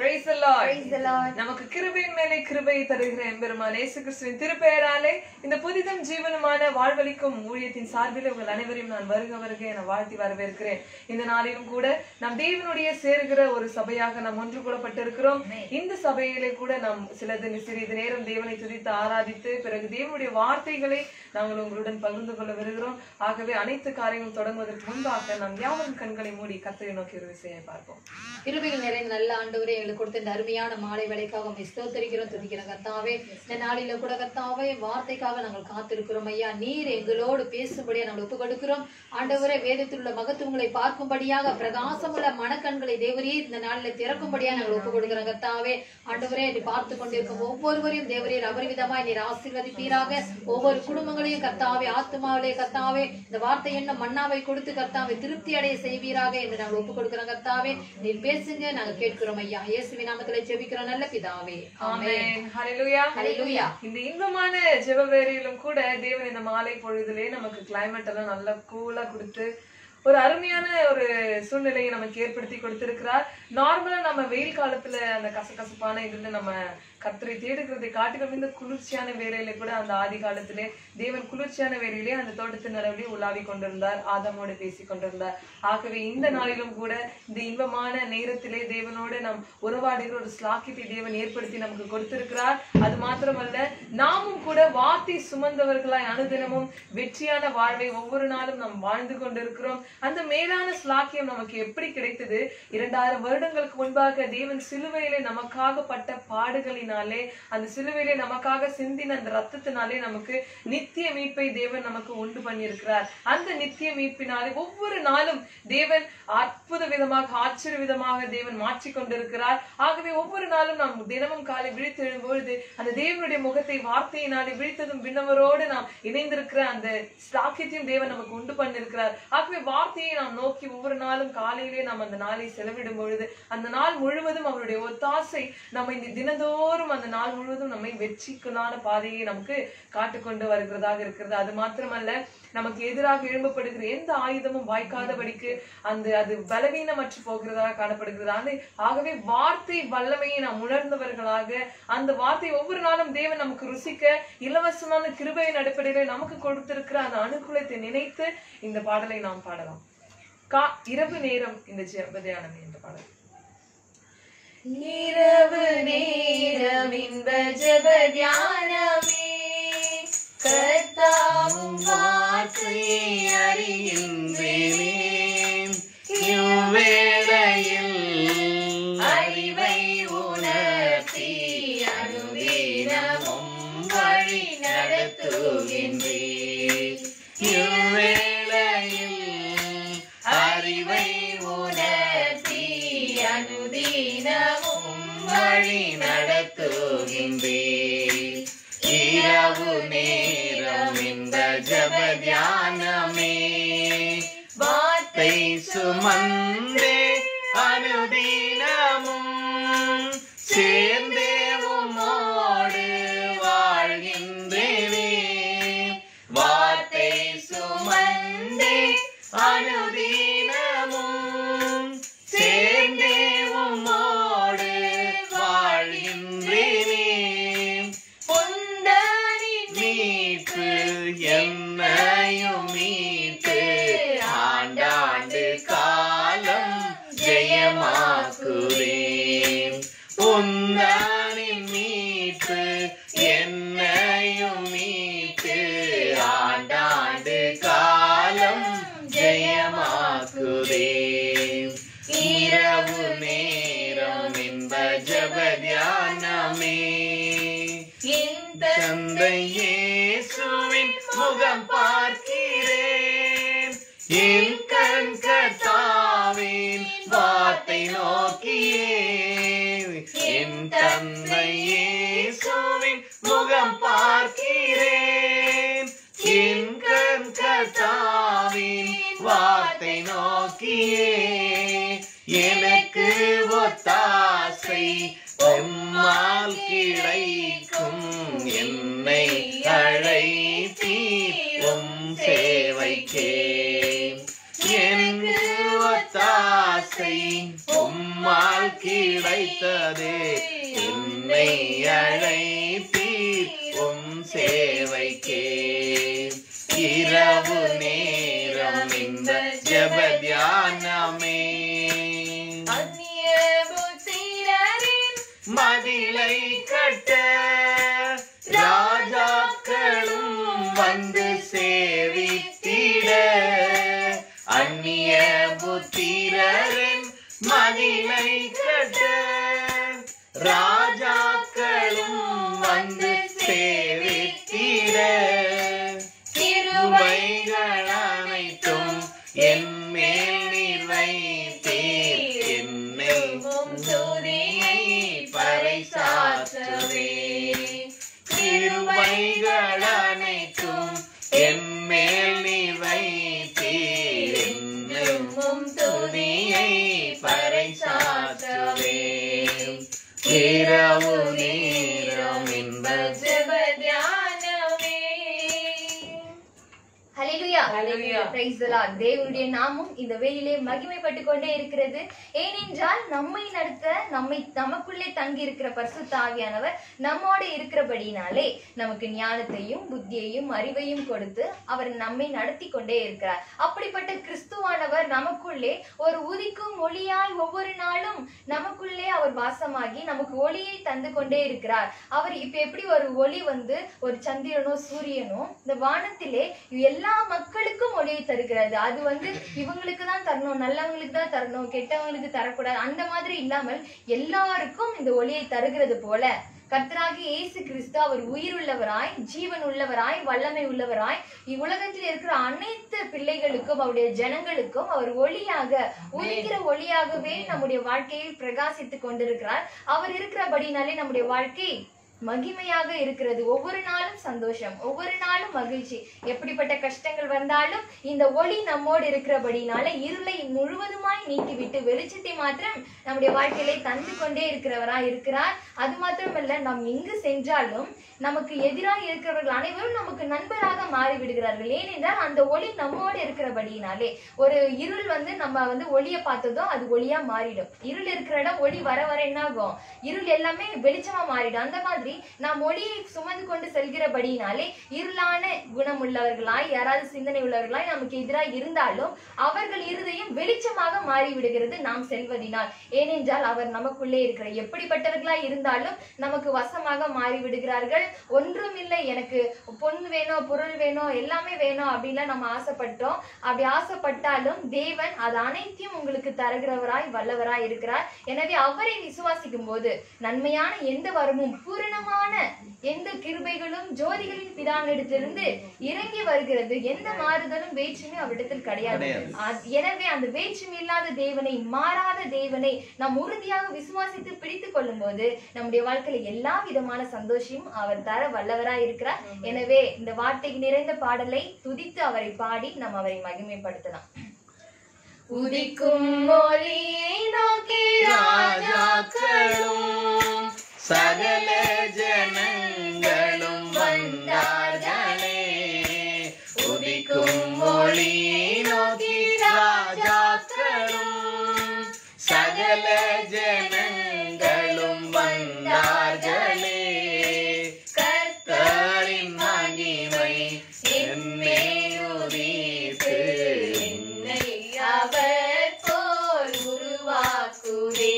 Praise the Lord. Praise the Lord. நமக்கு கிருபையின் மேலே கிருபை தருகிற எம்பெருமான் இயேசு கிறிஸ்துவின் திருப்பெயராலே இந்த புதிதும் ஜீவனமான வாழ்வளிக்கும் ஊழியத்தின் சார்பில் உங்கள் அனைவரையும் நான் வருக வருக என வாழ்த்தி வரவேற்கிறேன் இந்த நாளிலும் கூட நாம் தேவனுடைய சேருகிற ஒரு சபையாக நாம் ஒன்று கூடப்பட்டிருக்கிறோம் இந்த சபையிலே கூட நாம் சிலது சிறிது நேரம் தேவனை துதித்து ஆராதித்து பிறகு தேவனுடைய வார்த்தைகளை நாங்கள் உங்களுடன் பகிர்ந்து கொள்ள வருகிறோம் ஆகவே அனைத்து காரியங்களும் தொடங்குவதற்கு முன்பாக நாம் யாவரும் கண்களை மூடி கர்த்தரை நோக்கி ஒரு விஷயம் பார்ப்போம் கிருபையில் நிறைந்த நல்ல ஆண்டவரே எங்களுக்கு கொடுத்த இந்த அருமையான மாலை வேலைக்காக உம்மை ஸ்தோத்தரிக்கிறோம் துதிக்கிறோம் கர்த்தாவே இந்த நாளில கூட கர்த்தாவே வார்த்தைக்காக நாங்கள் காத்திருக்கிறோம் ஐயா நீர் எங்களோடு பேசும்படியா நாங்கள் ஒப்பு கொடுக்கிறோம் ஆண்டவரே வேதத்தில் உள்ள மகத்துவங்களை பார்க்கும்படியாக பிரகாசமுள்ள மனக்கண்களை தேவரீர் இந்த நாளில் திறக்கும்படியா நாங்கள் ஒப்பு கொடுக்கிறோம் கர்த்தாவே ஆண்டவரே நீ பார்த்து கொண்டிருக்கும் ஒவ்வொருவரையும் தேவரீர் அபரிவிதமாய் நீர் ஆசீர்வதிப்பீராக ஒவ்வொரு குடும்பங்களையும் கர்த்தாவே ஆத்துமாவிலே கர்த்தாவே இந்த வார்த்தை என்ன மன்னாவை கொடுத்து கர்த்தாவை திருப்தி அடைய செய்வீராக என்று நாங்கள் ஒப்பு கொடுக்கிறோம் கர்த்தாவே நீர் பேசுங்க நாங்க கேட்கிறோம் ஐயா இயேசுவின் நாமத்திலே ஜெபிக்கிறோம் நல்ல பிதாவே ஆமென் ஹalleluya ஹalleluya இந்த இன்பமான ஜெபவேரியிலும் கூட தேவன் இந்த மாலை பொழுதிலே நமக்கு கிளைமேட் எல்லாம் நல்லா கூலா கொடுத்து ஒரு அருமையான ஒரு சூழ்நிலையை நமக்கு ஏற்படுத்தி கொடுத்திருக்கிறார் நார்மலா நம்ம வெயில் காலத்துல அந்த கசகசப்பான இதுல நம்ம கர்த்தரை தேடுகிறதை காட்டிலும் இந்த குளிர்ச்சியான வேலையில கூட அந்த ஆதி காலத்திலே தேவன் குளிர்ச்சியான வேலையிலே அந்த தோட்டத்தின் நடுவிலே உலாவி கொண்டிருந்தார் ஆதமோடு பேசி கொண்டிருந்தார் ஆகவே இந்த நாளிலும் கூட இந்த இன்பமான நேரத்திலே தேவனோடு நாம் உறவாடுகிற ஒரு ஸ்லாக்கியத்தை தேவன் ஏற்படுத்தி நமக்கு கொடுத்திருக்கிறார் அது மாத்திரமல்ல நாமும் கூட வார்த்தை சுமந்தவர்களாய் அனுதினமும் வெற்றியான வாழ்வை ஒவ்வொரு நாளும் நாம் வாழ்ந்து கொண்டிருக்கிறோம் அந்த மேலான ஸ்லாக்கியம் நமக்கு எப்படி கிடைத்தது இரண்டாயிரம் வருடங்களுக்கு முன்பாக தேவன் சிலுவையிலே நமக்காக பட்ட பாடுகளினாலே அந்த சிலுவையிலே நமக்காக சிந்தின அந்த ரத்தத்தினாலே நமக்கு நித்திய மீட்பை தேவன் நமக்கு உண்டு பண்ணியிருக்கிறார் அந்த நித்திய மீட்பினாலே ஒவ்வொரு நாளும் தேவன் அற்புத விதமாக ஆச்சரிய விதமாக தேவன் மாற்றிக் கொண்டிருக்கிறார் ஆகவே ஒவ்வொரு நாளும் நாம் தினமும் காலை விழித்து எழும்பொழுது அந்த தேவனுடைய முகத்தை வார்த்தையினாலே விழித்ததும் விண்ணவரோடு நாம் இணைந்திருக்கிற அந்த சாக்கியத்தையும் தேவன் நமக்கு உண்டு பண்ணிருக்கிறார் ஆகவே வார்த்தையை நாம் நோக்கி ஒவ்வொரு நாளும் காலையிலே நாம் அந்த நாளை செலவிடும் பொழுது அந்த நாள் முழுவதும் அவருடைய ஒத்தாசை நம்ம இந்த தினந்தோறும் அந்த நாள் முழுவதும் நம்மை வெற்றிக்குள்ளான பாதையை நமக்கு காட்டுக்கொண்டு வருகிறதாக இருக்கிறது அது மாத்திரமல்ல நமக்கு எதிராக எழும்பப்படுகிற எந்த ஆயுதமும் வாய்க்காதபடிக்கு அந்த அது பலவீனமற்று போகிறதாக காணப்படுகிறது ஆகவே வார்த்தை வல்லமையை நாம் உணர்ந்தவர்களாக அந்த வார்த்தை ஒவ்வொரு நாளும் தேவன் நமக்கு ருசிக்க இலவசமான கிருபையின் அடிப்படையில நமக்கு கொடுத்திருக்கிற அந்த அனுகூலத்தை நினைத்து இந்த பாடலை நாம் பாடலாம் கா இரவு நேரம் இந்த ஜெபதியானம் என்ற பாடல் இரவு நேரம் இன்ப ஜெப தியானமே கர்த்தாவும் வார்த்தையை அறிகின்றேன் இவ்வேளையில் அறிவை உணர்த்தி அனுதினமும் வழி நடத்துகின்றேன் இவ்வேளையில் அறிவை உணர்த்தி அனுதினமும் வழி நடத்துகின்றேன் இரவு நேரம் இந்த ஜப தியானமே வார்த்தை சுமந்தே அனுதினமும் சேர்ந்தே உம்மோடு வாழ்கின்றேனே வார்த்தை சுமந்தே அனுதினமும் சேர்ந்தே உம்மோடு வாழ்கின்றேனே புந்தனின் மீட்பு என்னையும் மீட்டு ஆண்டாண்டு காலம் ஜெயமாக்குவேன் உன்னானின் மீட்பு என்னையும் மீட்டு ஆண்டாண்டு காலம் ஜெயமாக்குவேன் இரவு நேரம் இன்ப ஜப தியானமே இந்த தந்தை இயேசுவின் முகம் பார்க்கிறேன் என் கண் கர்த்தாவின் வார்த்தை நோக்கியே என் தந்தை இயேசுவின் முகம் பார்க்கிறேன் என் கண் கர்த்தாவின் வார்த்தை நோக்கியே எனக்கு ஒத்தாசை உம்மால் கிடைக்கும் என்னை அழைத்தீர் உம் சேவைக்கே எனக்கு ஒத்தாசை உம்மால் கிடைக்கும் கிடைத்ததே என்னை அழைத்தீர் உம் சேவைக்கே இரவு நேரம் இந்த ஜப தியானமே அந்நிய புத்திரரின் மதிலை கட்ட ராஜாக்களும் வந்து சேவித்திட அந்நிய புத்திரரின் மதிலை கட்ட ராஜாக்களும் வந்து சேவித்திட கிருபைகள் அனைத்தும் என் மேல் நிறைத்தீர் என்னை துதியை பறைசாற்றவே கிருபைகள் அனைத்தும் என் மேல் நிறைத்தீர் என்னும் துதியை பறைசாற்றவே இரவு நேரம் என்பது ஜெப தியானமே ஹalleluya Hallelujah. praise the lord தேவனுடைய நாமம் இந்த வேளையிலே மகிமைப்பட்டு கொண்டே இருக்கிறது ஏனென்றால் நம்மை நடத்த நம்மை நமக்குள்ளே தங்கி இருக்கிற பரிசுத்த ஆவியானவர் நம்மோடு இருக்கிறபடினாலே நமக்கு ஞானத்தையும் புத்தியையும் அறிவையும் கொடுத்து அவர் நம்மை நடத்தி கொண்டே இருக்கிறார் அப்படிப்பட்ட கிறிஸ்துவானவர் நமக்குள்ளே ஒரு உதிக்கும் ஒளியாய் ஒவ்வொரு நாளும் நமக்குள்ளே அவர் வாசமாகி நமக்கு ஒளியை தந்து கொண்டே இருக்கிறார் அவர் இப்ப எப்படி ஒரு ஒளி வந்து ஒரு சந்திரனோ சூரியனோ இந்த வானத்திலே எல்லா மக்களுக்கும் ஒளியை தருகிறது அது வந்து இவங்களுக்கு தான் தரணும் நல்லவங்களுக்கு தான் தரணும் கெட்டவங்களுக்கு தரக்கூடாது அந்த மாதிரி இல்லாமல் எல்லாருக்கும் இந்த ஒளியை தருகிறது போல கர்த்தராகி இயேசு கிறிஸ்து அவர் உயிருள்ளவராய் ஜீவன் உள்ளவராய் வல்லமை உள்ளவராய் இவ்வுலகத்தில் இருக்கிற அனைத்து பிள்ளைகளுக்கும் அவருடைய ஜனங்களுக்கும் அவர் ஒளியாக உதிக்கிற ஒளியாகவே நம்முடைய வாழ்க்கையில் பிரகாசித்துக் கொண்டிருக்கிறார் அவர் இருக்கிறபடினாலே நம்முடைய வாழ்க்கை மகிமையாக இருக்கிறது ஒவ்வொரு நாளும் சந்தோஷம் ஒவ்வொரு நாளும் மகிழ்ச்சி எப்படிப்பட்ட கஷ்டங்கள் வந்தாலும் இந்த ஒளி நம்மோடு இருக்கிறபடினால இருளை முழுவதுமாய் நீக்கிவிட்டு வெளிச்சத்தை மாத்திரம் நம்முடைய வாழ்க்கையிலே தந்து கொண்டே இருக்கிறவராய் இருக்கிறார் அது மாத்திரமல்ல நாம் எங்கு சென்றாலும் நமக்கு எதிராக இருக்கிறவர்கள் அனைவரும் நமக்கு நண்பராக மாறி விடுகிறார்கள் ஏனென்றால் அந்த ஒளி நம்மோடு இருக்கிறபடினாலே ஒரு இருள் வந்து நம்ம வந்து ஒளியை பார்த்ததும் அது ஒளியா மாறிடும் இருள் இருக்கிற இடம் ஒளி வர வர என்ன ஆகும் இருள் எல்லாமே வெளிச்சமா மாறிடும் அந்த மாதிரி நாம் ஒளியை சுமந்து கொண்டு செல்கிறபடினாலே இருளான குணம் உள்ளவர்களாய் யாராவது சிந்தனை உள்ளவர்களாய் நமக்கு எதிராக இருந்தாலும் அவர்கள் இருதயம் வெளிச்சமாக மாறி விடுகிறது நாம் செல்வதினால் ஏனென்றால் அவர் நமக்குள்ளே இருக்கிற எப்படிப்பட்டவர்களாய் இருந்தாலும் நமக்கு வசமாக மாறி விடுகிறார்கள் ஒன்றும் இல்லை எனக்கு பொன் வேணும் பொருள் வேணும் எல்லாமே வேணும் அப்படின்லாம் நம்ம ஆசைப்பட்டோம் அப்படி ஆசைப்பட்டாலும் தேவன் அது அனைத்தையும் உங்களுக்கு தருகிறவராய் வல்லவராய் இருக்கிறார் எனவே அவரை விசுவாசிக்கும் போது நன்மையான எந்த வரமும் பூரணமான எந்த கிருபைகளும் ஜோதிகளின் பிதாவினிடத்திலிருந்து இறங்கி வருகிறது எந்த மாறுதலும் வேற்றுமை அவரிடத்தில் கிடையாது கிடையாது. அது- எனவே அந்த வேற்றுமை இல்லாத தேவனை மாறாத தேவனை நாம் உறுதியாக விசுவாசித்து பிடித்துக் கொள்ளும் போது நம்முடைய வாழ்க்கையில எல்லா விதமான சந்தோஷமும் அவர் தர வல்லவராய் இருக்கிறார் எனவே இந்த வார்த்தை நிறைந்த பாடலை துதித்து அவரை பாடி நாம் அவரை மகிமைப்படுத்தலாம் உதிக்கும் ஒளியை நோக்கி ராஜாக்களும் சகல ஜனங்களும் வந்தார்களே உதிக்கும் ஒளி நோக்கி ராஜாக்களும் சகல ஜனங்களும் வந்தார்களே கர்த்தரின் மகிமை என்னை உதித்து என்னை அவர் போல் உருவாக்குவே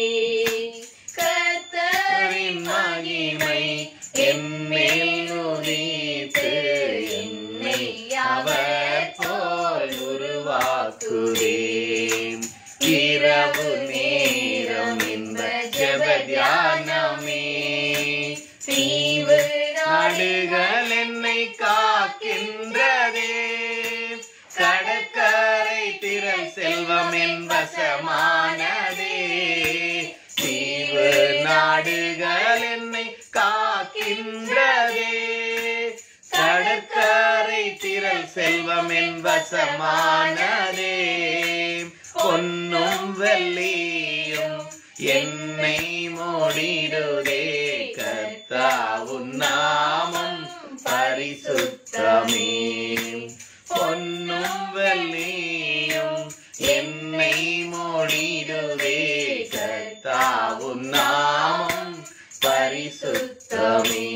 கர்த்தரின் மகிமை என்மேல் உதித்து என்னை அவர் போல் உருவாக்குவேன் இரவு நேரம் இந்த ஜெப தியானமே தீவு நாடுகள் என்னை காக்கின்றதே கடற்கரை திரள் செல்வம் என் வசமானதே தீவு நாடுகள் என்னை காக்கின்றதே கடற்கரை திரள் செல்வம் என் வசமானதே பொன்னும் வெள்ளியும் என்னை மூடிடுதே கர்த்தாவுன் நாமம் பரிசுத்தமே பொன்னும் வெள்ளியும் என்னை மூடிடுவே கர்த்தாவுன் நாமம் பரிசுத்தமே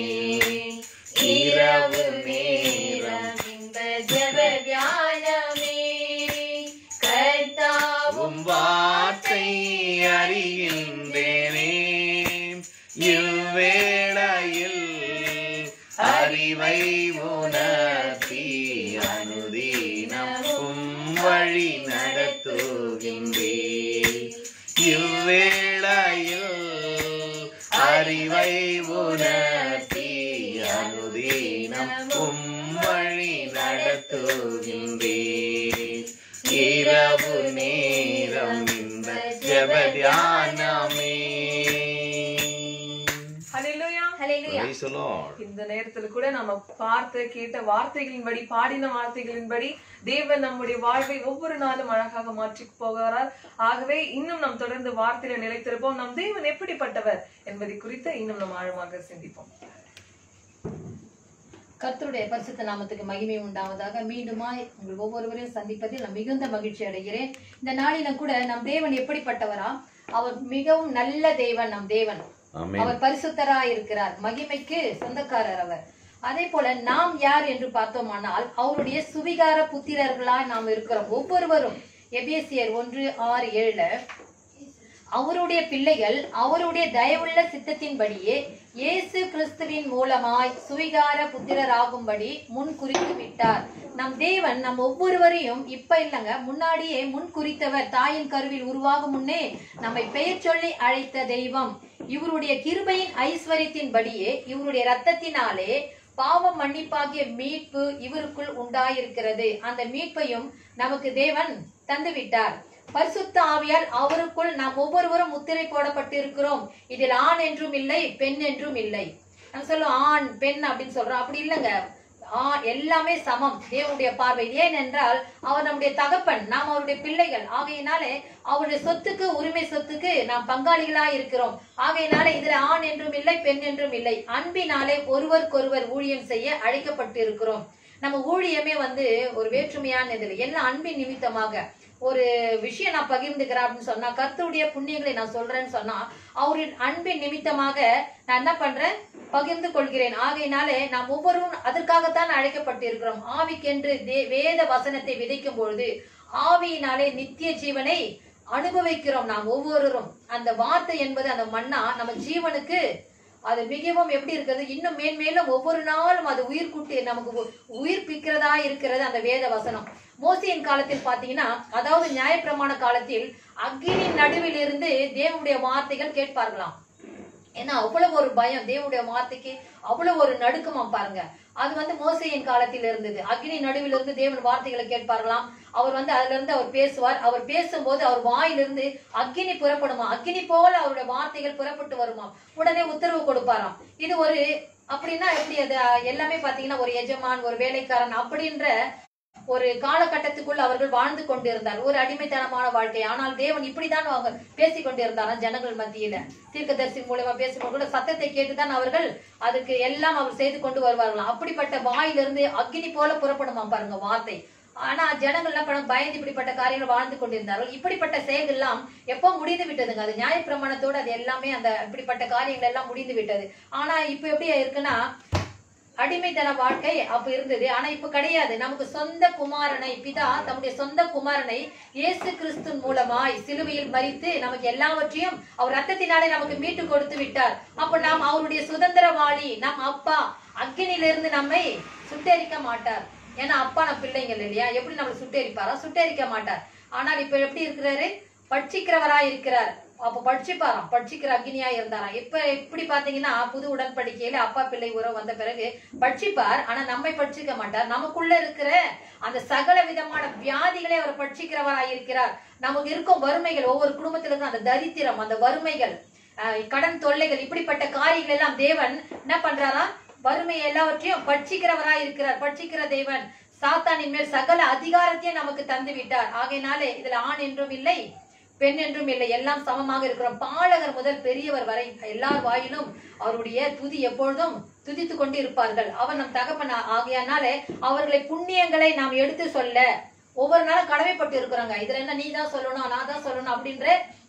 இரவு நேரம் இந்த ஜெப தியானமே கர்த்தாவும் உம் வார்த்தை அறிகின்றேனே இவ்வேளையில் அறிவை உணர்த்தி அனுதீனமும் வழி நடத்துகின்றேன் இவ்வேளையில் அறிவை உணர்த்தி அனுதீனமும் வழி நடத்துகின்றேன் இரவு நேரம் இந்த ஜெப தியானமே ஹalleluya ஹalleluya Praise the Lord. இந்த நேரத்துல கூட நம்ம பார்த்து கேட்ட வார்த்தைகளின்படி பாடின வார்த்தைகளின்படி தேவன் நம்முடைய வாழ்வை ஒவ்வொரு நாளும் அழகாக மாற்றி போகிறார் ஆகவே இன்னும் நாம் தொடர்ந்து வார்த்தையில நிலைத்திருப்போம் நம் தேவன் எப்படிப்பட்டவர் என்பதை குறித்து இன்னும் நாம் ஆழமாக சிந்திப்போம் கர்த்தருடைய பரிசுத்த நாமத்துக்கு மகிமை உண்டாவதாக மீண்டுமாய் உங்கள் ஒவ்வொருவரையும் சந்திப்பதில் நான் மிகுந்த மகிழ்ச்சி அடைகிறேன் இந்த நாளிலும் கூட நம் தேவன் எப்படிப்பட்டவரா அவர் மிகவும் நல்ல தேவன் நம் தேவன் Amen. அவர் பரிசுத்தராய் இருக்கிறார் மகிமைக்கு சொந்தக்காரர் அவர் அதே போல நாம் யார் என்று பார்த்தோமானால் அவருடைய சுவிகார புத்திரர்களாய் நாம் இருக்கிறோம் ஒவ்வொருவரும் எபேசியர் ஒன்று ஆறு ஏழுல அவருடைய பிள்ளைகள் அவருடைய தயவுள்ள சித்தத்தின்படியே இயேசு கிறிஸ்துவின் மூலமாய் சுவிகார புத்திரராகும்படி முன் குறித்து விட்டார் நம் தேவன் நம் ஒவ்வொருவரையும் இப்ப இல்லைங்க முன்னாடியே முன் குறித்தவர் தாயின் கருவில் உருவாகும் முன்னே நம்மை பெயர் சொல்லி அழைத்த தெய்வம் இவருடைய கிருபையின் ஐஸ்வர்யத்தின்படியே இவருடைய ரத்தத்தினாலே பாவம் மன்னிப்பாகிய மீட்பு இவருக்குள் உண்டாயிருக்கிறது அந்த மீட்பையும் நமக்கு தேவன் தந்துவிட்டார் பரிசுத்த ஆவியால் அவருக்குள் நாம் ஒவ்வொருவரும் முத்திரை போடப்பட்டிருக்கிறோம் இதில் ஆண் என்றும் இல்லை பெண் என்றும் இல்லை நம்ம சொல்லுவோம் ஆண் பெண் அப்படின்னு சொல்றோம் அப்படி இல்லைங்க ஆ- எல்லாமே சமம் தேவனுடைய பார்வை ஏனென்றால் அவர் நம்முடைய தகப்பன் நாம் அவருடைய பிள்ளைகள் ஆகையினாலே அவருடைய சொத்துக்கு உரிமை சொத்துக்கு நாம் பங்காளிகளா இருக்கிறோம் ஆகையினாலே இதுல ஆண் என்றும் இல்லை பெண் என்றும் இல்லை அன்பினாலே ஒருவருக்கொருவர் ஊழியம் செய்ய அழைக்கப்பட்டு இருக்கிறோம் நம்ம ஊழியமே வந்து ஒரு வேற்றுமையானது இல்லை எல்லாம் அன்பின் நிமித்தமாக ஒரு விஷயம் நான் பகிர்ந்துக்கிறேன் அப்படின்னு சொன்னா கர்த்தருடைய புண்ணியங்களை நான் சொல்றேன்னு சொன்னா அவரின் அன்பின் நிமித்தமாக நான் என்ன பண்றேன் பகிர்ந்து கொள்கிறேன் ஆகையினாலே நாம் ஒவ்வொருவரும் அதற்காகத்தான் அழைக்கப்பட்டிருக்கிறோம் ஆவிக்கென்று தே- வேத வசனத்தை விதைக்கும் பொழுது ஆவியினாலே நித்திய ஜீவனை அனுபவிக்கிறோம் நாம் ஒவ்வொருவரும் அந்த வார்த்தை என்பது அந்த மண்ணா நம்ம ஜீவனுக்கு அது மிகவும் எப்படி இருக்கிறது இன்னும் மேன்மேலும் ஒவ்வொரு நாளும் அது உயிர் கூட்டி நமக்கு உ- உயிர்ப்பிக்கிறதா இருக்கிறது அந்த வேத வசனம் மோசியின் காலத்தில் பாத்தீங்கன்னா அதாவது நியாயப்பிரமாண காலத்தில் அக்கினின் நடுவில் இருந்து தேவனுடைய வார்த்தைகள் கேட்பார்களாம் ஏன்னா அவ்வளவு ஒரு பயம் தேவனுடைய வார்த்தைக்கு அவ்வளவு ஒரு நடுக்கமாம் பாருங்க அது வந்து மோசையின் காலத்தில் இருந்தது அக்னி நடுவில் இருந்து தேவன் வார்த்தைகளை கேட்பார்களாம் அவர் வந்து அதுல இருந்து அவர் பேசுவார் அவர் பேசும்போது அவர் வாயிலிருந்து அக்னி புறப்படுமா அக்னி போல அவருடைய வார்த்தைகள் புறப்பட்டு வருமாம் உடனே உத்தரவு கொடுப்பாராம் இது ஒரு அப்படின்னா எப்படி அது அஹ், எல்லாமே பாத்தீங்கன்னா ஒரு எஜமான் ஒரு வேலைக்காரன் அப்படின்ற ஒரு காலகட்டத்துக்குள் அவர்கள் வாழ்ந்து கொண்டிருந்தார் ஒரு அடிமைத்தனமான வாழ்க்கை ஆனால் தேவன் இப்படித்தான் அவங்க பேசிக் கொண்டிருந்தாராம் ஜனங்கள் மத்தியில தீர்க்கதரிசி மூலமா பேசும்போது கூட சத்தத்தை கேட்டுதான் அவர்கள் அதுக்கு எல்லாம் அவர் செய்து கொண்டு வருவார்களாம் அப்படிப்பட்ட வாயிலிருந்து அக்னி போல புறப்படுமா பாருங்க வார்த்தை ஆனா ஜனங்கள் என்ன பண்ண பயந்து இப்படிப்பட்ட காரியங்கள் வாழ்ந்து கொண்டிருந்தார்கள் இப்படிப்பட்ட செயல்கள் எல்லாம் எப்போ முடிந்து விட்டதுங்க அது நியாயப்பிரமாணத்தோடு அது எல்லாமே அந்த இப்படிப்பட்ட காரியங்கள் எல்லாம் முடிந்து விட்டது ஆனா இப்ப எப்படி இருக்குன்னா அடிமைத்தன வாழ்க்கை அப்ப இருந்தது ஆனா இப்ப கிடையாது நமக்கு சொந்த குமாரனை பிதா தம்முடைய சொந்த குமாரனை இயேசு கிறிஸ்துவின் மூலமாய் சிலுவையில் மறித்து நமக்கு எல்லாவற்றையும் அவர் ரத்தத்தினாலே நமக்கு மீட்டு கொடுத்து விட்டார் அப்ப நாம் அவருடைய சுதந்திரவாளி நம் அப்பா அக்கினியிலிருந்து நம்மை சுட்டெரிக்க மாட்டார் ஏன்னா அப்பா நம்ம பிள்ளைங்கள் இல்லையா எப்படி நம்மளை சுட்டெரிப்பாரா சுட்டெரிக்க மாட்டார் ஆனால் இப்ப எப்படி இருக்கிறாரு பட்சிக்கிறவரா இருக்கிறார் அப்ப பட்சிப்பாராம் பட்சிக்கிற அக்னியா இருந்தாராம் இப்ப இப்படி பாத்தீங்கன்னா புது உடன்படிக்கையில அப்பா பிள்ளை உறவு வந்த பிறகு பட்சிப்பார் ஆனா நம்மை பட்சிக்க மாட்டார் நமக்குள்ள இருக்கிற அந்த சகல விதமான வியாதிகளை அவர் பட்சிக்கிறவராய் இருக்கிறார் நமக்கு இருக்கும் வறுமைகள் ஒவ்வொரு குடும்பத்தில இருக்கும் அந்த தரித்திரம் அந்த வறுமைகள் அஹ், கடன் தொல்லைகள் இப்படிப்பட்ட காரியங்கள் எல்லாம் தேவன் என்ன பண்றாராம் வறுமை எல்லாவற்றையும் பட்சிக்கிறவராய் இருக்கிறார் பட்சிக்கிற தேவன் சாத்தானின் மேல் சகல அதிகாரத்தையும் நமக்கு தந்து விட்டார் ஆகையினாலே இதுல ஆண் என்றும் இல்லை பெண் என்றும் இல்லை எல்லாம் சமமாக இருக்கிறோம் பாலகர் முதல் பெரியவர் வரை எல்லார் வாயிலும் அவருடைய துதி எப்பொழுதும் துதித்து கொண்டு இருப்பார்கள் அவர் நம் தகப்பன் ஆ- ஆகையானாலே அவர்களை புண்ணியங்களை நாம் எடுத்து சொல்ல ஒவ்வொரு நாளும் கடமைப்பட்டு இருக்கிறோங்க இதுல என்ன நீ தான் சொல்லணும் நான் தான் சொல்லணும் அப்படின்ற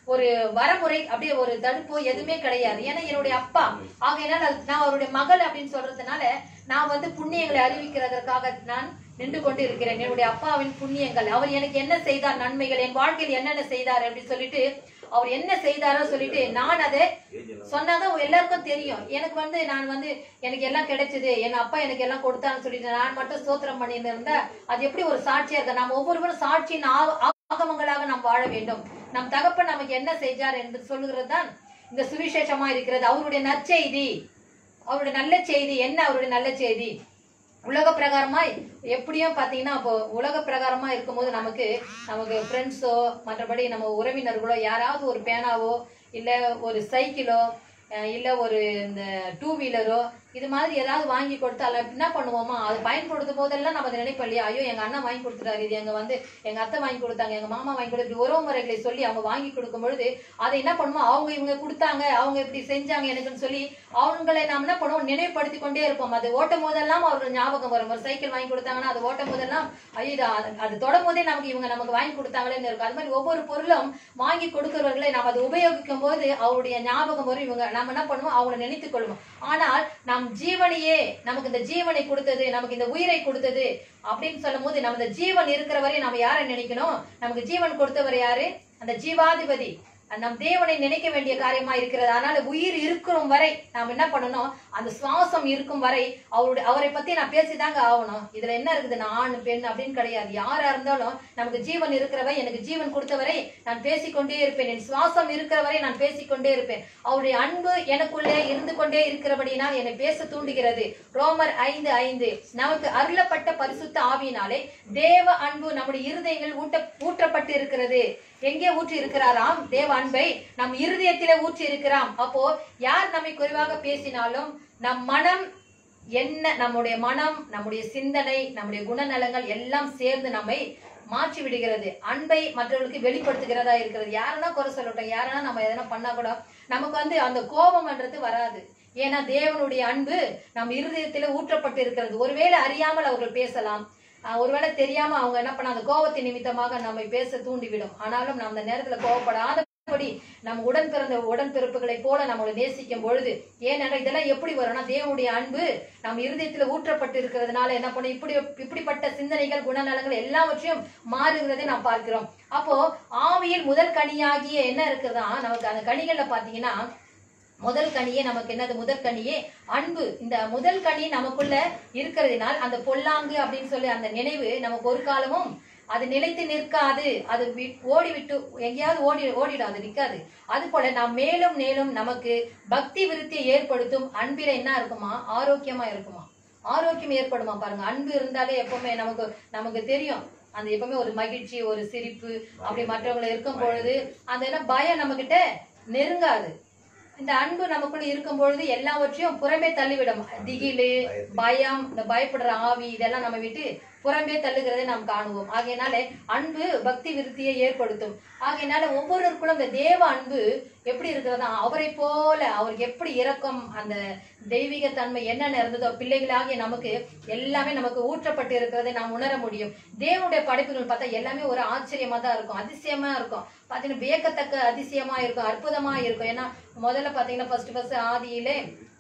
ஒரு வரமுறை அப்படியே ஒரு தடுப்போ எதுவுமே கிடையாது ஏன்னா என்னுடைய அப்பா ஆகையினால நான் அவருடைய மகள் அப்படின்னு சொல்றதுனால நான் வந்து புண்ணியங்களை அறிவிக்கிறதற்காக நான் நின்று கொண்டு இருக்கிறேன் என்னுடைய அப்பாவின் புண்ணியங்கள் அவர் எனக்கு என்ன செய்தார் நன்மைகள் என் வாழ்க்கையில் என்னென்ன செய்தார் அப்படின்னு சொல்லிட்டு அவர் என்ன செய்தாரோ சொல்லிட்டு நான் அதை சொன்னாதான் எல்லாருக்கும் தெரியும் எனக்கு வந்து நான் வந்து எனக்கு எல்லாம் கிடைச்சது என் அப்பா எனக்கு எல்லாம் கொடுத்தான்னு சொல்லிட்டு நான் மட்டும் ஸ்தோத்திரம் பண்ணிட்டு இருந்தா அது எப்படி ஒரு சாட்சியா இருக்க நாம் ஒவ்வொருவரும் சாட்சியின் ஆ- ஆகமங்களாக நாம் வாழ வேண்டும் நம் தகப்பன் நமக்கு என்ன செய்தார் என்று சொல்லுகிறது தான் இந்த சுவிசேஷமா இருக்கிறது அவருடைய நற்செய்தி அவருடைய நல்ல செய்தி என்ன அவருடைய நல்ல செய்தி உலக பிரகாரமாய் எப்படியும் பாத்தீங்கன்னா இப்போ உலக பிரகாரமா இருக்கும்போது நமக்கு நமக்கு ஃப்ரெண்ட்ஸோ மற்றபடி நம்ம உறவினர்களோ யாராவது ஒரு பேனாவோ இல்ல ஒரு சைக்கிளோ அஹ் இல்ல ஒரு இந்த டூ வீலரோ இது மாதிரி ஏதாவது வாங்கி கொடுத்தால என்ன பண்ணுவோமா அது பயன்படுத்தும் போதெல்லாம் நம்ம அதை நினைப்போம் இல்லையா ஐயோ எங்க அண்ணன் வாங்கி கொடுத்துட்டாரு இது எங்க வந்து எங்க அத்தை வாங்கி கொடுத்தாங்க எங்க மாமா வாங்கி கொடுத்து இப்படி உறவு முறைகளை சொல்லி அவங்க வாங்கி கொடுக்கும் பொழுது அதை என்ன பண்ணுவோம் அவங்க இவங்க கொடுத்தாங்க அவங்க இப்படி செஞ்சாங்க எனக்குன்னு சொல்லி அவங்களை நாம் என்ன பண்ணுவோம் நினைவுபடுத்தி கொண்டே இருப்போம் அது ஓட்டும் போதெல்லாம் அவர்கள் ஞாபகம் வரும் ஒரு சைக்கிள் வாங்கி கொடுத்தாங்கன்னா அது ஓட்டும் போதெல்லாம் ஐயோ இது அது- அது தொடும் போதே நமக்கு இவங்க நமக்கு வாங்கி கொடுத்தாங்களேன்னு இருக்கும் அது மாதிரி ஒவ்வொரு பொருளும் வாங்கி கொடுக்கிறவர்களை நாம் அதை உபயோகிக்கும் போது அவருடைய ஞாபகம் வரும் இவங்க நம்ம என்ன பண்ணுவோம் அவங்களை நினைத்துக் கொள்வோம் ஆனால் நம் ஜீவனையே நமக்கு இந்த ஜீவனை கொடுத்தது நமக்கு இந்த உயிரை கொடுத்தது அப்படின்னு சொல்லும் போது நம்ம இந்த ஜீவன் இருக்கிற வரை நம்ம யாரை நினைக்கணும் நமக்கு ஜீவன் கொடுத்தவர் யாரு அந்த ஜீவாதிபதி நம் தேவனை நினைக்க வேண்டிய காரியமா இருக்கிறது அதனால உயிர் இருக்கும் வரை நாம் என்ன பண்ணணும் அந்த சுவாசம் இருக்கும் வரை அவருடைய அவரை பத்தி நான் பேசிதாங்க ஆகணும் இதுல என்ன இருக்குது நான் ஆண் பெண் அப்படின்னு கிடையாது யாரா இருந்தாலும் நமக்கு ஜீவன் இருக்கிறவரை எனக்கு ஜீவன் கொடுத்தவரை நான் பேசிக்கொண்டே இருப்பேன் என் சுவாசம் இருக்கிறவரை நான் பேசிக்கொண்டே இருப்பேன் அவருடைய அன்பு எனக்குள்ளே இருந்து கொண்டே இருக்கிறபடியினால் என்னை பேச தூண்டுகிறது ரோமர் ஐந்து ஐந்து நமக்கு அருளப்பட்ட பரிசுத்த ஆவியினாலே தேவ அன்பு நம்முடைய இருதயங்கள் ஊட்ட ஊற்றப்பட்டு இருக்கிறது எங்கே ஊற்றி இருக்கிறாராம் தேவ அன்பை நம் இருதயத்திலே ஊற்றி இருக்கிறாம் அப்போ யார் நம்மை குறைவாக பேசினாலும் நம் மனம் என்ன நம்முடைய மனம் நம்முடைய சிந்தனை நம்முடைய குணநலங்கள் எல்லாம் சேர்ந்து நம்மை மாற்றி விடுகிறது அன்பை மற்றவர்களுக்கு வெளிப்படுத்துகிறதா இருக்கிறது யாருன்னா குறை சொல்லட்டும் யாருன்னா நம்ம எதனா பண்ணா கூட நமக்கு வந்து அந்த கோபம்ன்றது வராது ஏன்னா தேவனுடைய அன்பு நம் இருதயத்திலே ஊற்றப்பட்டு இருக்கிறது ஒருவேளை அறியாமல் அவர்கள் பேசலாம் ஆஹ் ஒருவேளை தெரியாம அவங்க என்ன பண்ண அந்த கோபத்தின் நிமித்தமாக நம்மை பேச தூண்டிவிடும் ஆனாலும் நம்ம அந்த நேரத்துல கோபப்படாதபடி நம்ம உடன் பிறந்த உடன்பிறப்புகளை போல நம்மளை நேசிக்கும் பொழுது ஏனென்றால் இதெல்லாம் எப்படி வரும்னா தேவனுடைய அன்பு நம் இருதயத்துல ஊற்றப்பட்டு இருக்கிறதுனால என்ன பண்ணும் இப்படி இப்படிப்பட்ட சிந்தனைகள் குணநலங்கள் எல்லாவற்றையும் மாறுகிறதை நாம் பார்க்கிறோம் அப்போ ஆவியில் முதல் கனியாகிய என்ன இருக்குதா நமக்கு அந்த கனிகள்ல பாத்தீங்கன்னா முதல் கனியே நமக்கு என்னது முதல் கனியே அன்பு இந்த முதல் கனி நமக்குள்ள இருக்கிறதுனால் அந்த பொல்லாங்கு அப்படின்னு சொல்லி அந்த நினைவு நமக்கு ஒரு காலமும் அது நிலைத்து நிற்காது அது வி- ஓடி விட்டு எங்கேயாவது ஓடி ஓடிடும் அது நிற்காது அது போல நாம் மேலும் மேலும் நமக்கு பக்தி விருத்தியை ஏற்படுத்தும் அன்பில என்ன இருக்குமா ஆரோக்கியமா இருக்குமா ஆரோக்கியம் ஏற்படுமா பாருங்க அன்பு இருந்தாலே எப்பவுமே நமக்கு நமக்கு தெரியும் அந்த எப்பவுமே ஒரு மகிழ்ச்சி ஒரு சிரிப்பு அப்படி மற்றவங்களை இருக்கும் பொழுது அந்த என்ன பயம் நம்ம கிட்ட நெருங்காது இந்த அன்பு நமக்குள்ள இருக்கும் பொழுது எல்லாவற்றையும் புறம்பே தள்ளிவிடும் திகிலு பயம் இந்த பயப்படுற ஆவி இதெல்லாம் நம்ம விட்டு புறம்பே தள்ளுகிறதை நாம் காணுவோம் ஆகையினால அன்பு பக்தி விருத்தியை ஏற்படுத்தும் ஆகையினால ஒவ்வொருவருக்குள்ள இந்த தேவ அன்பு எப்படி இருக்கிறதா அவரை போல அவருக்கு எப்படி இரக்கம் அந்த தெய்வீக தன்மை என்னென்ன இருந்ததோ பிள்ளைகளாகிய நமக்கு எல்லாமே நமக்கு ஊற்றப்பட்டு இருக்கிறதை நாம் உணர முடியும் தேவனுடைய படைப்புகள் பார்த்தா எல்லாமே ஒரு ஆச்சரியமா தான் இருக்கும் அதிசயமா இருக்கும் பாத்தீங்கன்னா வியக்கத்தக்க அதிசயமா இருக்கும் அற்புதமா இருக்கும் ஏன்னா முதல்ல பாத்தீங்கன்னா ஃபர்ஸ்ட் ஃபர்ஸ்ட் ஆதியிலே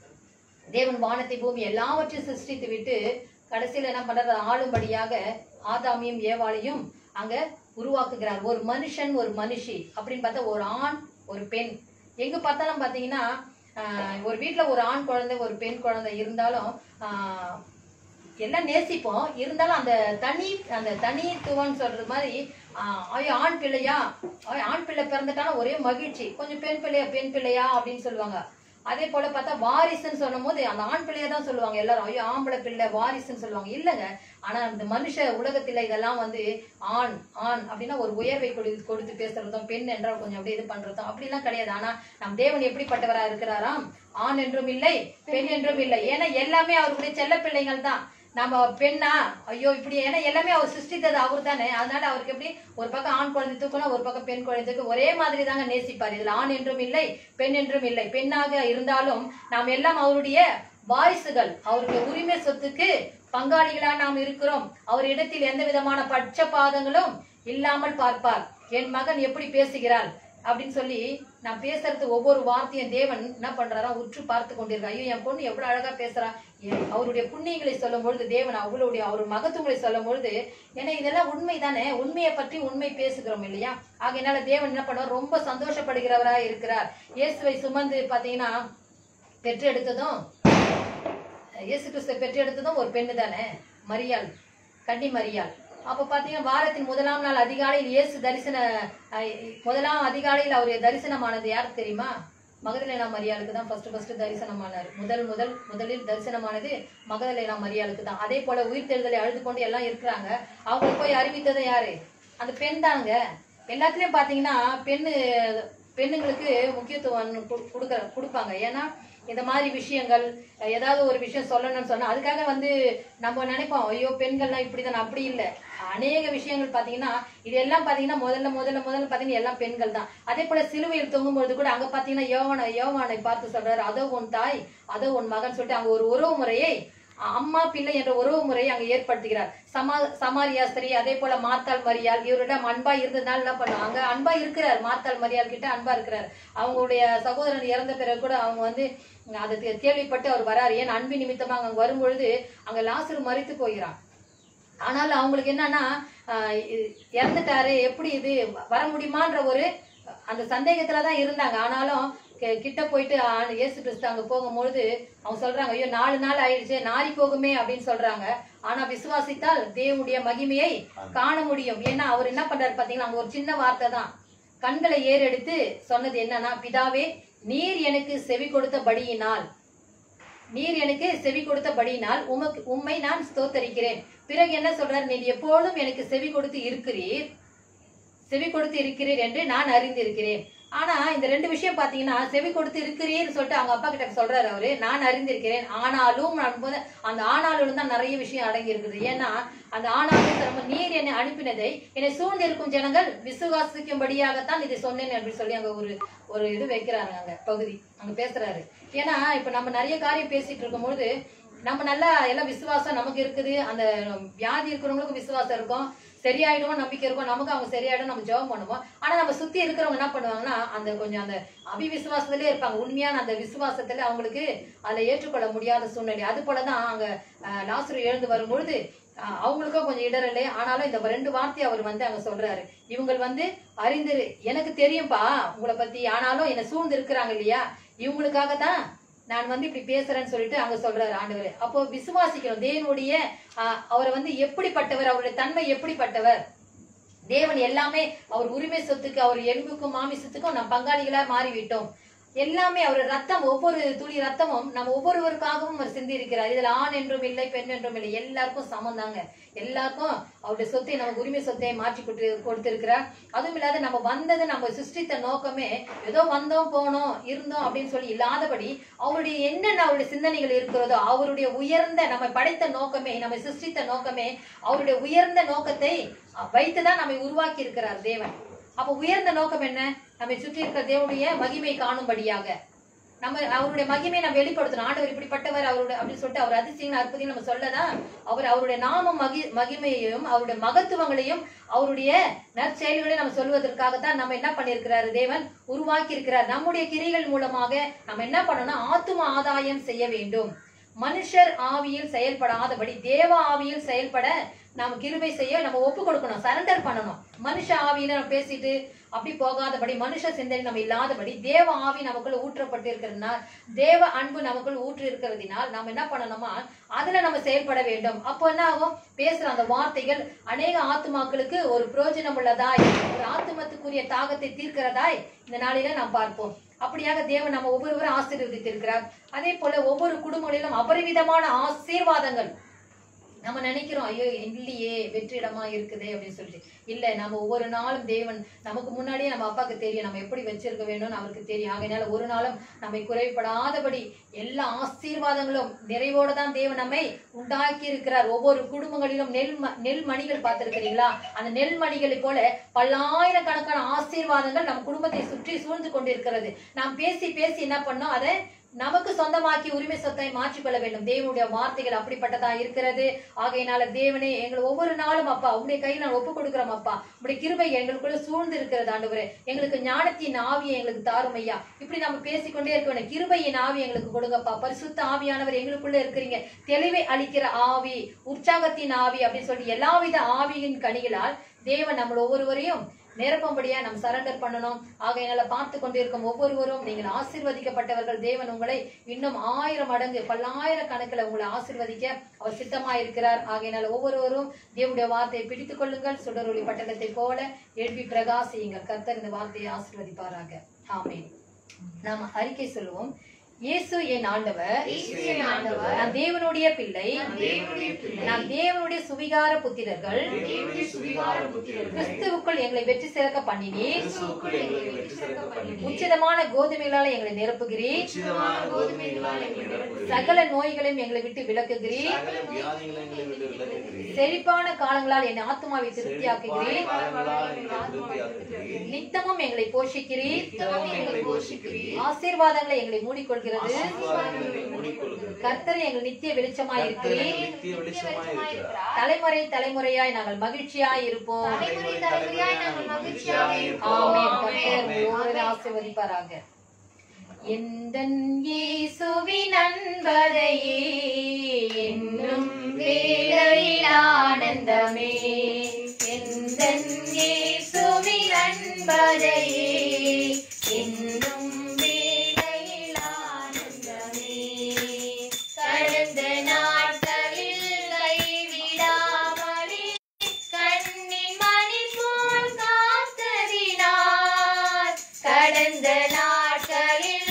தேவன் வானத்தை பூமி எல்லாவற்றையும் சிருஷ்டித்து விட்டு கடைசியில என்ன பண்றாரு ஆளும்படியாக ஆதாமியும் ஏவாளையும் அங்க உருவாக்குகிறார் ஒரு மனுஷன் ஒரு மனுஷி அப்படின்னு பார்த்தா ஒரு ஆண் ஒரு பெண் எங்க பார்த்தாலும் பாத்தீங்கன்னா ஆஹ், ஒரு வீட்ல ஒரு ஆண் குழந்தை ஒரு பெண் குழந்தை இருந்தாலும் ஆஹ், எல்லாம் நேசிப்போம் இருந்தாலும் அந்த தனி அந்த தனித்துவம்னு சொல்றது மாதிரி ஆஹ், ஐயோ ஆண் பிள்ளையா ஐயோ, ஆண் பிள்ளை பிறந்துட்டாலும் ஒரே மகிழ்ச்சி கொஞ்சம் பெண் பிள்ளையா பெண் பிள்ளையா அப்படின்னு சொல்லுவாங்க அதே போல பார்த்தா வாரிசுன்னு சொல்லும் போது அந்த ஆண் பிள்ளைய தான் சொல்லுவாங்க எல்லாரும் ஐயோ ஆம்பளை பிள்ளை வாரிசுன்னு சொல்லுவாங்க இல்லைங்க ஆனா இந்த மனுஷ உலகத்துல இதெல்லாம் வந்து ஆண் ஆண் அப்படின்னா ஒரு உயர்வை கொடுத்து கொடுத்து பேசுறதும் பெண் என்றால் கொஞ்சம் அப்படியே இது பண்றதும் அப்படிலாம் கிடையாது ஆனா நம் தேவன் எப்படிப்பட்டவரா இருக்கிறாராம் ஆண் என்றும் இல்லை பெண் என்றும் இல்லை ஏன்னா எல்லாமே அவருடைய செல்ல பிள்ளைகள் தான் நம்ம பெண்ணா ஐயோ இப்படி ஏன்னா எல்லாமே அவர் சிருஷ்டித்தது அவர் தானே அதனால அவருக்கு எப்படி ஒரு பக்கம் ஆண் குழந்தை தூக்கணும் ஒரு பக்கம் பெண் குழந்தை தூக்கம் ஒரே மாதிரி தாங்க நேசிப்பார் இதுல ஆண் என்றும் இல்லை பெண் என்றும் இல்லை பெண்ணாக இருந்தாலும் நாம் எல்லாம் அவருடைய வாரிசுகள் அவருடைய உரிமை சொத்துக்கு பங்காளிகளா நாம் இருக்கிறோம் அவர் இடத்தில் எந்த விதமான பட்சபாதங்களும் இல்லாமல் பார்ப்பார் என் மகன் எப்படி பேசுகிறாள் அப்படின்னு சொல்லி நான் பேசுறது ஒவ்வொரு வார்த்தையும் தேவன் என்ன பண்றாரா உற்று பார்த்து கொண்டிருக்கா ஐயோ என் பொண்ணு எவ்வளவு அழகா பேசுறா என் அவருடைய புண்ணியங்களை சொல்லும் பொழுது தேவன் அவளுடைய அவர் மகத்துவங்களை சொல்லும் பொழுது ஏன்னா இதெல்லாம் உண்மை தானே உண்மையை பற்றி உண்மை பேசுகிறோம் இல்லையா ஆகையினால தேவன் என்ன பண்ணுவார் ரொம்ப சந்தோஷப்படுகிறவரா இருக்கிறார் இயேசுவை சுமந்து பாத்தீங்கன்னா பெற்றெடுத்ததும் இயேசு கிறிஸ்துவை பெற்றெடுத்ததும் ஒரு பெண்ணு தானே மரியாள் கன்னி மரியாள் அப்போ பார்த்தீங்கன்னா வாரத்தின் முதலாம் நாள் அதிகாலையில் இயேசு தரிசன அஹ், முதலாம் அதிகாலையில் அவர் தரிசனமானது யாருக்கு தெரியுமா மகதலேனா மரியாளுக்கு தான் ஃபர்ஸ்ட் ஃபர்ஸ்ட் தரிசனமானார் முதல் முதல் முதலில் தரிசனமானது மகதலேனா மரியாளுக்கு தான் அதே போல உயிர்த்தெழுதலை அழுது கொண்டு எல்லாம் இருக்கிறாங்க அவங்களுக்கு போய் அறிவித்தது யாரு அந்த பெண் தாங்க எல்லாத்துலயும் பாத்தீங்கன்னா பெண்ணு பெண்ணுங்களுக்கு முக்கியத்துவம் கு- கொடுக்க கொடுப்பாங்க ஏன்னா இந்த மாதிரி விஷயங்கள் ஏதாவது ஒரு விஷயம் சொல்லணும்னு சொன்னா அதுக்காக வந்து நம்ம நினைப்போம் ஐயோ பெண்கள்லாம் இப்படிதான் அப்படி இல்லை அநேக விஷயங்கள் பாத்தீங்கன்னா இதெல்லாம் பாத்தீங்கன்னா முதல்ல முதல்ல முதல்ல பாத்தீங்கன்னா எல்லாம் பெண்கள் தான் அதே போல சிலுவையில் தொங்கும்பொழுது கூட அங்க பாத்தீங்கன்னா யோவான யோவானை பார்த்து சொல்றாரு அதோ உன் தாய் அதோ உன் மகன் சொல்லிட்டு அங்க ஒரு உறவு முறையை அம்மா பிள்ளை என்ற உறவு முறையை அங்க ஏற்படுத்துகிறார் சமா சமாரியா ஸ்திரீ அதே போல மார்த்தாள் மரியாள் இவரிடம் அன்பா இருந்ததுனால என்ன பண்ணுவாங்க அன்பா இருக்கிறார் மார்த்தாள் மரியாள் கிட்ட அன்பா இருக்கிறார் அவங்களுடைய சகோதரன் இறந்த பிறகு கூட அவங்க வந்து அதை தே- கேள்விப்பட்டு அவர் வராரு ஏன் அன்பு நிமித்தமா அங்க வரும்பொழுது அங்க லாசரு மறித்து போகிறான் ஆனாலும் அவங்களுக்கு என்னன்னா ஆஹ் இ- இறந்துட்டாரு எப்படி இது வர முடியுமான்ற ஒரு அந்த சந்தேகத்துல தான் இருந்தாங்க ஆனாலும் கி- கிட்ட போயிட்டு ஆண்டு இயேசு கிறிஸ்து அங்க போகும்பொழுது அவங்க சொல்றாங்க ஐயோ நாலு நாள் ஆயிடுச்சு நாரி போகுமே அப்படின்னு சொல்றாங்க ஆனா விசுவாசித்தால் தேவனுடைய மகிமையை காண முடியும் ஏன்னா அவர் என்ன பண்றாரு பாத்தீங்கன்னா அங்க ஒரு சின்ன வார்த்தை தான் கண்களை ஏறெடுத்து சொன்னது என்னன்னா பிதாவே நீர் எனக்கு செவி கொடுத்தபடியினால் நீர் எனக்கு செவி கொடுத்தபடியினால் உமக்கு உம்மை நான் ஸ்தோத்தரிக்கிறேன் பிறகு என்ன சொல்றார் நீர் எப்பொழுதும் எனக்கு செவி கொடுத்து இருக்கிறீர் செவி கொடுத்து இருக்கிறீர் என்று நான் அறிந்திருக்கிறேன் ஆனா இந்த ரெண்டு விஷயம் பாத்தீங்கன்னா செவி கொடுத்து இருக்கிறீர் சொல்லிட்டு அவங்க அப்பா கிட்ட சொல்றாரு அவரு நான் அறிந்திருக்கிறேன் ஆனாலும் நான் போது அந்த ஆனாலும் தான் நிறைய விஷயம் அடங்கி இருக்குது ஏன்னா அந்த ஆனாலும் சொல்லும்போது, நீர் என்னை அனுப்பினதை என்னை சூழ்ந்திருக்கும் ஜனங்கள் விசுவாசிக்கும்படியாகத்தான் இதை சொன்னேன் அப்படின்னு சொல்லி அங்க ஒரு ஒரு இது வைக்கிறாங்க அங்க பகுதி அங்க பேசுறாரு ஏன்னா இப்ப நம்ம நிறைய காரியம் பேசிட்டு இருக்கும்பொழுது நம்ம நல்லா எல்லாம் விசுவாசம் நமக்கு இருக்குது அந்த வியாதி இருக்கிறவங்களுக்கு விசுவாசம் இருக்கும் சரியாயிடும் நம்பிக்கை இருக்கும் நமக்கு அவங்க சரியாயிடும் நம்ம ஜெபம் பண்ணுவோம் ஆனா நம்ம சுத்தி இருக்கிறவங்க என்ன பண்ணுவாங்கன்னா அந்த கொஞ்சம் அந்த அபிவிசுவாசத்திலே இருப்பாங்க உண்மையான அந்த விசுவாசத்துல அவங்களுக்கு அதை ஏற்றுக்கொள்ள முடியாத சூழ்நிலை அது போலதான் அங்க அஹ், லாசரு எழுந்து வரும்பொழுது அஹ், அவங்களுக்கும் கொஞ்சம் இடரலே ஆனாலும் இந்த ரெண்டு வார்த்தையை அவர் வந்து அங்க சொல்றாரு இவங்க வந்து அறிந்து எனக்கு தெரியும்பா உங்களை பத்தி ஆனாலும் என்னை சூழ்ந்து இருக்கிறாங்க இல்லையா இவங்களுக்காக தான் நான் வந்து இப்படி பேசுறேன்னு சொல்லிட்டு அங்க சொல்றாரு ஆண்டவர் அப்போ விசுவாசிக்கணும் தேவனுடைய ஆஹ், அவரை வந்து எப்படிப்பட்டவர் அவருடைய தன்மை எப்படிப்பட்டவர் தேவன் எல்லாமே அவர் உரிமை சொத்துக்கு அவர் எலும்புக்கும் மாமிசத்துக்கும் நம் பங்காளிகளா மாறிவிட்டோம் எல்லாமே அவர் ரத்தம் ஒவ்வொரு துளி ரத்தமும் நம்ம ஒவ்வொருவருக்காகவும் அவர் சிந்தி இருக்கிறார் இதுல ஆண் என்றும் இல்லை பெண் என்றும் இல்லை எல்லாருக்கும் சமம் தாங்க எல்லாருக்கும் அவருடைய சொத்தை நமக்கு உரிமை சொத்தை மாற்றி கொடுத்து கொடுத்திருக்கிறார் அதுவும் இல்லாத நம்ம வந்தது நம்ம சிருஷ்டித்த நோக்கமே ஏதோ வந்தோம் போனோம் இருந்தோம் அப்படின்னு சொல்லி இல்லாதபடி அவருடைய என்னென்ன அவருடைய சிந்தனைகள் இருக்கிறதோ அவருடைய உயர்ந்த நம்ம படைத்த நோக்கமே நம்ம சிருஷ்டித்த நோக்கமே அவருடைய உயர்ந்த நோக்கத்தை வைத்துதான் நம்மை உருவாக்கி இருக்கிறார் தேவன் அப்ப உயர்ந்த நோக்கம் என்ன நம்மை சுற்றி இருக்கிற தேவனுடைய மகிமை காணும்படியாக நம்ம அவருடைய மகிமையை நம்ம வெளிப்படுத்தணும் ஆண்டவர் இப்படிப்பட்டவர் அவருடைய அப்படின்னு சொல்லிட்டு அவர் அதிசயங்கள் அற்புதம் நம்ம சொல்லதான் அவர் அவருடைய நாம மகி மகிமையையும் அவருடைய மகத்துவங்களையும் அவருடைய நற்செயல்களையும் நம்ம சொல்வதற்காகத்தான் நம்ம என்ன பண்ணியிருக்கிறாரு தேவன் உருவாக்கி இருக்கிறார் நம்முடைய கிரிகள் மூலமாக நம்ம என்ன பண்ணணும் ஆத்தும ஆதாயம் செய்ய வேண்டும் மனுஷர் ஆவியில் செயல்படாதபடி தேவ ஆவியில் செயல்பட நாம் கிருபை செய்ய நம்ம ஒப்பு கொடுக்கணும் சரண்டர் பண்ணணும் மனுஷ ஆவியில நம்ம பேசிட்டு அப்படி போகாதபடி மனுஷ சிந்தனை நம்ம இல்லாதபடி தேவ ஆவி நமக்குள்ள ஊற்றப்பட்டு இருக்கிறதுனால் தேவ அன்பு நமக்குள் ஊற்று இருக்கிறதுனால் நம்ம என்ன பண்ணணுமா அதுல நம்ம செயல்பட வேண்டும் அப்போ என்ன ஆகும் பேசுற அந்த வார்த்தைகள் அநேக ஆத்துமாக்களுக்கு ஒரு பிரயோஜனம் உள்ளதாய் ஒரு ஆத்துமத்துக்குரிய தாகத்தை தீர்க்கிறதாய் இந்த நாளில நாம் பார்ப்போம் அப்படியாக தேவன் நம்ம ஒவ்வொருவரும் ஆசீர்வதித்திருக்கிறார் அதே போல ஒவ்வொரு குடும்பங்களிலும் அபரிவிதமான ஆசீர்வாதங்கள் நம்ம நினைக்கிறோம் ஐயோ இல்லையே வெற்றிடமா இருக்குதே அப்படின்னு சொல்லிட்டு இல்ல நம்ம ஒவ்வொரு நாளும் தேவன் நமக்கு முன்னாடியே நம்ம அப்பாவுக்கு தெரியும் நம்ம எப்படி வச்சிருக்க வேணும்னு அவருக்கு தெரியும் ஆகையினால ஒரு நாளும் நம்மை குறைபடாதபடி எல்லா ஆசீர்வாதங்களும் நிறைவோட தான் தேவன் நம்மை உண்டாக்கி இருக்கிறார் ஒவ்வொரு குடும்பங்களிலும் நெல் ம- நெல் மணிகள் பார்த்திருக்கிறீங்களா அந்த நெல் மணிகளை போல பல்லாயிரக்கணக்கான ஆசீர்வாதங்கள் நம் குடும்பத்தை சுற்றி சூழ்ந்து கொண்டிருக்கிறது நாம் பேசி பேசி என்ன பண்ணோம் அதை நமக்கு சொந்தமாக்கி உரிமை சொத்தை மாற்றிக்கொள்ள வேண்டும் தேவனுடைய வார்த்தைகள் அப்படிப்பட்டதா இருக்கிறது ஆகையினால தேவனே எங்கள் ஒவ்வொரு நாளும் அப்பா உங்களுடைய கையில் நான் ஒப்பு கொடுக்கிறோம் அப்பா உங்களுடைய கிருபை எங்களுக்குள்ள சூழ்ந்து இருக்கிறது ஆண்டவரே எங்களுக்கு ஞானத்தின் ஆவியை எங்களுக்கு தாரும் ஐயா இப்படி நம்ம பேசிக்கொண்டே இருக்க வேண்டும் கிருபையின் ஆவி எங்களுக்கு கொடுங்கப்பா பரிசுத்த ஆவியானவர் எங்களுக்குள்ள இருக்கிறீங்க தெளிவை அளிக்கிற ஆவி உற்சாகத்தின் ஆவி அப்படின்னு சொல்லி எல்லாவித ஆவியின் கனிகளால் தேவன் நம்ம ஒவ்வொருவரையும் நிரப்பும்படியா நம்ம சரண்டர் பண்ணணும் ஆகையினால பார்த்து கொண்டிருக்கும் ஒவ்வொருவரும் நீங்கள் ஆசீர்வதிக்கப்பட்டவர்கள் தேவன் உங்களை இன்னும் ஆயிரம் மடங்கு பல்லாயிரக்கணக்கில் உங்களை ஆசீர்வதிக்க அவர் சித்தமாயிருக்கிறார் ஆகையினால ஒவ்வொருவரும் தேவனுடைய வார்த்தையை பிடித்துக் கொள்ளுங்கள் சுடரொளி பட்டணத்தை போல எழுப்பி பிரகாசியுங்கள் கர்த்தர் இந்த வார்த்தையை ஆசீர்வதிப்பாராக ஆமென் நாம அறிக்கை சொல்லுவோம் இயேசு என் ஆண்டவர் நான் தேவனுடைய பிள்ளை நான் தேவனுடைய சுவிகார புத்திரர்கள் கிறிஸ்துவுக்குள் எங்களை வெற்றி சேர்க்க பண்ணினீர் உச்சிதமான கோதுமைகளால் எங்களை நிரப்புகிறீர் சகல நோய்களையும் எங்களை விட்டு விலக்குகிறீர் செழிப்பான காலங்களால் என் ஆத்மாவை திருப்தியாக்குகிறீர் நித்தமும் எங்களை போஷிக்கிறீர் ஆசீர்வாதங்களை எங்களை மூடிக்கொள்கிறது கர்த்தர் எங்கள் நித்திய வெளிச்சமாயிருக்கிறீர் தலைமுறை தலைமுறையாய் நாங்கள் மகிழ்ச்சியாய் இருப்போம் தலைமுறை தலைமுறையாய் நாங்கள் மகிழ்ச்சியாக இருப்போம். ஆமென் கர்த்தர் ஒவ்வொரு ஆசீர்வதிப்பாராக எந்தன் இயேசுவின் அன்பதையே என்னும் வேளையில் ஆனந்தமே எந்தன் இயேசுவின் அன்பதையே என்னும் வேளையில் ஆனந்தமே கடந்த நாட்களில் கைவிடாமலே கண்ணின் மணி போல் காத்ததினார் கடந்த நாட்களில்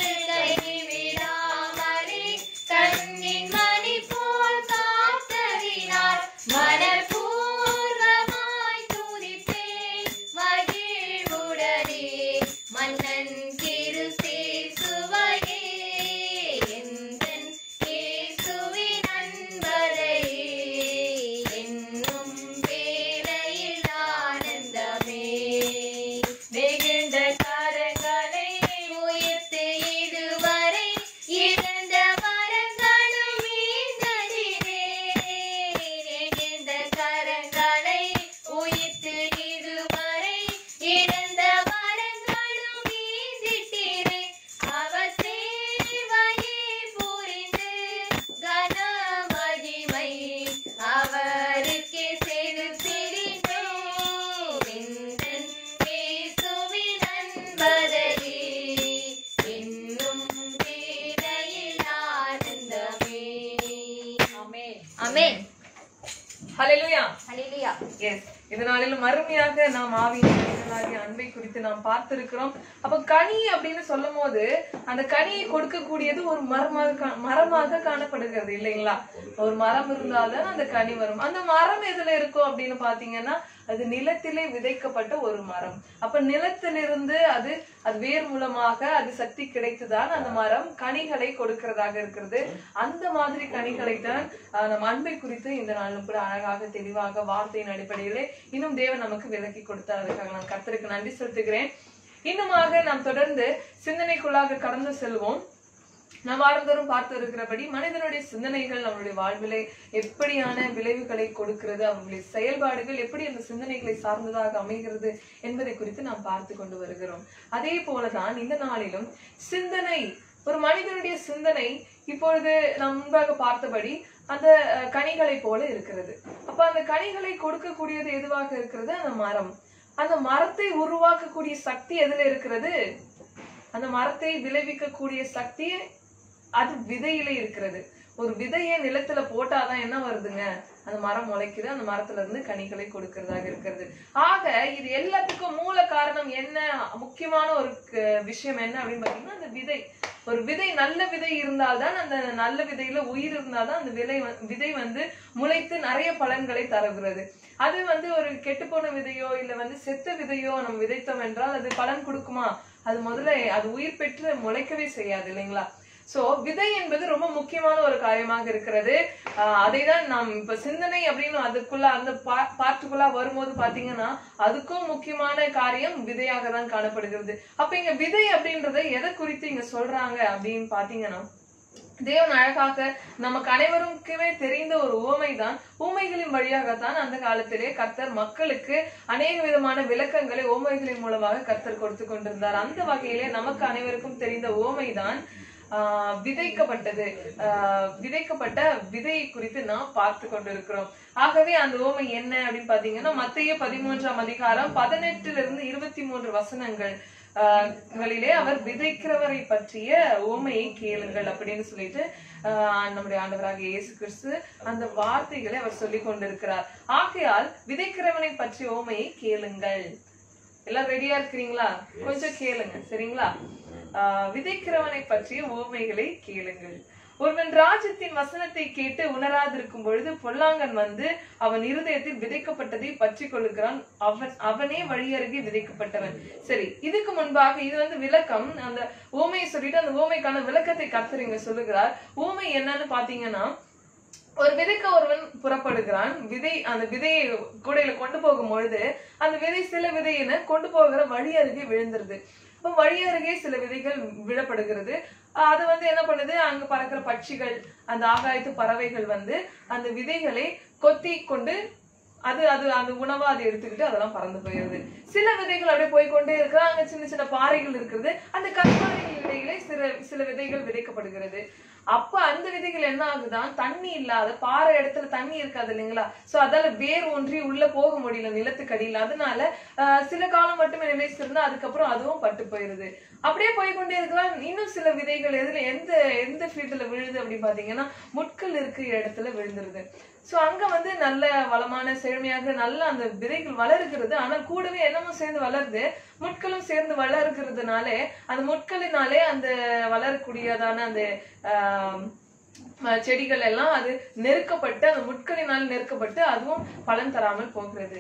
கைவிடாமலே கண்ணின் மணி போல் காத்ததினார் மனப்பூர்வமாய் துதிப்பேன் மகிழ்வுடனே மன்னன் திரு சேசுவையே எந்தன் இயேசுவின் அன்பரையே என்னும் வேளையில் ஆனந்தமே வெகுண்ட கரங்களை உயர்த்து இதுவரை இழந்த மரங்களும் மீண்டதிலே நெகிழ்ந்த கரங்களை உயர்த்து இதுவரை இழந்த மரங்களும் மீண்டிட்டிரே அவர் சேவையை புரிந்து கன மகிமை அவருக்கே செலுத்திடுவோம் எந்தன் இயேசுவின் அன்பரையே என்னும் வேளையில் ஆனந்தமே ஆமென் ஆமென் ஹalleluya ஹalleluya எஸ் இதனாலும் அருமையாக நாம் ஆவியின் கனிகளாகிய அன்பை குறித்து நாம் பார்த்திருக்கிறோம் அப்ப கனி அப்படின்னு சொல்லும் போது அந்த கனியை கொடுக்கக்கூடியது ஒரு மரமாக கா- மரமாக காணப்படுகிறது இல்லைங்களா ஒரு மரம் இருந்தால்தான் அந்த கனி வரும் அந்த மரம் எதுல இருக்கும் அப்படின்னு பாத்தீங்கன்னா அது நிலத்திலே விதைக்கப்பட்ட ஒரு மரம் அப்ப நிலத்திலிருந்து அது அது வேர் மூலமாக அது சக்தி கிடைத்துதான் அந்த மரம் கனிகளை கொடுக்கிறதாக இருக்கிறது அந்த மாதிரி கனிகளை தான் ஆஹ், நம் அன்பை குறித்து இந்த நாளிலும் கூட அழகாக தெளிவாக வார்த்தையின் அடிப்படையிலே இன்னும் தேவன் நமக்கு விலக்கி கொடுத்தார் அதுக்காக நான் கர்த்தருக்கு நன்றி செலுத்துகிறேன் இன்னுமாக நாம் தொடர்ந்து சிந்தனைக்குள்ளாக கடந்து செல்வோம் நாம் வாரந்தோறும் பார்த்து இருக்கிறபடி மனிதனுடைய சிந்தனைகள் நம்மளுடைய வாழ்விலே எப்படியான விளைவுகளை கொடுக்கிறது அவர்களுடைய செயல்பாடுகள் எப்படி அந்த சிந்தனைகளை சார்ந்ததாக அமைகிறது என்பதை குறித்து நாம் பார்த்து கொண்டு வருகிறோம் அதே போலதான் இந்த நாளிலும் சிந்தனை ஒரு மனிதனுடைய சிந்தனை இப்பொழுது நாம் முன்பாக பார்த்தபடி அந்த அஹ், கனிகளை போல இருக்கிறது அப்ப அந்த கனிகளை கொடுக்கக்கூடியது எதுவாக இருக்கிறது அந்த மரம் அந்த மரத்தை உருவாக்கக்கூடிய சக்தி எதுல இருக்கிறது அந்த மரத்தை விளைவிக்கக்கூடிய சக்தி அது விதையில இருக்கிறது ஒரு விதையை நிலத்துல போட்டாதான் என்ன வருதுங்க அந்த மரம் முளைக்குது அந்த மரத்துல இருந்து கனிகளை கொடுக்கறதாக இருக்கிறது ஆக இது எல்லாத்துக்கும் மூல காரணம் என்ன முக்கியமான ஒரு க- விஷயம் என்ன அப்படின்னு பாத்தீங்கன்னா அந்த விதை ஒரு விதை நல்ல விதை இருந்தால்தான் அந்த நல்ல விதையில உயிர் இருந்தால்தான் அந்த விதை வ- விதை வந்து முளைத்து நிறைய பலன்களை தருகிறது அது வந்து ஒரு கெட்டுப்போன விதையோ இல்ல வந்து செத்த விதையோ நம்ம விதைத்தோம் என்றால் அது பலன் கொடுக்குமா அது முதல்ல அது உயிர் பெற்று முளைக்கவே செய்யாது இல்லைங்களா சோ விதை என்பது ரொம்ப முக்கியமான ஒரு காரியமாக இருக்கிறது ஆஹ் அதை தான் நாம் இப்ப சிந்தனை அப்படின்னு அதுக்குள்ள அந்த பார்ட்டுக்குள்ள வரும்போது பாத்தீங்கன்னா அதுக்கும் முக்கியமான காரியம் விதையாக தான் காணப்படுகிறது அப்ப இங்க விதை அப்படின்றத எதை குறித்து இங்க சொல்றாங்க அப்படின்னு பாத்தீங்கன்னா தேவன் அழகாக நமக்கு அனைவருக்குமே தெரிந்த ஒரு ஊமை தான் ஊமைகளின் வழியாகத்தான் அந்த காலத்திலே கர்த்தர் மக்களுக்கு அநேக விதமான விளக்கங்களை ஓமைகளின் மூலமாக கர்த்தர் கொடுத்து கொண்டிருந்தார் அந்த வகையிலே நமக்கு அனைவருக்கும் தெரிந்த ஓமை தான் ஆஹ் விதைக்கப்பட்டது ஆஹ் விதைக்கப்பட்ட விதை குறித்து நாம் பார்த்து கொண்டிருக்கிறோம் ஆகவே அந்த ஓமை என்ன அப்படின்னு பாத்தீங்கன்னா மத்திய பதிமூன்றாம் அதிகாரம் பதினெட்டுல இருந்து இருபத்தி மூன்று வசனங்கள் ஆஹ் களிலே அவர் விதைக்கிறவரை பற்றிய ஓமையை கேளுங்கள் அப்படின்னு சொல்லிட்டு ஆஹ் நம்முடைய ஆண்டவராக இயேசு கிறிஸ்து அந்த வார்த்தைகளை அவர் சொல்லிக் கொண்டிருக்கிறார் ஆகையால் விதைக்கிறவனை பற்றிய ஓமையை கேளுங்கள் எல்லாம் ரெடியா இருக்கிறீங்களா கொஞ்சம் கேளுங்க சரிங்களா ஆஹ் விதைக்கிறவனை பற்றிய ஓமைகளை கேளுங்கள் ஒருவன் ராஜ்யத்தின் வசனத்தை கேட்டு உணராதிருக்கும் பொழுது பொல்லாங்கன் வந்து அவன் இருதயத்தில் விதைக்கப்பட்டதை பற்றி கொள்ளுகிறான் அவன் அவனே வழியருகே விதைக்கப்பட்டவன் சரி இதுக்கு முன்பாக இது வந்து விளக்கம் அந்த ஓமையை சொல்லிட்டு அந்த ஓமைக்கான விளக்கத்தை கர்த்தர் இங்க சொல்லுகிறார் ஓமை என்னன்னு பாத்தீங்கன்னா ஒரு விதைக்க ஒருவன் புறப்படுகிறான் விதை அந்த விதையை கூடையில கொண்டு போகும் பொழுது அந்த விதை சில விதையின கொண்டு போகிற வழி அருகே விழுந்துருது இப்போ வழி அருகே சில விதைகள் விழப்படுகிறது ஆஹ் அது வந்து என்ன பண்ணுது அங்க பறக்கிற பட்சிகள் அந்த ஆகாயத்து பறவைகள் வந்து அந்த விதைகளை கொத்தி கொண்டு அது அது அந்த உணவா அதை எடுத்துக்கிட்டு அதெல்லாம் பறந்து போயிருது சில விதைகள் அப்படியே போய்க்கொண்டே இருக்கிற அங்க சின்ன சின்ன பாறைகள் இருக்கிறது அந்த கற்பாறைகள் இடையிலே சில சில விதைகள் விதைக்கப்படுகிறது அப்ப அந்த விதைகள் என்ன ஆகுதான் தண்ணி இல்லாத பாறை இடத்துல தண்ணி இருக்காது இல்லைங்களா சோ அதால வேர் ஒன்றி உள்ள போக முடியல நிலத்துக்கு அடியில அதனால ஆஹ், சில காலம் மட்டுமே நிலைச்சிருந்தா அதுக்கப்புறம் அதுவும் பட்டு போயிருது அப்படியே போய்க்கொண்டே இருக்கலாம் இன்னும் சில விதைகள் எதுல எந்த எந்த ஃபீல்டுல விழுது அப்படின்னு பாத்தீங்கன்னா முட்கள் இருக்கிற இடத்துல விழுந்துருது சோ அங்க வந்து நல்ல வளமான செழுமையாக நல்ல அந்த விதைகள் வளருகிறது ஆனால் கூடவே என்னமோ சேர்ந்து வளருது முட்களும் சேர்ந்து வளருகிறதுனாலே அந்த முட்களினாலே அந்த வளரக்கூடியதான அந்த ஆஹ் அஹ் செடிகள் எல்லாம் அது நெருக்கப்பட்டு அந்த முட்களினால் நெருக்கப்பட்டு அதுவும் பலன் தராமல் போகிறது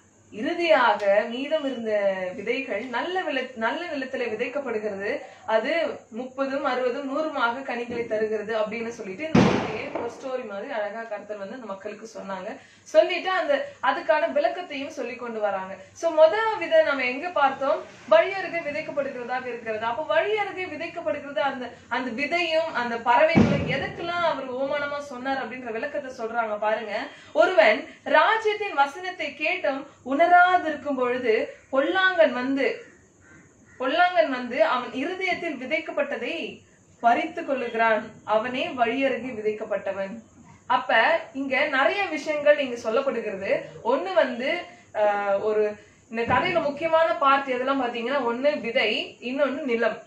இறுதியாக மீதம் இருந்த விதைகள் நல்ல விள நல்ல நிலத்துல விதைக்கப்படுகிறது அது முப்பதும் அறுபதும் நூறுமாக கனிகளை தருகிறது அப்படின்னு சொல்லிட்டு இந்த கதையை ஒரு ஸ்டோரி மாதிரி அழகா கருத்தர் வந்து அந்த மக்களுக்கு சொன்னாங்க சொல்லிட்டு அந்த அதுக்கான விளக்கத்தையும் சொல்லி கொண்டு வராங்க சோ முதல் விதை நம்ம எங்க பார்த்தோம் வழி அருகே விதைக்கப்படுகிறதாக இருக்கிறது அப்ப வழி அருகே விதைக்கப்படுகிறது அந்த அந்த விதையும் அந்த பறவைகளும் எதுக்கெல்லாம் அவர் ஓமானமா சொன்னார் அப்படின்ற விளக்கத்தை சொல்றாங்க பாருங்க ஒருவன் ராஜ்யத்தின் வசனத்தை கேட்டும் உணராதிருக்கும் பொழுது பொல்லாங்கன் வந்து பொல்லாங்கன் வந்து அவன் இருதயத்தில் விதைக்கப்பட்டதை பறித்து கொள்ளுகிறான் அவனே வழியருகே விதைக்கப்பட்டவன் அப்ப இங்க நிறைய விஷயங்கள் இங்க சொல்லப்படுகிறது ஒண்ணு வந்து ஆஹ், ஒரு இந்த கதையில முக்கியமான பார்ட் எதெல்லாம் பாத்தீங்கன்னா ஒண்ணு விதை இன்னொன்னு நிலம்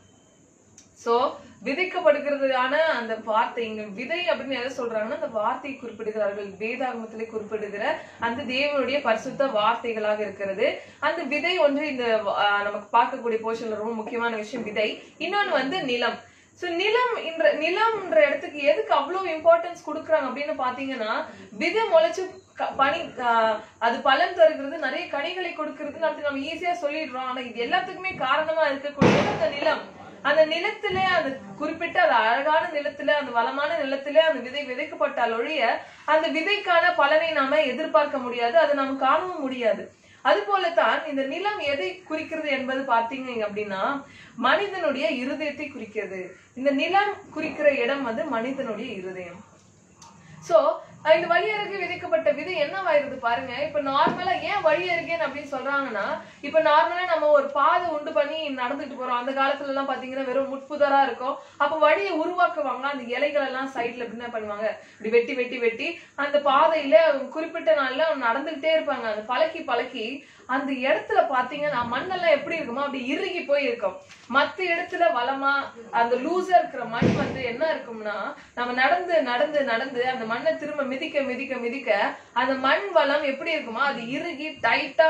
சோ விதைக்கப்படுகிறதுக்கான அந்த வார்த்தை இங்க விதை அப்படின்னு எதை சொல்றாங்கன்னா அந்த வார்த்தையை குறிப்பிடுகிறார்கள் வேதாகமத்திலே குறிப்பிடுகிற அந்த தேவனுடைய பரிசுத்த வார்த்தைகளாக இருக்கிறது அந்த விதை ஒன்று இந்த ஆஹ், நமக்கு பார்க்கக்கூடிய போர்ஷன்ல ரொம்ப முக்கியமான விஷயம் விதை இன்னொன்னு வந்து நிலம் சோ நிலம் என்ற நிலம்ன்ற இடத்துக்கு எதுக்கு அவ்வளவு இம்பார்ட்டன்ஸ் கொடுக்குறாங்க அப்படின்னு பாத்தீங்கன்னா விதை முளைச்சு க- பனி ஆஹ், அது பலன் தருகிறது நிறைய கனிகளை கொடுக்கிறது அப்படி நம்ம ஈஸியா சொல்லிடுறோம் ஆனா இது எல்லாத்துக்குமே காரணமா இருக்கக்கூடியது அந்த நிலம் அந்த நிலத்துல அந்த குறிப்பிட்ட அந்த அழகான நிலத்துல அந்த வளமான நிலத்துல அந்த விதை விதைக்கப்பட்டால் ஒழிய அந்த விதைக்கான பலனை நாம எதிர்பார்க்க முடியாது அதை நாம் காணவும் முடியாது அது போலத்தான் இந்த நிலம் எதை குறிக்கிறது என்பது பார்த்தீங்க அப்படின்னா மனிதனுடைய இருதயத்தை குறிக்கிறது இந்த நிலம் குறிக்கிற இடம் வந்து மனிதனுடைய இருதயம் சோ இந்த வழி அருகே விதைக்கப்பட்ட விதை என்னவாயிருது பாருங்க இப்ப நார்மலா ஏன் வழி அருகேன்னு அப்படின்னு சொல்றாங்கன்னா இப்ப நார்மலா நம்ம ஒரு பாதை உண்டு பண்ணி நடந்துட்டு போறோம் அந்த காலத்துல எல்லாம் பாத்தீங்கன்னா வெறும் முட்புதரா இருக்கும் அப்ப வழியை உருவாக்குவாங்க அந்த இலைகள் எல்லாம் சைட்ல என்ன பண்ணுவாங்க இப்படி வெட்டி வெட்டி வெட்டி அந்த பாதையில குறிப்பிட்ட நாள்ல அவங்க நடந்துகிட்டே இருப்பாங்க அந்த பழக்கி பழக்கி அந்த இடத்துல பாத்தீங்கன்னா மண்ணெல்லாம் எப்படி இருக்குமோ அப்படி இறுகி போய் இருக்கும் மத்த இடத்துல வளமா அந்த லூசா இருக்கிற மண் வந்து என்ன இருக்கும்னா நம்ம நடந்து நடந்து நடந்து அந்த மண்ணை திரும்ப மிதிக்க மிதிக்க மிதிக்க அந்த மண் வளம் எப்படி இருக்குமோ அது இறுகி டைட்டா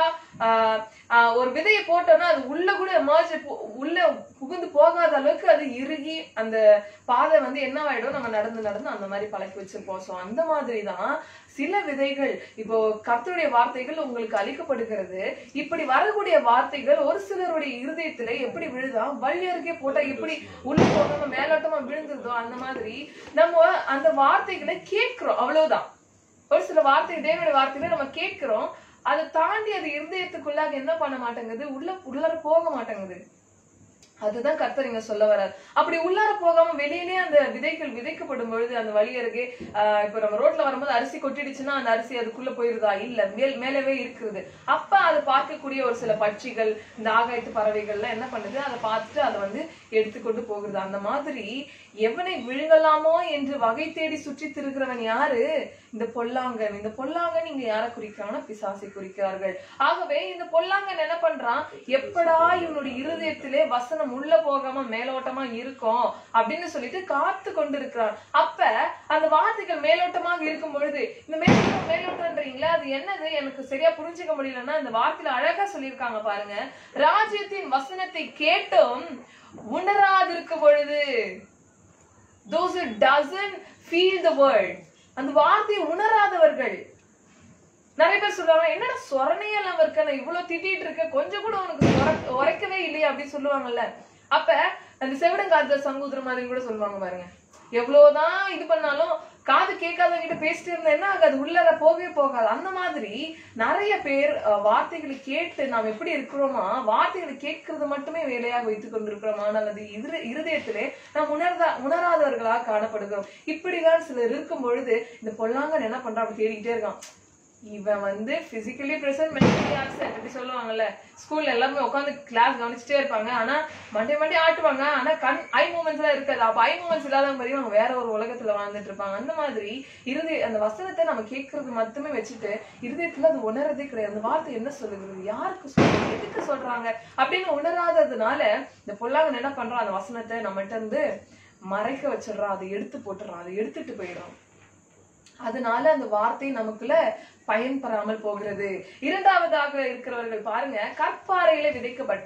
ஒரு விதையை போட்டோம்னா அது உள்ள கூட எமர்ஜ் உள்ள புகுந்து போகாத அளவுக்கு அது இறுகி அந்த பாதை வந்து என்னவாயிடும் நம்ம நடந்து நடந்து அந்த மாதிரி பழக்கி வச்சிருப்போம் ஸோ அந்த மாதிரி தான் சில விதைகள் இப்போ கர்த்தருடைய வார்த்தைகள் உங்களுக்கு அளிக்கப்படுகிறது இப்படி வரக்கூடிய வார்த்தைகள் ஒரு சிலருடைய இருதயத்துல எப்படி விழுதா வழி அருகே போட்டா எப்படி உள்ள போகாம மேலோட்டமா விழுந்துருதோ அந்த மாதிரி நம்ம அந்த வார்த்தைகளை கேட்கிறோம் அவ்வளவுதான் ஒரு சில வார்த்தை தேவனுடைய வார்த்தைகளை நம்ம கேட்கிறோம் அதை தாண்டி அது இருதயத்துக்குள்ளாக என்ன பண்ண மாட்டேங்குது உள்ள உள்ளார போக மாட்டேங்குது அதுதான் கர்த்தர் இங்க சொல்ல வர்றார் அப்படி உள்ளார போகாம வெளியிலே அந்த விதைகள் விதைக்கப்படும் பொழுது அந்த வழி அருகே ஆஹ் இப்ப நம்ம ரோட்ல வரும்போது அரிசி கொட்டிடுச்சுன்னா அந்த அரிசி அதுக்குள்ள போயிருதா இல்ல மேல் மேலவே இருக்குது அப்ப அதை பார்க்கக்கூடிய ஒரு சில பட்சிகள் இந்த ஆகாயத்து பறவைகள்லாம் என்ன பண்ணுது அதை பார்த்துட்டு அதை வந்து எடுத்துக்கொண்டு போகுது அந்த மாதிரி எவனை விழுங்கலாமோ என்று வகை தேடி சுற்றி திருக்கிறவன் யாரு இந்த பொல்லாங்கன் இந்த பொல்லாங்கன் இங்க யாரை குறிக்கிறாங்கன்னா பிசாசை குறிக்கிறார்கள் ஆகவே இந்த பொல்லாங்கன் என்ன பண்றான் எப்படா இவனுடைய இருதயத்திலே வசனம் உள்ள போகாம மேலோட்டமா இருக்கும் அப்படின்னு சொல்லிட்டு காத்து கொண்டு இருக்கிறான் அப்ப அந்த வார்த்தைகள் மேலோட்டமாக இருக்கும் பொழுது இந்த மேலோட்டம் மேலோட்டம்ன்றீங்களா அது என்னது எனக்கு சரியா புரிஞ்சுக்க முடியலன்னா இந்த வார்த்தையில அழகா சொல்லியிருக்காங்க பாருங்க ராஜ்யத்தின் வசனத்தை கேட்டும் உணராதிருக்கும் பொழுது those who doesn't feel the word அந்த வார்த்தையை உணராதவர்கள் நிறைய பேர் சொல்லுவாங்க என்னடா சொரணையே இல்லாம இருக்க நான் இவ்வளவு திட்டிட்டு இருக்க கொஞ்சம் கூட உனக்கு சொர- உரைக்கவே இல்லையா அப்படின்னு சொல்லுவாங்கல்ல அப்ப அந்த செவிடங்காத சங்கூத்திரம் மாதிரி கூட சொல்லுவாங்க பாருங்க எவ்வளவுதான் இது பண்ணாலும் காது கேட்காதவங்க கிட்ட பேசிட்டு இருந்தா என்ன ஆகாது உள்ளர போகவே போகாது அந்த மாதிரி நிறைய பேர் அஹ், வார்த்தைகளை கேட்டு நாம் எப்படி இருக்கிறோமா வார்த்தைகளை கேட்கறது மட்டுமே வேலையாக வைத்துக் கொண்டிருக்கிறோம் ஆனால் அது இரு இருதயத்திலே நாம் உணர்தா உணராதவர்களாக காணப்படுகிறோம் இப்படிதான் சிலர் இருக்கும் பொழுது இந்த பொல்லாங்கன் என்ன பண்றான் அப்படி தேடிக்கிட்டே இருக்கான் இவன் வந்து பிசிக்கலி பிரசன்ட் மென்டலி ஆப்சென்ட் அப்படி சொல்லுவாங்கல்ல ஸ்கூல்ல எல்லாருமே உட்காந்து கிளாஸ் கவனிச்சுட்டே இருப்பாங்க ஆனா மண்டே மண்டே ஆட்டுவாங்க ஆனா கண் ஐ மூமெண்ட்ஸ் எல்லாம் இருக்காது அப்ப ஐ மூமெண்ட்ஸ் இல்லாதவங்க மாதிரி அவங்க வேற ஒரு உலகத்துல வாழ்ந்துட்டு இருப்பாங்க அந்த மாதிரி இருதய அந்த வசனத்தை நம்ம கேட்கறது மட்டுமே வச்சுட்டு இருதயத்துல அது உணர்றதே கிடையாது அந்த வார்த்தை என்ன சொல்லுகிறது யாருக்கு சொல்லுது எதுக்கு சொல்றாங்க அப்படின்னு உணராததுனால இந்த பொல்லாங்கன் என்ன பண்றான் அந்த வசனத்தை நம்மகிட்ட இருந்து மறைக்க வச்சிடுறான் அதை எடுத்து போட்டுறான் அதை எடுத்துட்டு போயிடும் அதனால அந்த வார்த்தை நமக்குள்ள பயன்பெறாமல் போகிறது இரண்டாவதாக இருக்கிறவர்கள் பாருங்க கற்பாறையில விதைக்கப்பட்ட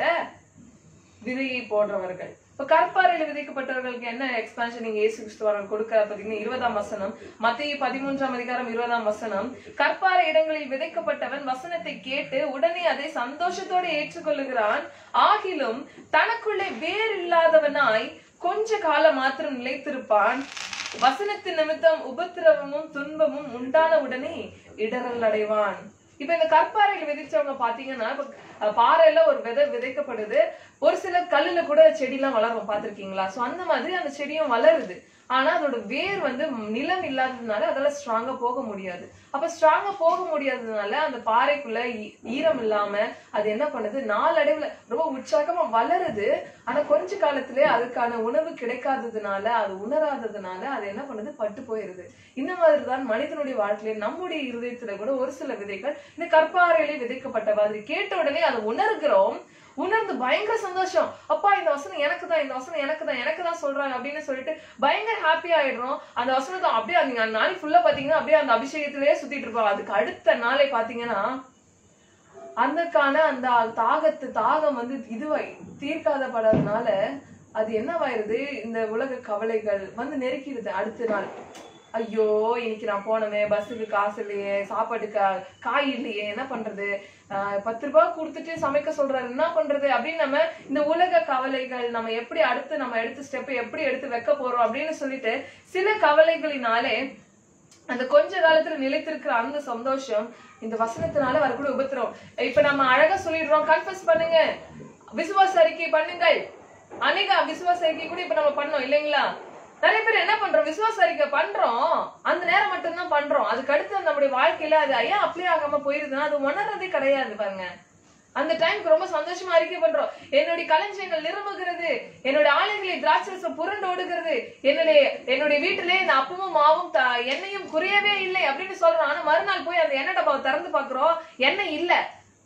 விதையை போடுறவர்கள் இப்ப கற்பாறையில விதைக்கப்பட்டவர்களுக்கு என்ன எக்ஸ்பான்ஷன் நீங்க இயேசு கிறிஸ்துவாரன் கொடுக்க பாத்தீங்கன்னா இருபதாம் வசனம் மத்திய பதிமூன்றாம் அதிகாரம் இருபதாம் வசனம் கற்பாறை இடங்களில் விதைக்கப்பட்டவன் வசனத்தை கேட்டு உடனே அதை சந்தோஷத்தோடு ஏற்றுக்கொள்ளுகிறான் ஆகிலும் தனக்குள்ளே வேர் இல்லாதவனாய் கொஞ்ச காலம் மாத்திரம் நிலைத்திருப்பான் வசனத்தின் நிமித்தம் உபத்திரவமும் துன்பமும் உண்டான உடனே இடரல் அடைவான் இப்ப இந்த கற்பாறையில விதைச்சவங்க பாத்தீங்கன்னா இப்ப அஹ், பாறையில ஒரு விதை விதைக்கப்படுது ஒரு சில கல்லுல கூட செடி எல்லாம் வளரும் பாத்திருக்கீங்களா சோ அந்த மாதிரி அந்த செடியும் வளருது ஆனா அதோட வேர் வந்து நிலம் இல்லாததுனால அதால ஸ்ட்ராங்கா போக முடியாது அப்ப ஸ்ட்ராங்கா போக முடியாததுனால அந்த பாறைக்குள்ள ஈ- ஈரம் இல்லாம அது என்ன பண்ணுது நாளடைவுல ரொம்ப உற்சாகமா வளருது ஆனா கொஞ்ச காலத்திலே அதுக்கான உணவு கிடைக்காததுனால அது உணராததுனால அது என்ன பண்ணுது பட்டு போயிருது இந்த மாதிரிதான் மனிதனுடைய வாழ்க்கையில நம்முடைய இருதயத்துல கூட ஒரு சில விதைகள் இந்த கற்பாறையிலே விதைக்கப்பட்ட மாதிரி கேட்ட உடனே அதை உணர்கிறோம் உணர்ந்து பயங்கர சந்தோஷம் அப்பா இந்த வசனம் எனக்கு தான் இந்த வசனம் எனக்கு தான் எனக்கு தான் சொல்றாங்க அப்படின்னு சொல்லிட்டு பயங்கர ஹாப்பி ஆயிடுறோம் அந்த வசனத்தை அப்படியே நீங்க அந்த நாளைக்கு ஃபுல்லா பாத்தீங்கன்னா அப்படியே அந்த அபிஷேகத்திலேயே சுத்திட்டு இருப்பாங்க அதுக்கு அடுத்த நாளை பாத்தீங்கன்னா அந்தக்கான அந்த தாகத்து தாகம் வந்து இதுவாய் தீர்க்காதப்படாதனால அது என்னவாயிருது இந்த உலக கவலைகள் வந்து நெருக்கிடுது அடுத்த நாள் ஐயோ இன்னைக்கு நான் போனமே பஸ்ஸுக்கு காசு இல்லையே சாப்பாட்டுக்கு கா- காய் இல்லையே என்ன பண்றது ஆஹ் பத்து ரூபாய் கொடுத்துட்டு சமைக்க சொல்றாரு என்ன பண்றது அப்படின்னு நம்ம இந்த உலக கவலைகள் நம்ம எப்படி அடுத்து நம்ம எடுத்த ஸ்டெப் எப்படி எடுத்து வைக்க போறோம் அப்படின்னு சொல்லிட்டு சில கவலைகளினாலே அந்த கொஞ்ச காலத்துல நிலைத்திருக்கிற அந்த சந்தோஷம் இந்த வசனத்தினால வரக்கூடிய உபத்திரம் இப்ப நம்ம அழகா சொல்லிடுறோம் கன்ஃபஸ் பண்ணுங்க விசுவாச அறிக்கை பண்ணுங்கள் அநேக விசுவாச அறிக்கை கூட இப்ப நம்ம பண்ணோம் இல்லைங்களா நிறைய பேர் என்ன பண்றோம் விசுவாச அறிக்கை பண்றோம் அந்த நேரம் மட்டும்தான் பண்றோம் அதுக்கு அடுத்து நம்முடைய வாழ்க்கையில அது ஏன் அப்ளை ஆகாம போயிருதுன்னா அது உணர்றதே கிடையாது பாருங்க அந்த டைம்க்கு ரொம்ப சந்தோஷமா அறிக்கை பண்றோம் என்னுடைய களஞ்சியங்கள் நிரம்புகிறது என்னுடைய ஆலைகளை திராட்சரசம் புரண்டு ஓடுகிறது என்னுடைய என்னுடைய வீட்டிலே இந்த அப்பமும் மாவும் த- எண்ணெயும் குறையவே இல்லை அப்படின்னு சொல்றோம் ஆனா மறுநாள் போய் அந்த எண்ணெய் டப்பாவை திறந்து பாக்குறோம் எண்ணெய் இல்ல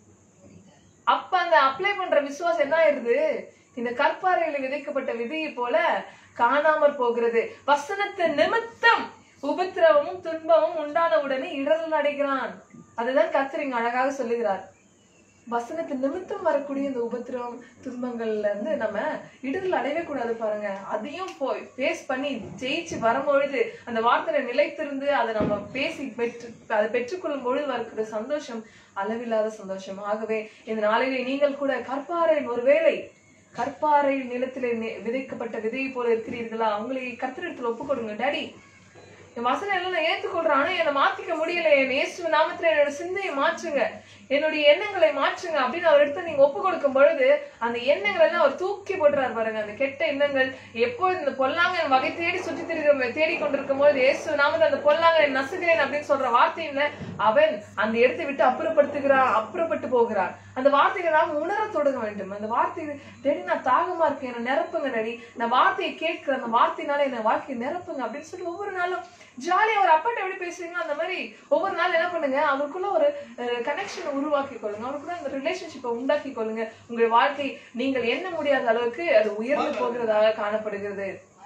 அப்ப அந்த அப்ளை பண்ற விசுவாசம் என்ன ஆயிருது இந்த கற்பாறையில விதைக்கப்பட்ட விதையை போல காணாமற் போகிறது வசனத்தின் நிமித்தம் உபத்திரவமும் துன்பமும் உண்டான உடனே இடரல் அடைகிறான் அதுதான் கர்த்தர் இங்க அழகாக சொல்லுகிறார் வசனத்தின் நிமித்தம் வரக்கூடிய இந்த உபத்திரவம் துன்பங்கள்ல இருந்து நம்ம இடர்கள் அடையவே கூடாது பாருங்க அதையும் போய் ஃபேஸ் பண்ணி ஜெயிச்சு வரும்பொழுது அந்த வார்த்தையில நிலைத்திருந்து அதை நம்ம பேசி பெற்று அதை பெற்றுக்கொள்ளும் பொழுது வரக்கூடிய சந்தோஷம் அளவில்லாத சந்தோஷம் ஆகவே இந்த நாளிலே நீங்கள் கூட கற்பாறையின் ஒருவேளை கற்பாறை நிலத்திலே நி- விதைக்கப்பட்ட விதையை போல இருக்கிறீர்களா உங்களை கர்த்தரிடத்துல ஒப்பு கொடுங்க டாடி என் வசனம் எல்லாம் நான் ஏத்துக்கொள்றேன் ஆனா என்னை மாத்திக்க முடியல என் இயேசு நாமத்துல என்னோட சிந்தையை மாற்றுங்க என்னுடைய எண்ணங்களை மாற்றுங்க அப்படின்னு அவர் எடுத்து நீங்க ஒப்பு கொடுக்கும் பொழுது அந்த எண்ணங்கள் எல்லாம் அவர் தூக்கி போடுறாரு பாருங்க அந்த கெட்ட எண்ணங்கள் எப்போ இந்த பொல்லாங்க வகை தேடி சுற்றி திரிகிற தேடி கொண்டிருக்கும் போது இயேசு நாமத்தில் அந்த பொல்லாங்க நசுகிறேன் அப்படின்னு சொல்ற வார்த்தையில அவன் அந்த இடத்தை விட்டு அப்புறப்படுத்துகிறான் அப்புறப்பட்டு போகிறான் அந்த வார்த்தைகளை நாம் உணர தொடங்க வேண்டும் அந்த வார்த்தை டெடி நான் தாகமா இருக்கேன் என்ன நிரப்புங்க டெடி நான் வார்த்தையை கேட்கிறேன் அந்த வார்த்தையினால என்ன வாழ்க்கையை நிரப்புங்க அப்படின்னு சொல்லி ஒவ்வொரு நாளும் ஜாலியா ஒரு அப்பாட்ட எப்படி பேசுறீங்களோ அந்த மாதிரி ஒவ்வொரு நாள் என்ன பண்ணுங்க அவருக்குள்ள ஒரு கனெக்ஷனை உருவாக்கி கொள்ளுங்க அவருக்குள்ள அந்த ரிலேஷன்ஷிப்பை உண்டாக்கி கொள்ளுங்க உங்கள் வாழ்க்கை நீங்கள் எண்ண முடியாத அளவுக்கு அது உயர்ந்து போகிறதாக காணப்படுகிறது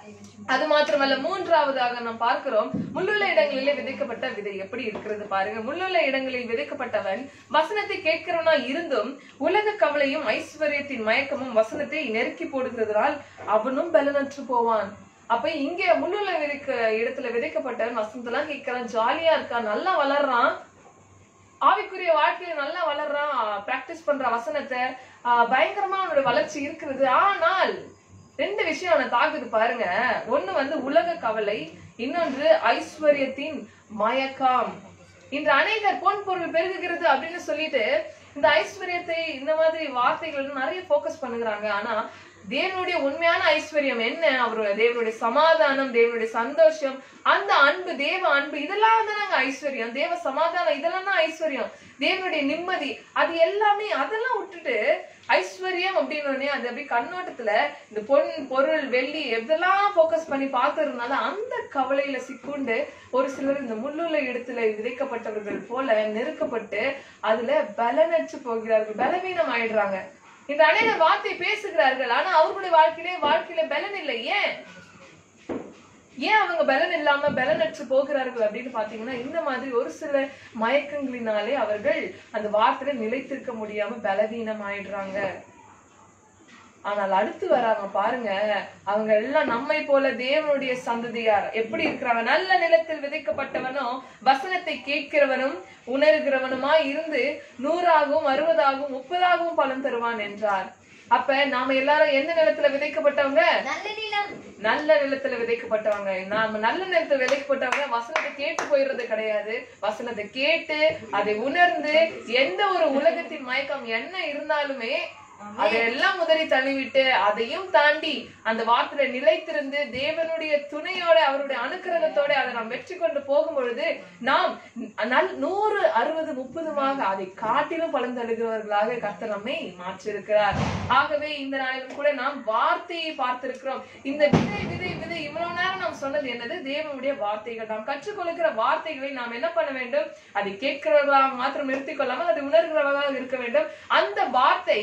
அது மாத்திரமல்ல மூன்றாவதாக நாம் பார்க்கிறோம் முள்ளுள்ள இடங்களிலே விதைக்கப்பட்ட விதை எப்படி இருக்கிறது பாருங்க முள்ளுள்ள இடங்களில் விதைக்கப்பட்டவன் வசனத்தை கேட்கிறவனா இருந்தும் உலக கவலையும் ஐஸ்வர்யத்தின் மயக்கமும் வசனத்தை நெருக்கி போடுகிறதுனால் அவனும் பலனற்று போவான் அப்ப இங்க முள்ளுள்ள விதைக்க இடத்துல விதைக்கப்பட்டவன் வசனத்தெல்லாம் கேட்கிறான் ஜாலியா இருக்கான் நல்லா வளர்றான் ஆவிக்குரிய வாழ்க்கையில நல்லா வளர்றான் பிராக்டிஸ் பண்ற வசனத்தை ஆஹ் பயங்கரமா அவனோட வளர்ச்சி இருக்கிறது ஆனால் ரெண்டு விஷயம் அவனை தாக்குது பாருங்க ஒண்ணு வந்து உலக கவலை இன்னொன்று ஐஸ்வர்யத்தின் மயக்கம் இன்று அநேகர் பொன் பொருள் பெருகுகிறது அப்படின்னு சொல்லிட்டு இந்த ஐஸ்வர்யத்தை இந்த மாதிரி வார்த்தைகள் நிறைய ஃபோக்கஸ் பண்ணுகிறாங்க ஆனா தேவனுடைய உண்மையான ஐஸ்வர்யம் என்ன அவருடைய தேவனுடைய சமாதானம் தேவனுடைய சந்தோஷம் அந்த அன்பு தேவ அன்பு இதெல்லாம் தானங்க ஐஸ்வர்யம் தேவ சமாதானம் இதெல்லாம் தான் ஐஸ்வர்யம் தேவனுடைய நிம்மதி அது எல்லாமே அதெல்லாம் விட்டுட்டு ஐஸ்வர்யம் அப்படின்னு உடனே அது அப்படி கண்ணோட்டத்துல இந்த பொன் பொருள் வெள்ளி எதெல்லாம் ஃபோக்கஸ் பண்ணி பார்க்கறதுனால அந்த கவலையில சிக்குண்டு ஒரு சிலர் இந்த முள்ளுள்ள இடத்துல விதைக்கப்பட்டவர்கள் போல நெருக்கப்பட்டு அதுல பலனற்று போகிறார்கள் பலவீனம் ஆயிடுறாங்க இந்த அநேகர் வார்த்தை பேசுகிறார்கள் ஆனா அவர்களுடைய வாழ்க்கையிலே வாழ்க்கையில பலன் இல்லை ஏன் ஏன் அவங்க பலன் இல்லாம பலனற்று போகிறார்கள் அப்படின்னு பாத்தீங்கன்னா இந்த மாதிரி ஒரு சில மயக்கங்களினாலே அவர்கள் அந்த வார்த்தையில நிலைத்திருக்க முடியாம பலவீனம் ஆயிடுறாங்க ஆனால் அடுத்து வராங்க பாருங்க அவங்க எல்லாம் நம்மை போல தேவனுடைய சந்ததியார் எப்படி இருக்கிறாங்க நல்ல நிலத்தில் விதைக்கப்பட்டவனும் வசனத்தை கேட்கிறவனும் உணர்கிறவனுமா இருந்து நூறாகவும் அறுபதாகவும் முப்பதாகவும் பலன் தருவான் என்றார் அப்ப நாம எல்லாரும் எந்த நிலத்துல விதைக்கப்பட்டவங்க நல்ல நிலம் நல்ல நிலத்துல விதைக்கப்பட்டவங்க நாம நல்ல நிலத்துல விதைக்கப்பட்டவங்க வசனத்தை கேட்டு போயிடுறது கிடையாது வசனத்தை கேட்டு அதை உணர்ந்து எந்த ஒரு உலகத்தின் மயக்கம் என்ன இருந்தாலுமே அதையெல்லாம் உதறி தள்ளிவிட்டு அதையும் தாண்டி அந்த வார்த்தையில நிலைத்திருந்து தேவனுடைய துணையோட அவருடைய அனுக்கிரகத்தோட அதை நாம் வெற்றி கொண்டு போகும் பொழுது நாம் நல் நூறு அறுபது முப்பதுமாக அதை காட்டிலும் பலன் தருகிறவர்களாக கர்த்தர் நம்மை மாற்றிருக்கிறார் ஆகவே இந்த நாளிலும் கூட நாம் வார்த்தையை பார்த்திருக்கிறோம் இந்த விதை விதை விதை இவ்வளவு நேரம் நாம் சொன்னது என்னது தேவனுடைய வார்த்தைகள் நாம் கற்றுக்கொள்கிற வார்த்தைகளை நாம் என்ன பண்ண வேண்டும் அதை கேட்கிறவர்களாக மாத்திரம் நிறுத்திக் கொள்ளாமல் அதை உணர்கிறவர்களாக இருக்க வேண்டும் அந்த வார்த்தை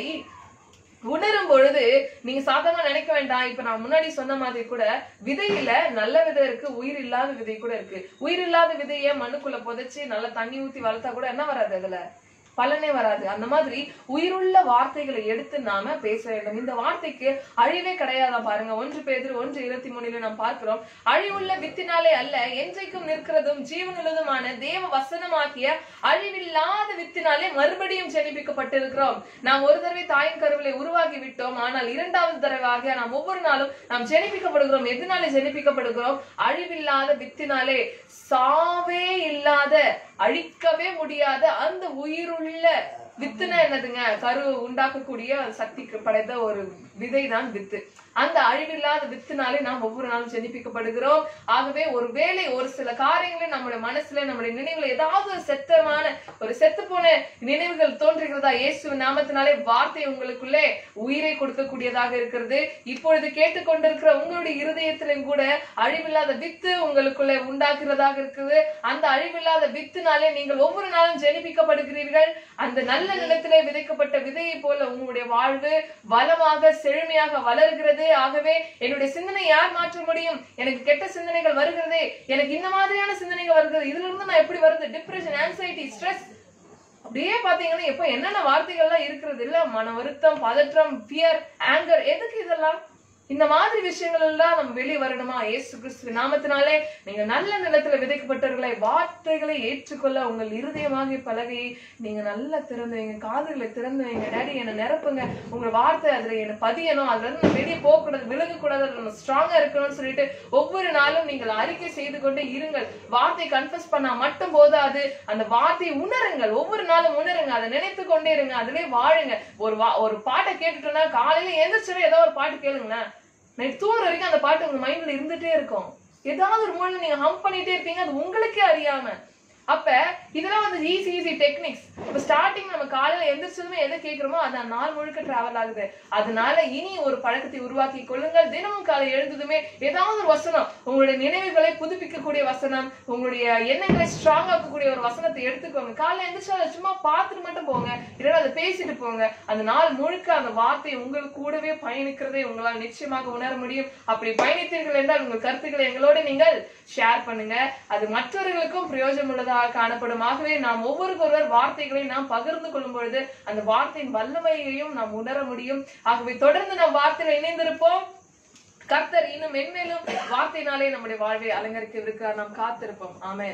உணரும் பொழுது நீங்க சாதாரணமா நினைக்க வேண்டாம் இப்ப நான் முன்னாடி சொன்ன மாதிரி கூட விதையில நல்ல விதை இருக்கு உயிர் இல்லாத விதை கூட இருக்கு உயிர் இல்லாத விதைய மண்ணுக்குள்ள புதைச்சு நல்லா தண்ணி ஊத்தி வளர்த்தா கூட என்ன வராது அதுல பலனே வராது அந்த மாதிரி உயிருள்ள வார்த்தைகளை எடுத்து நாம பேச வேண்டும் இந்த வார்த்தைக்கு அழிவே கிடையாதா பாருங்க ஒன்று பேதிரு ஒன்று இருபத்தி மூணுல நாம் பார்க்கிறோம் அழிவுள்ள வித்தினாலே அல்ல என்றைக்கும் நிற்கிறதும் ஜீவனுள்ளதுமான தேவ வசனமாகிய அழிவில்லாத வித்தினாலே மறுபடியும் ஜெனிப்பிக்கப்பட்டிருக்கிறோம் நாம் ஒரு தடவை தாயின் கருவிலை உருவாகி விட்டோம் ஆனால் இரண்டாவது தடவையாக நாம் ஒவ்வொரு நாளும் நாம் ஜெனிப்பிக்கப்படுகிறோம் எதனாலே ஜெனிப்பிக்கப்படுகிறோம் அழிவில்லாத வித்தினாலே சாவே இல்லாத அழிக்கவே முடியாத அந்த உயிருள்ள வித்துனா என்னதுங்க கரு உண்டாக்கக்கூடிய சக்திக்கு படைத்த ஒரு விதை தான் வித்து அந்த அழிவில்லாத வித்துனாலே நாம் ஒவ்வொரு நாளும் ஜெனிப்பிக்கப்படுகிறோம் ஆகவே ஒரு வேளை ஒரு சில காரியங்களை நம்முடைய மனசுல நம்முடைய நினைவுல ஏதாவது ஒரு செத்தமான ஒரு செத்து போன நினைவுகள் தோன்றுகிறதா இயேசு நாமத்தினாலே வார்த்தை உங்களுக்குள்ளே உயிரை கொடுக்கக்கூடியதாக இருக்கிறது இப்பொழுது கேட்டுக்கொண்டிருக்கிற உங்களுடைய இருதயத்திலும் கூட அழிவில்லாத வித்து உங்களுக்குள்ளே உண்டாக்குறதாக இருக்குது அந்த அழிவில்லாத வித்துனாலே நீங்கள் ஒவ்வொரு நாளும் ஜெனிப்பிக்கப்படுகிறீர்கள் அந்த நல்ல நிலத்திலே விதைக்கப்பட்ட விதையை போல உங்களுடைய வாழ்வு வளமாக செழுமையாக வளர்கிறது ஆகவே என்னுடைய சிந்தனை யார் மாற்ற முடியும் எனக்கு கெட்ட சிந்தனைகள் வருகிறது எனக்கு இந்த மாதிரியான சிந்தனைகள் வருகிறது இதுல இருந்து நான் எப்படி வருது டிப்ரெஷன் ஆன்சைட்டி ஸ்ட்ரெஸ் அப்படியே பாத்தீங்கன்னா இப்ப என்னென்ன வார்த்தைகள்லாம் இருக்கிறது இல்ல மன வருத்தம் பதற்றம் ஃபியர் ஆங்கர் எதுக்கு இதெல்லாம் இந்த மாதிரி விஷயங்கள் எல்லாம் நம்ம வெளியே வரணுமா இயேசு கிறிஸ்து நாமத்தினாலே நீங்க நல்ல நிலத்துல விதைக்கப்பட்டவர்களை வார்த்தைகளை ஏற்றுக்கொள்ள உங்கள் இருதயமாகிய பலகையை நீங்க நல்லா திறந்து வைங்க காதுகளை திறந்து வைங்க டேடி என்ன நிரப்புங்க உங்க வார்த்தை அதுல என்ன பதியணும் அதுல இருந்து நான் வெளியே போகக்கூடாது விலகக்கூடாது அதுல நம்ம ஸ்ட்ராங்கா இருக்கணும்னு சொல்லிட்டு ஒவ்வொரு நாளும் நீங்கள் அறிக்கை செய்து கொண்டே இருங்கள் வார்த்தை கன்ஃபஸ் பண்ணா மட்டும் போதாது அந்த வார்த்தையை உணருங்கள் ஒவ்வொரு நாளும் உணருங்க அதை நினைத்து கொண்டே இருங்க அதிலே வாழுங்க ஒரு வா ஒரு பாட்டை கேட்டுட்டோம்னா காலையில எந்திரிச்சோட ஏதோ ஒரு பாட்டு கேளுங்களேன் நைட் தூங்குற வரைக்கும் அந்த பாட்டு உங்க மைண்ட்ல இருந்துட்டே இருக்கும் ஏதாவது ஒரு மூலம் நீங்க ஹம் பண்ணிட்டே இருப்பீங்க அது உங்களுக்கே அறியாம அப்ப இதெல்லாம் வந்து ஈஸி ஈஸி டெக்னிக்ஸ் இப்ப ஸ்டார்டிங் நம்ம காலையில எந்திரிச்சதுமே எதை கேட்கிறோமோ அது அந்த நாள் முழுக்க டிராவல் ஆகுது அதனால இனி ஒரு பழக்கத்தை உருவாக்கி கொள்ளுங்கள் தினமும் காலை எழுந்ததுமே ஏதாவது ஒரு வசனம் உங்களுடைய நினைவுகளை புதுப்பிக்கக்கூடிய வசனம் உங்களுடைய எண்ணங்களை ஸ்ட்ராங் ஆக்கக்கூடிய ஒரு வசனத்தை எடுத்துக்கோங்க காலையில எந்திரிச்சு அதை சும்மா பார்த்துட்டு மட்டும் போங்க இல்லைன்னா அதை பேசிட்டு போங்க அந்த நாள் முழுக்க அந்த வார்த்தை உங்களுக்கு கூடவே பயணிக்கிறதை உங்களால் நிச்சயமாக உணர முடியும் அப்படி பயணித்தீர்கள் என்றால் உங்கள் கருத்துக்களை எங்களோடு நீங்கள் ஷேர் பண்ணுங்க அது மற்றவர்களுக்கும் பிரயோஜனம் உள்ளதாக காணப்படும் ஆகவே நாம் ஒவ்வொருவொருவர் வார்த்தைகளை நாம் பகிர்ந்து கொள்ளும் பொழுது அந்த வார்த்தையின் வல்லமையையும் நாம் உணர முடியும் ஆகவே தொடர்ந்து நாம் வார்த்தையில இணைந்திருப்போம் கர்த்தர் இன்னும் மென்மேலும் வார்த்தையினாலே நம்முடைய வாழ்வை அலங்கரிக்க இருக்கிறார் நாம் காத்திருப்போம் ஆமென்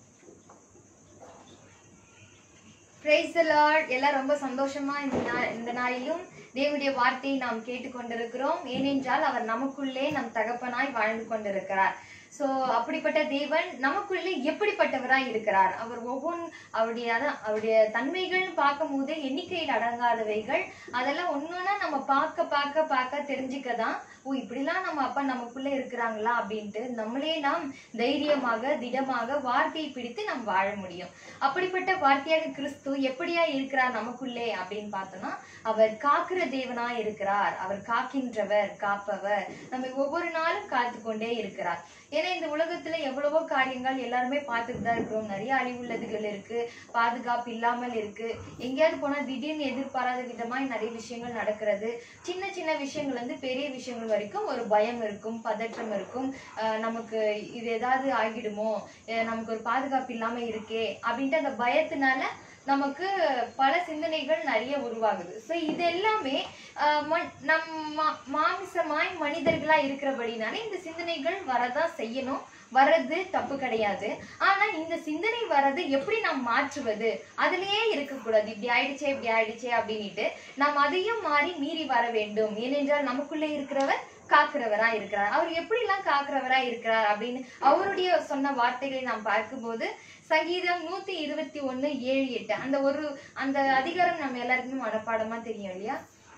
பிரைஸ் லார்ட் எல்லாம் ரொம்ப சந்தோஷமா இந்த நா- இந்த நாளிலும் தேவனுடைய வார்த்தையை நாம் கேட்டுக்கொண்டிருக்கிறோம் ஏனென்றால் அவர் நமக்குள்ளே நம் தகப்பனாய் வாழ்ந்து கொண்டிருக்கிறார் சோ அப்படிப்பட்ட தேவன் நமக்குள்ளே எப்படிப்பட்டவராய் இருக்கிறார் அவர் ஒவ்வொன் அவருடைய அதான் அவருடைய தன்மைகள் பார்க்கும் போதே எண்ணிக்கையில் அடங்காதவைகள் அதெல்லாம் ஒன்னொன்னா நம்ம பார்க்க பார்க்க பார்க்க தெரிஞ்சுக்கதான் ஓ இப்படிலாம் நம்ம அப்பா நமக்குள்ள இருக்கிறாங்களா அப்படின்ட்டு நம்மளே நாம் தைரியமாக திடமாக வார்த்தையை பிடித்து நாம் வாழ முடியும் அப்படிப்பட்ட வார்த்தையாக கிறிஸ்து எப்படியா இருக்கிறார் நமக்குள்ளே அப்படின்னு பார்த்தோம்னா அவர் காக்கிற தேவனா இருக்கிறார் அவர் காக்கின்றவர் காப்பவர் நம்ம ஒவ்வொரு நாளும் காத்து கொண்டே இருக்கிறார் ஏன்னா இந்த உலகத்துல எவ்வளவோ காரியங்கள் எல்லாருமே பார்த்துட்டு தான் இருக்கிறோம் நிறைய அழிவுள்ளதுகள் இருக்கு பாதுகாப்பு இல்லாமல் இருக்கு எங்கேயாவது போனா திடீர்னு எதிர்பாராத விதமாய் நிறைய விஷயங்கள் நடக்கிறது சின்ன சின்ன விஷயங்கள் வந்து பெரிய விஷயங்கள் வரைக்கும் ஒரு பயம் இருக்கும் பதற்றம் இருக்கும் ஆஹ் நமக்கு இது ஏதாவது ஆகிடுமோ அஹ் நமக்கு ஒரு பாதுகாப்பு இல்லாம இருக்கே அப்படின்ட்டு அந்த பயத்தினால நமக்கு பல சிந்தனைகள் நிறைய உருவாகுது ஸோ இது எல்லாமே ஆஹ் மன்- நம் மா- மாமிசமாய் மனிதர்களா இருக்கிறபடினால இந்த சிந்தனைகள் வரதான் செய்யணும் வர்றது தப்பு கிடையாது ஆனா இந்த சிந்தனை வர்றது எப்படி நாம் மாற்றுவது அதுலயே இருக்கக்கூடாது இப்படி ஆயிடுச்சே இப்படி ஆயிடுச்சே அப்படின்னுட்டு நாம் அதையும் மாறி மீறி வர வேண்டும் ஏனென்றால் நமக்குள்ளே இருக்கிறவர் காக்கிறவரா இருக்கிறார் அவர் எப்படிலாம் காக்கிறவரா இருக்கிறார் அப்படின்னு அவருடைய சொன்ன வார்த்தைகளை நாம் பார்க்கும்போது சங்கீதம் நூத்தி இருபத்தி ஒண்ணு ஏழு எட்டு அந்த ஒரு அந்த அதிகாரம் நம்ம எல்லாருக்குமே மனப்பாடமா தெரியும் இல்லையா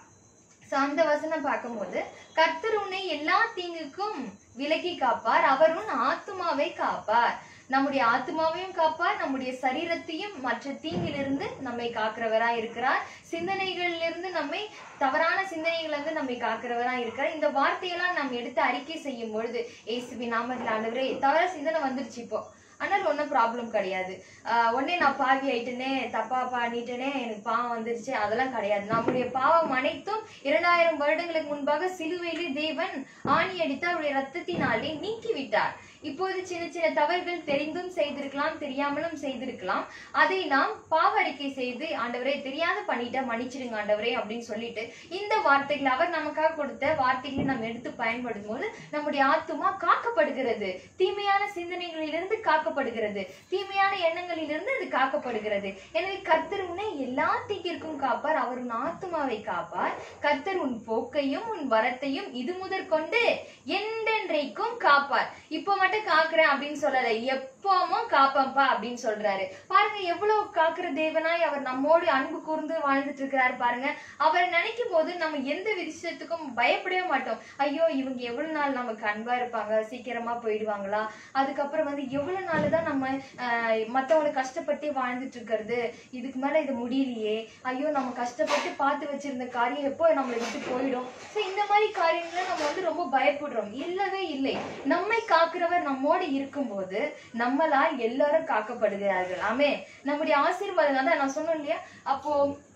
சோ அந்த வசனம் பார்க்கும்போது கர்த்தர் உன்னை எல்லா தீங்குக்கும் விலக்கி காப்பார் அவர் உன் ஆத்துமாவை காப்பார் நம்முடைய ஆத்மாவையும் காப்பார் நம்முடைய சரீரத்தையும் மற்ற தீங்கிலிருந்து நம்மை காக்கிறவரா இருக்கிறார் சிந்தனைகளிலிருந்து நம்மை தவறான சிந்தனைகள் வந்து நம்மை காக்கிறவரா இருக்கிறார் இந்த வார்த்தையெல்லாம் நம்ம எடுத்து அறிக்கை செய்யும் பொழுது ஏசுபி நாமத்தில் ஆண்டவரே தவற சிந்தனை வந்துருச்சு இப்போ ஆனால் ஒன்றும் ப்ராப்ளம் கிடையாது ஆஹ் உடனே நான் பாவி ஆயிட்டேனே தப்பா பண்ணிட்டேனே எனக்கு பாவம் வந்துருச்சு அதெல்லாம் கிடையாது நம்முடைய பாவம் அனைத்தும் இரண்டாயிரம் வருடங்களுக்கு முன்பாக சிலுவையிலே தேவன் ஆணி அடித்து அவருடைய ரத்தத்தினாலே நீக்கி விட்டார் இப்போது சின்ன சின்ன தவறுகள் தெரிந்தும் செய்திருக்கலாம் தெரியாமலும் செய்திருக்கலாம் அதை நாம் பாவ அறிக்கை செய்து ஆண்டவரே தெரியாத பண்ணிட்ட மன்னிச்சிடுங்க ஆண்டவரே அப்படின்னு சொல்லிட்டு இந்த வார்த்தைகள் அவர் நமக்காக கொடுத்த வார்த்தைகளை நாம் எடுத்து பயன்படும் போது நம்முடைய ஆத்துமா காக்கப்படுகிறது தீமையான சிந்தனைகளிலிருந்து காக்கப்படுகிறது தீமையான எண்ணங்களிலிருந்து அது காக்கப்படுகிறது எனவே கர்த்தர் உன்னை எல்லா தீங்கிற்கும் காப்பார் அவர் உன் ஆத்துமாவை காப்பார் கர்த்தர் உன் போக்கையும் உன் வரத்தையும் இது முதற் கொண்டு என்றென்றைக்கும் காப்பார் இப்போ மட்டும் காக்குறேன் அப்படின்னு சொல்லல எப்பவும் காப்பம்பா அப்படின்னு சொல்றாரு பாருங்க எவ்வளவு காக்குற தேவனாய் அவர் நம்மோடு அன்பு கூர்ந்து வாழ்ந்துட்டு இருக்கிறாரு பாருங்க அவரை நினைக்கும் போது நம்ம எந்த விஷயத்துக்கும் பயப்படவே மாட்டோம் ஐயோ இவங்க எவ்வளவு நாள் நமக்கு அன்பா இருப்பாங்க சீக்கிரமா போயிடுவாங்களா அதுக்கப்புறம் வந்து எவ்வளவு நாள் தான் நம்ம ஆஹ், மத்தவங்களை கஷ்டப்பட்டு வாழ்ந்துட்டு இருக்கிறது இதுக்கு மேல இது முடியலையே ஐயோ நம்ம கஷ்டப்பட்டு பார்த்து வச்சிருந்த காரியம் எப்போ நம்மளை விட்டு போயிடும் ஸோ இந்த மாதிரி காரியங்களை நம்ம வந்து ரொம்ப பயப்படுறோம் இல்லவே இல்லை நம்மை காக்கிறவர் நம்மோடு இருக்கும்போது நம்மளால் எல்லாரும் காக்கப்படுகிறார்கள் ஆமே நம்முடைய ஆசீர்வாதம் தான் நான் சொன்னேன் இல்லையா அப்போ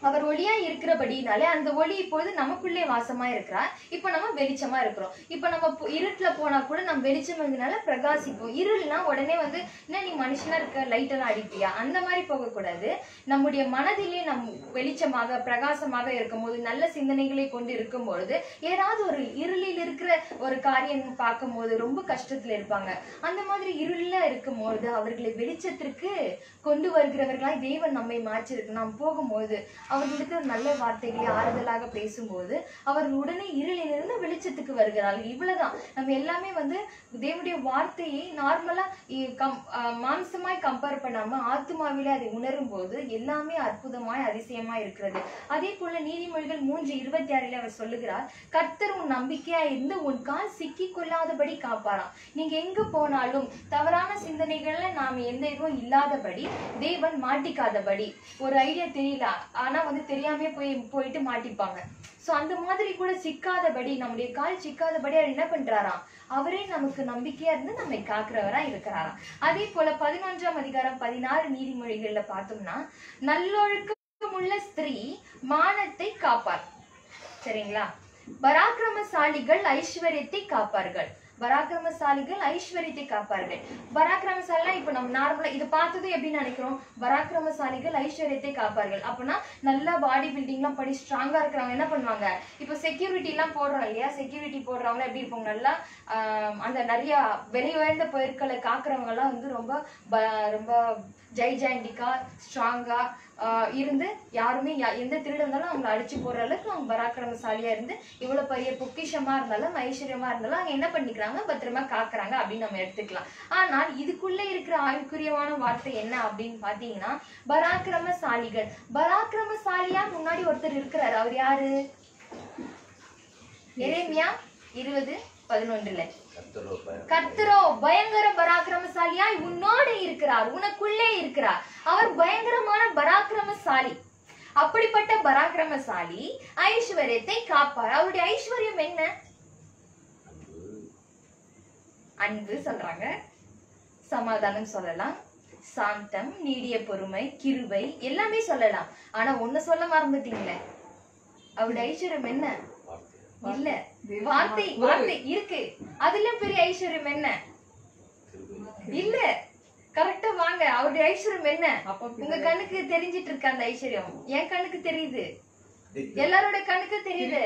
அவர் ஒளியா இருக்கிறபடினாலே அந்த ஒளி இப்பொழுது நமக்குள்ளே வாசமா இருக்கிறார் இப்ப நம்ம வெளிச்சமா இருக்கிறோம் இப்ப நம்ம போ- இருட்டுல போனா கூட நம்ம வெளிச்சம் இருந்தனால பிரகாசிப்போம் இருள்னா உடனே வந்து என்ன நீ மனுஷனா இருக்க லைட் எல்லாம் அடிப்பியா அந்த மாதிரி போகக்கூடாது நம்முடைய மனதிலே நம் வெளிச்சமாக பிரகாசமாக இருக்கும்போது நல்ல சிந்தனைகளை கொண்டு இருக்கும் பொழுது ஏதாவது ஒரு இருளில் இருக்கிற ஒரு காரியம் பார்க்கும்போது ரொம்ப கஷ்டத்துல இருப்பாங்க அந்த மாதிரி இருள்ல இருக்கும்போது அவர்களை வெளிச்சத்திற்கு கொண்டு வருகிறவர்களாய் தேவன் நம்மை மாற்றிருக்கு நாம் போகும்போது அவர்களிடத்தில் ஒரு நல்ல வார்த்தைகளை ஆறுதலாக பேசும்போது அவர்கள் உடனே இருளிலிருந்து வெளிச்சத்துக்கு வருகிறார்கள் இவ்வளவுதான் நம்ம எல்லாமே வந்து தேவனுடைய வார்த்தையை நார்மலா இ- கம் அஹ் மாம்சமாய் கம்பேர் பண்ணாம ஆத்துமாவிலே அதை உணரும் போது எல்லாமே அற்புதமாய் அதிசயமாய் இருக்கிறது அதே போல நீதிமொழிகள் மூன்று இருபத்தி ஆறில் அவர் சொல்லுகிறார் கர்த்தர் உன் நம்பிக்கையா இருந்து உன் கால் சிக்கி கொள்ளாதபடி காப்பாராம் நீங்க எங்க போனாலும் தவறான சிந்தனைகள்ல நாம எந்த இதுவும் இல்லாதபடி தேவன் மாட்டிக்காதபடி ஒரு ஐடியா தெரியல ஆனா வந்து தெரியாம போய் போயிட்டு மாட்டிப்பாங்க சோ அந்த மாதிரி கூட சிக்காதபடி நம்முடைய கால் சிக்காதபடி அவர் என்ன பண்றாராம் அவரே நமக்கு நம்பிக்கையா இருந்து நம்மை காக்குறவரா இருக்கிறாராம் அதே போல பதினொன்றாம் அதிகாரம் பதினாறு நீதிமொழிகள்ல பார்த்தோம்னா நல்லொழுக்கமுள்ள ஸ்திரீ மானத்தை காப்பார் சரிங்களா பராக்கிரமசாலிகள் ஐஸ்வர்யத்தை காப்பார்கள் பராக்கிரமசாலிகள் ஐஸ்வர்யத்தை காப்பார்கள் பராக்கிரமசாலினா இப்ப நம்ம நார்மலா இது பார்த்தது எப்படி நினைக்கிறோம் பராக்கிரமசாலிகள் ஐஸ்வர்யத்தை காப்பார்கள் அப்படின்னா நல்லா பாடி பில்டிங்லாம் படி ஸ்ட்ராங்கா இருக்கிறவங்க என்ன பண்ணுவாங்க இப்போ செக்யூரிட்டி எல்லாம் போடுறோம் இல்லையா செக்யூரிட்டி போடுறவங்க எப்படி இருப்பாங்க நல்லா ஆஹ், அந்த நிறைய விலை உயர்ந்த பொருட்களை காக்குறவங்க எல்லாம் வந்து ரொம்ப ப- ரொம்ப ஜெய்ஜாண்டிக்கா ஸ்ட்ராங்கா இருந்து யாருமே யா- எந்த திருடன் இருந்தாலும் அவங்களை அடிச்சு போடுற அளவுக்கு அவங்க பராக்கிரமசாலியா இருந்து இவ்வளவு பெரிய பொக்கிஷமா இருந்தாலும் ஐஸ்வர்யமா இருந்தாலும் அவங்க என்ன பண்ணிக்கிறாங்க பத்திரமா காக்குறாங்க அப்படின்னு நம்ம எடுத்துக்கலாம் ஆனால் இதுக்குள்ள இருக்கிற ஆய்வுக்குரியமான வார்த்தை என்ன அப்படின்னு பாத்தீங்கன்னா பராக்கிரமசாலிகள் பராக்கிரமசாலியா முன்னாடி ஒருத்தர் இருக்கிறாரு அவர் யாரு எரேமியா இருபது பதினொன்றுல கர்த்தரோ பயங்கர பராக்கிரமசாலியாய் உன்னோடு இருக்கிறார் உனக்குள்ளே இருக்கிறார் அவர் பயங்கரமான பராக்கிரமசாலி அப்படிப்பட்ட பராக்கிரமசாலி ஐஸ்வர்யத்தை காப்பார் அவருடைய ஐஸ்வர்யம் என்ன அன்பு சொல்றாங்க சமாதானம் சொல்லலாம் சாந்தம் நீடிய பொறுமை கிருபை எல்லாமே சொல்லலாம் ஆனா ஒண்ணு சொல்ல மறந்துட்டீங்களே அவருடைய ஐஸ்வர்யம் என்ன இல்ல வார்த்தை வார்த்தை இருக்கு அதுல பெரிய ஐஸ்வர்யம் என்ன இல்ல கரெக்டா வாங்க அவருடைய ஐஸ்வர்யம் என்ன அப்பா உங்க கண்ணுக்கு தெரிஞ்சிட்டு இருக்கு அந்த ஐஸ்வர்யம் என் கண்ணுக்கு தெரியுது எல்லாரோட கண்ணுக்கு தெரியுது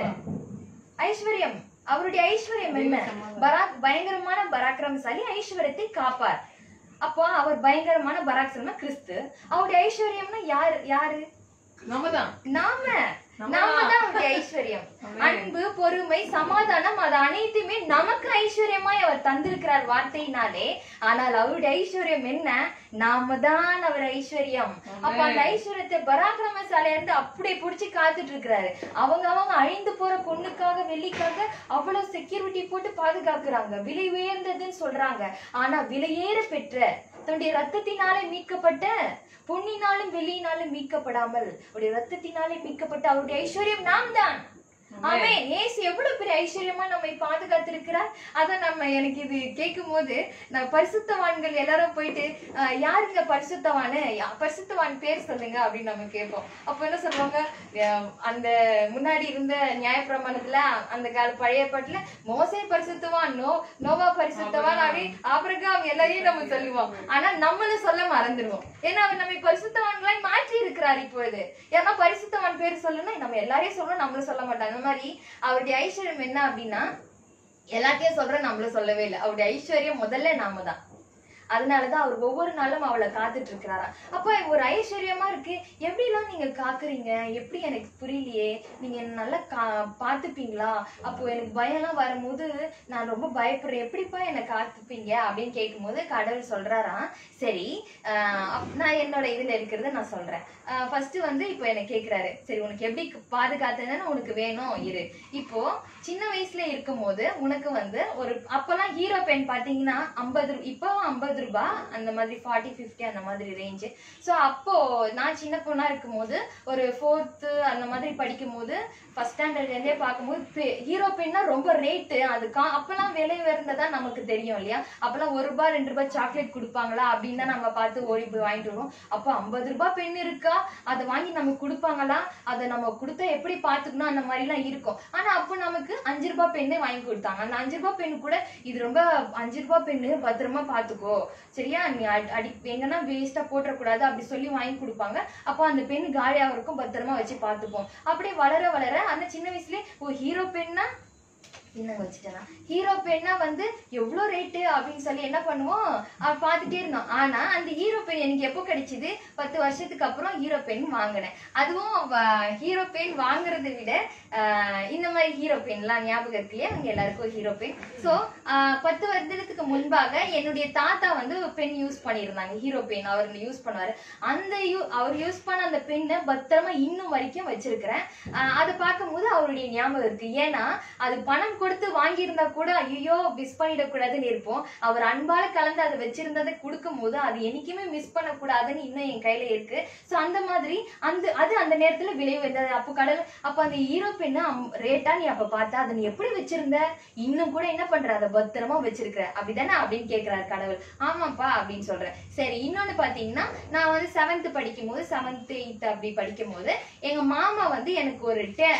ஐஸ்வர்யம் அவருடைய ஐஸ்வர்யம் என்ன பராக் பயங்கரமான பராக்கிரமசாலி ஐஸ்வர்யத்தை காப்பார் அப்போ அவர் பயங்கரமான பராக்கிரம கிறிஸ்து அவருடைய ஐஸ்வர்யம்னா யாரு யாரு நம்ம தான் நாம நாம தான் அவருடைய ஐஸ்வர்யம் அன்பு பொறுமை சமாதானம் அது அனைத்துமே நமக்கு ஐஸ்வர்யமாய் அவர் தந்திருக்கிறார் வார்த்தையினாலே ஆனால் அவருடைய ஐஸ்வர்யம் என்ன நாம தான் அவர் ஐஸ்வர்யம் அப்ப அந்த ஐஸ்வர்யத்தை பராக்கிரமசாலியா இருந்து அப்படியே புடிச்சு காத்துட்டு இருக்கிறாரு அவங்க அவங்க அழிந்து போற பொண்ணுக்காக வெள்ளிக்காக அவ்வளவு செக்யூரிட்டி போட்டு பாதுகாக்கிறாங்க விலை உயர்ந்ததுன்னு சொல்றாங்க ஆனா விலையேற பெற்ற தன்னுடைய ரத்தத்தினாலே மீட்கப்பட்ட பொன்னினாலும் வெள்ளியினாலும் மீட்கப்படாமல் அவருடைய ரத்தத்தினாலே மீட்கப்பட்ட அவருடைய ஐஸ்வர்யம் நாம் தான் ஆமென் ஏசு எவ்வளவு பெரிய ஐஸ்வர்யமா நம்மை பாதுகாத்திருக்கிறார் அத நம்ம எனக்கு இது கேட்கும் போது நான் பரிசுத்தவான்கள் எல்லாரும் போயிட்டு அஹ், யாருங்க பரிசுத்தவானு யா- பரிசுத்தவான் பேர் சொல்லுங்க அப்படின்னு நம்ம கேட்போம் அப்ப என்ன சொல்லுவாங்க அஹ், அந்த முன்னாடி இருந்த நியாயப்பிரமாணத்துல அந்த கால பழைய பாட்டுல மோசே பரிசுத்தவான் நோ நோவா பரிசுத்தவான் அப்படி ஆபிரகாம் எல்லாரையும் நம்ம சொல்லுவோம் ஆனா நம்மளும் சொல்ல மறந்துடுவோம் ஏன்னா அவர் நம்மை பரிசுத்தவான்களாய் மாற்றி இருக்கிறார் இப்பொழுது ஏன்னா பரிசுத்தவான் பேர் சொல்லணும் நம்ம எல்லாரையும் சொல்லணும் நம்மளும் சொல்ல மாட்டாங்க அந்த மாதிரி அவருடைய ஐஸ்வர்யம் என்ன அப்படின்னா எல்லாத்தையும் சொல்ற நம்மளும் சொல்லவே இல்லை அவருடைய ஐஸ்வர்யம் முதல்ல நாம தான் அதனாலதான் அவர் ஒவ்வொரு நாளும் அவளை காத்துட்டு இருக்கிறாராம் அப்ப ஒரு ஐஸ்வர்யமா இருக்கு எப்படிலாம் நீங்க காக்குறீங்க எப்படி எனக்கு புரியலையே நீங்க என்ன நல்லா கா பாத்துப்பீங்களா அப்போ எனக்கு பயம்லாம் வரும்போது நான் ரொம்ப பயப்படுறேன் எப்படிப்பா என்னை காத்துப்பீங்க அப்படின்னு கேட்கும்போது கடவுள் சொல்றாராம் சரி ஆஹ் அப்- நான் என்னோட இதுல இருக்கிறத நான் சொல்றேன் ஃபர்ஸ்ட் வந்து இப்போ என்ன கேக்குறாரு சரி உனக்கு எப்படி பாதுகாத்தேன்னு உனக்கு வேணும் இரு இப்போ சின்ன வயசுல இருக்கும்போது உனக்கு வந்து ஒரு அப்பெல்லாம் ஹீரோ பென் பாத்தீங்கன்னா ஐம்பது இப்போ ஐம்பது ஐம்பது ரூபாய் அந்த மாதிரி ஃபார்ட்டி ஃபிஃப்டி அந்த மாதிரி ரேஞ்சு ஸோ அப்போ நான் சின்ன பொண்ணா இருக்கும்போது ஒரு ஃபோர்த்து அந்த மாதிரி படிக்கும்போது ஃபர்ஸ்ட் ஸ்டாண்டர்ட்லேருந்தே பார்க்கும்போது ஹீரோ பென்னா ரொம்ப ரேட்டு அது கா அப்போல்லாம் விலை உயர்ந்ததா நமக்கு தெரியும் இல்லையா அப்போல்லாம் ஒரு ரூபாய் ரெண்டு ரூபாய் சாக்லேட் கொடுப்பாங்களா அப்படின்னு தான் நம்ம பார்த்து ஓடி போய் வாங்கிட்டு வருவோம் அப்போ ஐம்பது ரூபாய் பென் இருக்கா அதை வாங்கி நமக்கு கொடுப்பாங்களா அதை நம்ம கொடுத்தா எப்படி பார்த்துக்கணும் அந்த மாதிரிலாம் இருக்கும் ஆனா அப்போ நமக்கு அஞ்சு ரூபாய் பெண்ணே வாங்கி கொடுத்தாங்க அந்த அஞ்சு ரூபாய் பெண்ணு கூட இது ரொம்ப அஞ்சு ரூபாய் பெண்ணு பத்திரமா பார்த்துக்கோ சரியா நீ அடி அடி எங்கன்னா வேஸ்டா போட்டுறக்கூடாது அப்படி சொல்லி வாங்கி கொடுப்பாங்க அப்போ அந்த பெண் காலியாக இருக்கும் பத்திரமா வச்சு பார்த்துப்போம் அப்படியே வளர வளர அந்த சின்ன வயசுலயே ஓ ஹீரோ பெண்ணா என்னங்க வச்சுட்டேனா ஹீரோ பெண்ணா வந்து எவ்வளோ ரேட்டு அப்படின்னு சொல்லி என்ன பண்ணுவோம் அஹ் பார்த்துட்டே இருந்தோம் ஆனா அந்த ஹீரோ பென் எனக்கு எப்போ கிடைச்சது பத்து வருஷத்துக்கு அப்புறம் ஹீரோ பென் வாங்கினேன் அதுவும் ஹீரோ பென் வாங்குறதை விட அஹ் இந்த மாதிரி ஹீரோ பென்லாம் ஞாபகம் இருக்கு இல்லையா அங்க எல்லாருக்கும் ஹீரோ பென் ஸோ பத்து வருடத்துக்கு முன்பாக என்னுடைய தாத்தா வந்து பென் யூஸ் பண்ணியிருந்தாங்க ஹீரோ பென் அவர் யூஸ் பண்ணுவாரு அந்த யூ அவர் யூஸ் பண்ண அந்த பெண்ணை பத்திரமா இன்னும் வரைக்கும் வச்சிருக்கிறேன் அஹ் அதை பார்க்கும்போது அவருடைய ஞாபகம் இருக்கு ஏன்னா அது பணம் கொடுத்து வாங்கியிருந்தா கூட ஐயோ மிஸ் பண்ணிடக்கூடாதுன்னு இருப்போம் அவர் அன்பால கலந்து அதை வச்சிருந்ததை கொடுக்கும் போது அது என்னைக்குமே மிஸ் பண்ணக்கூடாதுன்னு இன்னும் என் கையில இருக்கு ஸோ அந்த மாதிரி அந்த அது அந்த நேரத்துல விலை உயர்ந்தது அப்போ கடல் அப்போ அந்த ஹீரோ பெண்ணு ரேட்டா நீ அப்ப பார்த்தா அதை நீ எப்படி வச்சிருந்த இன்னும் கூட என்ன பண்ற அதை பத்திரமா வச்சிருக்கிற அப்படிதானே அப்படின்னு கேக்குறாரு கடவுள் ஆமாப்பா அப்படின்னு சொல்றேன் சரி இன்னொன்னு பாத்தீங்கன்னா நான் வந்து செவன்த் படிக்கும் போது செவன்த் எயித் அப்படி படிக்கும் போது எங்க மாமா வந்து எனக்கு ஒரு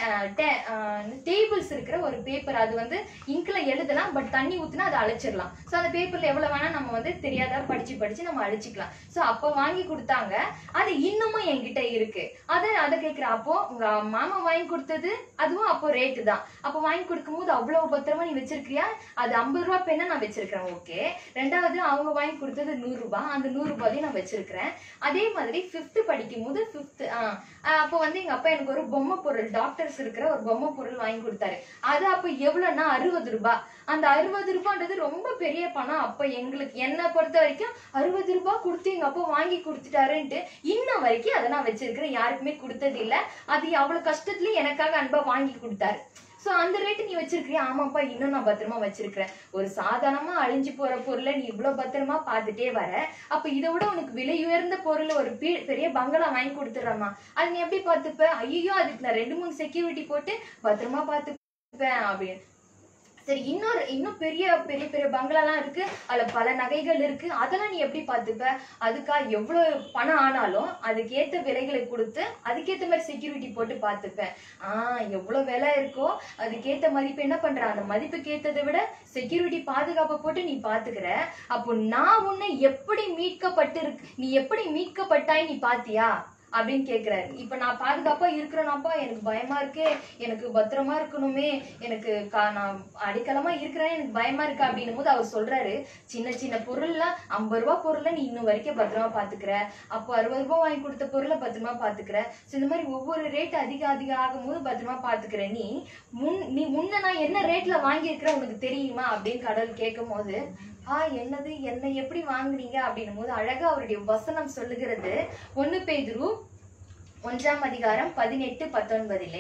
டேபிள்ஸ் இருக்கிற ஒரு பேப்பர் அது வந்து இங்க்ல எழுதலாம் பட் தண்ணி ஊத்துனா அதை அழிச்சிடலாம் ஸோ அந்த பேப்பர்ல எவ்வளவு வேணா நம்ம வந்து தெரியாத படிச்சு படிச்சு நம்ம அழிச்சிக்கலாம் ஸோ அப்போ வாங்கி கொடுத்தாங்க அது இன்னமும் என்கிட்ட இருக்கு அதை அதை கேட்குற அப்போ உங்க மாமா வாங்கி கொடுத்தது அதுவும் அப்போ ரேட்டு தான் அப்போ வாங்கி கொடுக்கும்போது அவ்வளவு பத்திரமா நீ வச்சிருக்கியா அது ஐம்பது ரூபா பெண்ணை நான் வச்சிருக்கிறேன் ஓகே ரெண்டாவது அவங்க வாங்கி கொடுத்தது நூறு ரூபாய் அந்த நூறு ரூபாயும் நான் வச்சிருக்கிறேன் அதே மாதிரி ஃபிஃப்த் படிக்கும் போது ஃபிஃப்த் அப்போ வந்து எங்க அப்பா எனக்கு ஒரு பொம்மை பொருள் டாக்டர்ஸ் இருக்கிற ஒரு பொம்மை பொருள் வாங்கி கொடுத்தாரு அது அப்போ எவ்வளவுன்னா அறுபது ரூபாய் அந்த அறுபது ரூபான்றது ரொம்ப பெரிய பணம் அப்ப எங்களுக்கு என்னை பொறுத்த வரைக்கும் அறுபது ரூபாய் கொடுத்து எங்க அப்பா வாங்கி கொடுத்துட்டாருன்ட்டு இன்ன வரைக்கும் அதை நான் வச்சிருக்கிறேன் யாருக்குமே கொடுத்தது இல்ல அது அவ்வளவு கஷ்டத்துல எனக்காக அன்பா வாங்கி கொடுத்தாரு சோ அந்த ரேட்டு நீ வச்சிருக்கிறியா ஆமாப்பா இன்னும் நான் பத்திரமா வச்சிருக்கிறேன் ஒரு சாதாரணமா அழிஞ்சு போற பொருளை நீ இவ்வளவு பத்திரமா பார்த்துட்டே வர அப்ப இதை விட உனக்கு விலை உயர்ந்த பொருள் ஒரு பீ- பெரிய பங்களா வாங்கி கொடுத்துட்றமா அது நீ எப்படி பார்த்துப்ப ஐயோ அதுக்கு நான் ரெண்டு மூணு செக்யூரிட்டி போட்டு பத்திரமா பார்த்துப்பேன் அப்படின்னு சரி இன்னொரு இன்னும் பெரிய பெரிய பெரிய பங்களாலாம் இருக்கு அதுல பல நகைகள் இருக்கு அதெல்லாம் நீ எப்படி பார்த்துப்ப அதுக்கா எவ்வளவு பணம் ஆனாலும் அதுக்கேத்த விலைகளை கொடுத்து அதுக்கேத்த மாதிரி செக்யூரிட்டி போட்டு பார்த்துப்பேன் ஆஹ் எவ்வளவு விலை இருக்கோ அதுக்கேத்த மதிப்பு என்ன பண்ற அந்த மதிப்புக்கு ஏத்ததை விட செக்யூரிட்டி பாதுகாப்பை போட்டு நீ பாத்துக்கிற அப்போ நான் உன்னை எப்படி மீட்கப்பட்டு நீ எப்படி மீட்கப்பட்டாய் நீ பாத்தியா அப்படின்னு கேக்குறாரு இப்ப நான் பாதுகாப்பா இருக்கிறேனாப்பா எனக்கு பயமா இருக்கு எனக்கு பத்திரமா இருக்கணுமே எனக்கு கா- நான் அடிக்கலமா இருக்கிறேன் எனக்கு பயமா இருக்கு அப்படின்னும் போது அவர் சொல்றாரு சின்ன சின்ன பொருள்ல ஐம்பது ரூபாய் பொருளை நீ இன்னும் வரைக்கும் பத்திரமா பாத்துக்கிற அப்போ அறுபது ரூபாய் வாங்கி கொடுத்த பொருளை பத்திரமா பாத்துக்கிற So இந்த மாதிரி ஒவ்வொரு ரேட் அதிக அதிகம் ஆகும்போது பத்திரமா பாத்துக்கிற நீ முன் நீ முன்ன நான் என்ன ரேட்ல வாங்கியிருக்கிறேன் உனக்கு தெரியுமா அப்படின்னு கடவுள் கேட்கும் போது ஆ என்னது என்னை எப்படி வாங்குனீங்க அப்படின்னும் போது அழகா அவருடைய வசனம் சொல்லுகிறது ஒன்னு பேதுரு ஒன்றாம் அதிகாரம் பதினெட்டு பத்தொன்பதிலே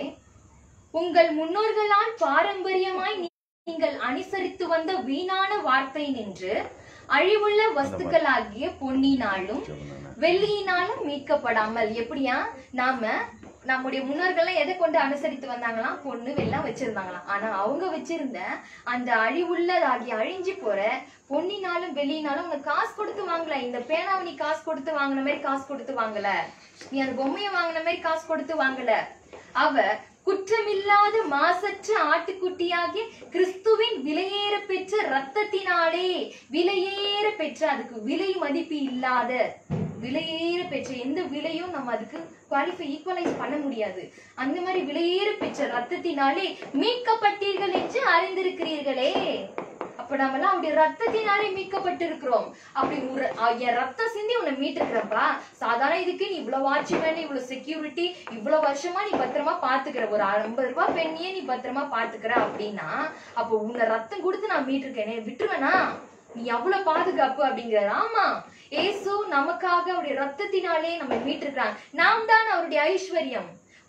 உங்கள் முன்னோர்களால் பாரம்பரியமாய் நீ- நீங்கள் அனுசரித்து வந்த வீணான வார்த்தை நின்று அழிவுள்ள வஸ்துக்களாகிய பொன்னினாலும் வெள்ளியினாலும் மீட்கப்படாமல் எப்படியா நாம நம்முடைய முன்னோர்கள்லாம் எதை கொண்டு அனுசரித்து வந்தாங்களாம் பொண்ணு வெள்ளம் வச்சிருந்தாங்களாம் ஆனா அவங்க வச்சிருந்த அந்த அழிவுள்ளதாகி அழிஞ்சு போற பொன்னினாலும் வெள்ளினாலும் அவங்க காசு கொடுத்து வாங்கல இந்த பேனாவை நீ காசு கொடுத்து வாங்கின மாதிரி காசு கொடுத்து வாங்கல நீ அந்த பொம்மையை வாங்கின மாதிரி காசு கொடுத்து வாங்கல அவ குற்றமில்லாத மாசற்ற ஆட்டுக்குட்டியாகிய கிறிஸ்துவின் விலையேற பெற்ற ரத்தத்தினாலே விலையேற பெற்ற அதுக்கு விலை மதிப்பு இல்லாத விலையேற பெற்ற எந்த விலையும் நம்ம அதுக்கு குவாலிஃபை ஈக்குவலைஸ் பண்ண முடியாது அந்த மாதிரி விலையேற பெற்ற ரத்தத்தினாலே மீட்கப்பட்டீர்கள் என்று அறிந்திருக்கிறீர்களே அப்ப நம்ம எல்லாம் அப்படி ரத்தத்தினாலே மீட்கப்பட்டிருக்கிறோம் அப்படி ஒரு அஹ் என் ரத்தம் சிந்தி உன்னை மீட்டிருக்கிறப்பா சாதாரண இதுக்கு நீ இவ்வளவு வாட்ச்மேன் இவ்வளவு செக்யூரிட்டி இவ்வளவு வருஷமா நீ பத்திரமா பாத்துக்கிற ஒரு ஐம்பது ரூபாய் பெண்ணியே நீ பத்திரமா பாத்துக்கிற அப்படின்னா அப்போ உன்னை ரத்தம் கொடுத்து நான் மீட்டிருக்கேனே விட்டுருவேனா நீ அவ்வளவு பாதுகாப்பு அப்படிங்கிறார் ஆமா ஏசு நமக்காக அவருடைய ரத்தத்தினாலே நம்ம மீட்டிருக்கிறாங்க நாம் தான் அவருடைய ஐஸ்வர்யம்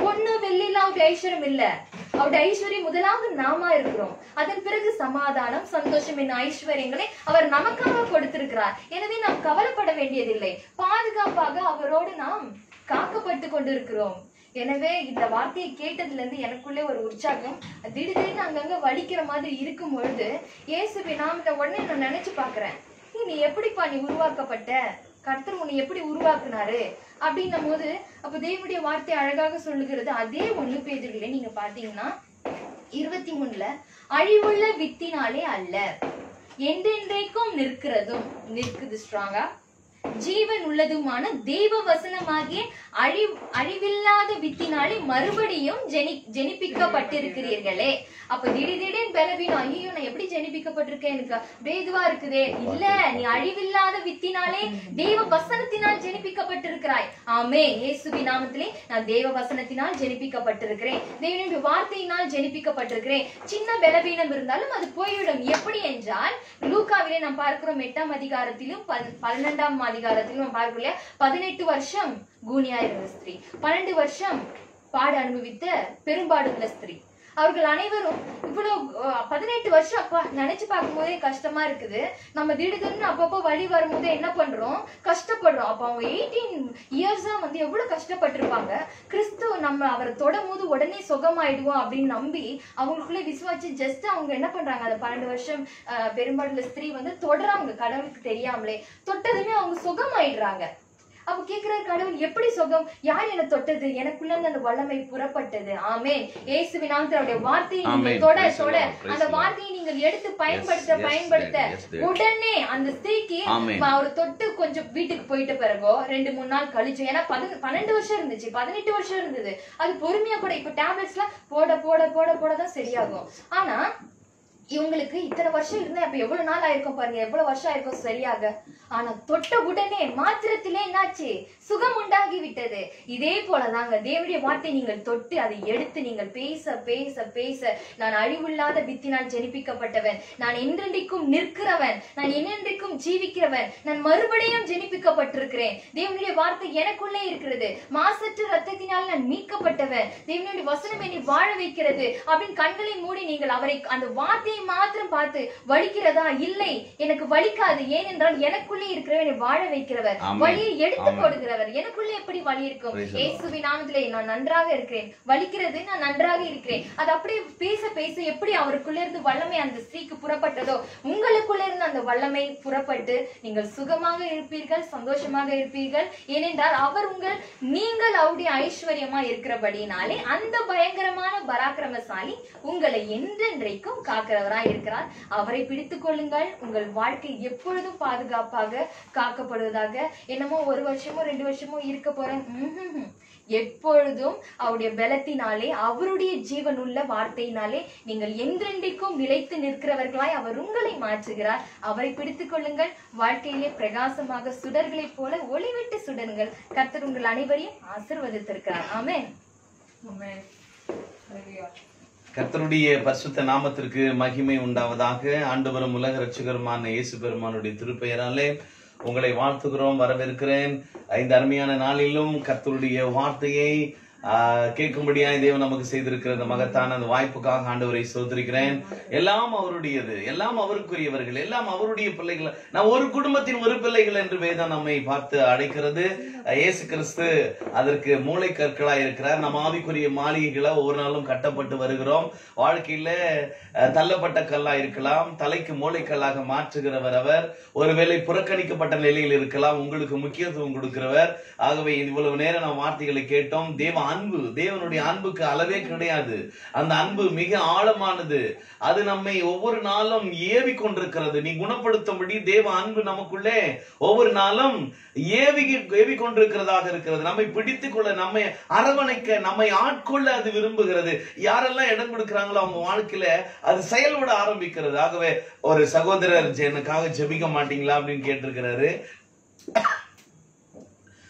பொண்ணு வெள்ளில அவருடைய ஐஸ்வர்யம் இல்ல அவருடைய ஐஸ்வர்யம் முதலாவது நாமா இருக்கிறோம் அதன் பிறகு சமாதானம் சந்தோஷம் என்ன ஐஸ்வர்யங்களை அவர் நமக்காக கொடுத்திருக்கிறார் எனவே நாம் கவலைப்பட வேண்டியதில்லை பாதுகாப்பாக அவரோடு நாம் காக்கப்பட்டு கொண்டிருக்கிறோம் எனவே இந்த வார்த்தையை கேட்டதுல இருந்து எனக்குள்ளே ஒரு உற்சாகம் திடீர்னு அங்கங்க வலிக்கிற மாதிரி இருக்கும் பொழுது இயேசுவை நாம் இந்த உடனே நான் நினைச்சு பாக்குறேன் நீ எப்படிப்பா நீ உருவாக்கப்பட்ட கர்த்தர் உன்னை எப்படி உருவாக்குனாரு அப்படின்னும் போது அப்ப தேவனுடைய வார்த்தை அழகாக சொல்லுகிறது அதே ஒண்ணு பேதுகளே நீங்க பாத்தீங்கன்னா இருபத்தி மூணுல அழிவுள்ள வித்தினாலே அல்ல என்றென்றைக்கும் நிற்கிறதும் நிற்குது ஸ்ட்ராங்கா ஜீவன் உள்ளதுமான தெய்வ வசனமாகிய அழி அழிவில்லாத வித்தினாலே மறுபடியும் ஜெனி ஜெனிப்பிக்கப்பட்டிருக்கிறீர்களே அப்ப திடீர் திடீர்னு பலவீனம் ஐயோ நான் எப்படி ஜெனிப்பிக்கப்பட்டிருக்கேன் எனக்கு அப்படியே இதுவா இருக்குதே இல்ல நீ அழிவில்லாத வித்தினாலே தேவ வசனத்தினால் ஜெனிப்பிக்கப்பட்டிருக்கிறாய் ஆமே இயேசுவி நாமத்திலே நான் தேவ வசனத்தினால் ஜெனிப்பிக்கப்பட்டிருக்கிறேன் தேவனுடைய வார்த்தையினால் ஜெனிப்பிக்கப்பட்டிருக்கிறேன் சின்ன பலவீனம் இருந்தாலும் அது போய்விடும் எப்படி என்றால் லூக்காவிலே நாம் பார்க்கிறோம் எட்டாம் அதிகாரத்திலும் பன்- பன்னிரெண்டாம் அதிகாரத்திலும் நாம் பார்க்கிறோம் இல்லையா பதினெட்டு வருஷம் கூனியா இருந்த ஸ்திரீ பன்னெண்டு வருஷம் பாடு அனுபவித்த பெரும்பாடுள்ள ஸ்திரீ அவர்கள் அனைவரும் இவ்வளவு அஹ், பதினெட்டு வருஷம் அப்பா நினைச்சு பார்க்கும்போதே கஷ்டமா இருக்குது நம்ம திடீர்னு அப்பப்போ வழி வரும்போது என்ன பண்றோம் கஷ்டப்படுறோம் அப்ப அவங்க எயிட்டீன் இயர்ஸா வந்து எவ்வளவு கஷ்டப்பட்டிருப்பாங்க கிறிஸ்து நம்ம அவரை தொடும் போது உடனே சுகமாயிடுவோம் அப்படின்னு நம்பி அவங்களுக்குள்ளே விசுவாச்சு ஜஸ்ட் அவங்க என்ன பண்றாங்க அந்த பன்னெண்டு வருஷம் அஹ், பெரும்பாலுள்ள ஸ்திரீ வந்து தொடறாங்க கடவுளுக்கு தெரியாமலே தொட்டதுமே அவங்க சுகமாயிடுறாங்க அப்ப கேக்குறாரு கடவுள் எப்படி சுகம் யார் என்ன தொட்டது எனக்குள்ள இருந்து அந்த வல்லமை புறப்பட்டது ஆமென் இயேசுவின் நாமத்தில் அவருடைய வார்த்தையை நீங்க ஆமென். தொட Praise the தொட Lord. Praise அந்த the Lord. வார்த்தையை நீங்கள் எடுத்து பயன்படுத்த yes, பயன்படுத்த Daddy. Yes, Daddy. உடனே அந்த ஸ்திரீக்கு ஆமென். அவர் தொட்டு கொஞ்சம் வீட்டுக்கு போயிட்ட பிறகோ ரெண்டு மூணு நாள் கழிச்சு ஏன்னா பதின- பன்னெண்டு வருஷம் இருந்துச்சு பதினெட்டு வருஷம் இருந்தது அது பொறுமையா கூட இப்ப டேப்லெட்ஸ் எல்லாம் போட போட போட போட தான் சரியாகும் ஆனா இவங்களுக்கு இத்தனை வருஷம் இருந்தா இப்ப எவ்வளவு நாள் ஆயிருக்கும் பாருங்க எவ்வளவு வருஷம் ஆயிருக்கும் சரியாக ஆனா தொட்ட உடனே மாத்திரத்திலே என்னாச்சு சுகம் உண்டாகி விட்டது இதே போலதாங்க தேவனுடைய வார்த்தை நீங்கள் தொட்டு அதை எடுத்து நீங்கள் பேச பேச பேச நான் அழிவில்லாத வித்தினால் ஜெனிப்பிக்கப்பட்டவன் நான் என்றென்றைக்கும் நிற்கிறவன் நான் என்னென்றைக்கும் ஜீவிக்கிறவன் நான் மறுபடியும் ஜெனிப்பிக்கப்பட்டிருக்கிறேன் தேவனுடைய வார்த்தை எனக்குள்ளே இருக்கிறது மாசற்ற ரத்தத்தினால் நான் மீட்கப்பட்டவன் தேவனுடைய வசனம் என்னை வாழ வைக்கிறது அப்படின்னு கண்களை மூடி நீங்கள் அவரை அந்த வார்த்தையை மாத்திரம் பார்த்து வலிக்கிறதா இல்லை எனக்கு வலிக்காது ஏனென்றால் எனக்குள்ளே இருக்கிறவர் என்னை வாழ வைக்கிறவர் ஆமென். வழியை எடுத்து ஆமென். போடுகிறவர் எனக்குள்ளே எப்படி வலி இருக்கும் Praise the Lord. இயேசுவின் நாமத்திலே நான் நன்றாக இருக்கிறேன் வலிக்கிறது நான் நன்றாக இருக்கிறேன் அது அப்படியே பேச பேச எப்படி அவருக்குள்ள இருந்து வல்லமை அந்த ஸ்திரீக்கு புறப்பட்டதோ உங்களுக்குள்ள இருந்து அந்த வல்லமை புறப்பட்டு நீங்கள் சுகமாக இருப்பீர்கள் சந்தோஷமாக இருப்பீர்கள் ஏனென்றால் அவர் உங்கள் நீங்கள் அவருடைய ஐஸ்வர்யமா இருக்கிறபடினாலே அந்த பயங்கரமான பராக்கிரமசாலி உங்களை என்றென்றைக்கும் காக்கிறவராய் இருக்கிறார் அவரை பிடித்துக் கொள்ளுங்கள் உங்கள் வாழ்க்கை எப்பொழுதும் பாதுகாப்பாக காக்கப்படுவதாக என்னமோ ஒரு வருஷமோ ரெண்டு வருஷமோ இருக்க போறேன் ம்ஹும்ஹும். எப்பொழுதும் அவருடைய பலத்தினாலே அவருடைய ஜீவனுள்ள வார்த்தையினாலே நீங்கள் என்றென்றைக்கும் நிலைத்து நிற்கிறவர்களாய் அவர் உங்களை மாற்றுகிறார் அவரை பிடித்துக் கொள்ளுங்கள் வாழ்க்கையிலே பிரகாசமாக சுடர்களைப் போல ஒளிவிட்டு சுடருங்கள் கர்த்தர் உங்கள் அனைவரையும் ஆசிர்வதித்திருக்கிறார் ஆமென் Amen. Hallelujah. கர்த்தருடைய பரிசுத்த நாமத்திற்கு மகிமை உண்டாவதாக ஆண்டவரும் உலக ரட்சகருமான இயேசு பெருமானுடைய திருப்பெயராலே உங்களை வாழ்த்துகிறோம் வரவேற்கிறேன் இந்த அருமையான நாளிலும் கர்த்தருடைய வார்த்தையை ஆஹ், கேட்கும்படியாய் தேவன் நமக்கு செய்திருக்கிற இந்த மகத்தான அந்த வாய்ப்புக்காக ஆண்டவரை சோதரிக்கிறேன் எல்லாம் அவருடையது எல்லாம் அவருக்குரியவர்கள் எல்லாம் அவருடைய பிள்ளைகள் நான் ஒரு குடும்பத்தின் ஒரு பிள்ளைகள் என்று வேதம் நம்மை பார்த்து அழைக்கிறது இயேசு கிறிஸ்து அதற்கு மூளை கற்களாய் இருக்கிறார் நம்ம ஆவிக்குரிய மாளிகைகளை ஒவ்வொரு நாளும் கட்டப்பட்டு வருகிறோம் வாழ்க்கையில அஹ், தள்ளப்பட்ட கல்லா இருக்கலாம் தலைக்கு மூளைக்கல்லாக மாற்றுகிறவர் அவர் ஒருவேளை புறக்கணிக்கப்பட்ட நிலையில் இருக்கலாம் உங்களுக்கு முக்கியத்துவம் கொடுக்கிறவர் ஆகவே இவ்வளவு நேரம் நாம் வார்த்தைகளை கேட்டோம் தேவ அன்பு தேவனுடைய அன்புக்கு அளவே கிடையாது அந்த அன்பு மிக ஆழமானது அது நம்மை ஒவ்வொரு நாளும் ஏவி கொண்டிருக்கிறது நீ குணப்படுத்தும்படி தேவ அன்பு நமக்குள்ளே ஒவ்வொரு நாளும் ஏவி ஏவி கொண்டிருக்கிறதாக இருக்கிறது நம்மை பிடித்துக் கொள்ள நம்மை அரவணைக்க நம்மை ஆட்கொள்ள அது விரும்புகிறது யாரெல்லாம் இடம் கொடுக்கிறாங்களோ அவங்க வாழ்க்கையில அது செயல்பட ஆரம்பிக்கிறது ஆகவே ஒரு சகோதரர் எனக்காக ஜெபிக்க மாட்டீங்களா அப்படின்னு கேட்டிருக்கிறாரு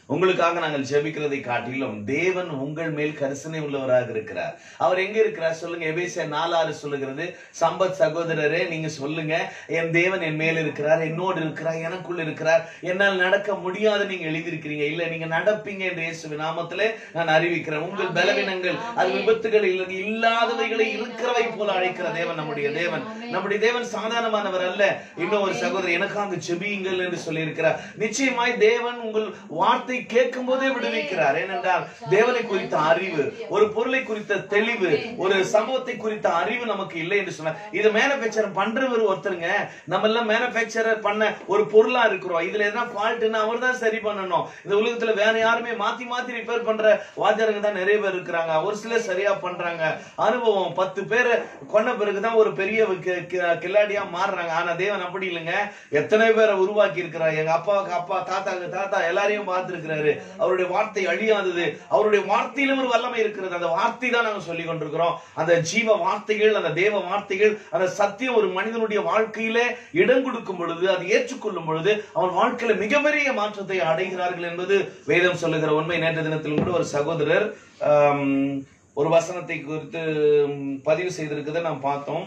உங்களுக்காக நாங்கள் ஜெபிக்கிறதை காட்டிலும் தேவன் உங்கள் மேல் கரிசனை உள்ளவராக இருக்கிறார் அவர் எங்க இருக்கிறார் சொல்லுங்க எபேசிய நாலாறு சொல்லுகிறது சம்பத் சகோதரரே நீங்க சொல்லுங்க என் தேவன் என் மேல் இருக்கிறார் என்னோடு இருக்கிறார் எனக்குள்ள இருக்கிறார் என்னால் நடக்க முடியாது நீங்க எழுதியிருக்கிறீங்க இல்ல நீங்க நடப்பீங்க என்று இயேசுவின் நாமத்திலே நான் அறிவிக்கிறேன் உங்கள் பலவீனங்கள் அது விபத்துகள் இல்ல இல்லாதவைகளை இருக்கிறவை போல அழைக்கிற தேவன் நம்முடைய தேவன் நம்முடைய தேவன் சாதாரணமானவர் அல்ல இன்னும் ஒரு சகோதரர் எனக்காக ஜெபியுங்கள் என்று சொல்லி இருக்கிறார் நிச்சயமாய் தேவன் உங்கள் வார்த்தை கேட்கும் போதே விடுவிக்கிறார் ஏனென்றால் தேவனை குறித்த அறிவு ஒரு பொருளை குறித்த தெளிவு ஒரு சம்பவத்தை குறித்த அறிவு நமக்கு இல்லை என்று சொன்னார் இது மேனுபேக்சர் பண்றவர் ஒருத்தருங்க நம்ம எல்லாம் மேனுபேக்சர் பண்ண ஒரு பொருளா இருக்கிறோம் இதுல எதனா ஃபால்ட்னா அவர் தான் சரி பண்ணணும் இந்த உலகத்துல வேற யாருமே மாத்தி மாத்தி ரிப்பேர் பண்ற வாத்தியாருங்க தான் நிறைய பேர் இருக்கிறாங்க ஒரு சிலர் சரியா பண்றாங்க அனுபவம் பத்து பேரை கொண்ட பிறகுதான் ஒரு பெரிய கி- கி- கில்லாடியா மாறுறாங்க ஆனா தேவன் அப்படி இல்லைங்க எத்தனை பேரை உருவாக்கி இருக்கிறார் எங்க அப்பாவுக்கு அப்பா தாத்தாக்கு தாத்தா எல்லாரையும் பார்த்திருக்கிறாரு அவருடைய வார்த்தை அழியாதது அவருடைய வார்த்தையிலும் ஒரு வல்லமை இருக்கிறது அந்த வார்த்தை தான் நாங்க சொல்லி கொண்டிருக்கிறோம் அந்த ஜீவ வார்த்தைகள் அந்த தேவ வார்த்தைகள் அந்த சத்தியம் ஒரு மனிதனுடைய வாழ்க்கையிலே இடம் கொடுக்கும் பொழுது அதை ஏற்றுக்கொள்ளும் பொழுது அவன் வாழ்க்கையில மிகப்பெரிய மாற்றத்தை அடைகிறார்கள் என்பது வேதம் சொல்லுகிற உண்மை நேற்று தினத்தில் கூட ஒரு சகோதரர் ஆம், ஒரு வசனத்தை குறித்து ம், பதிவு செய்திருக்கிறதை நாம் பார்த்தோம்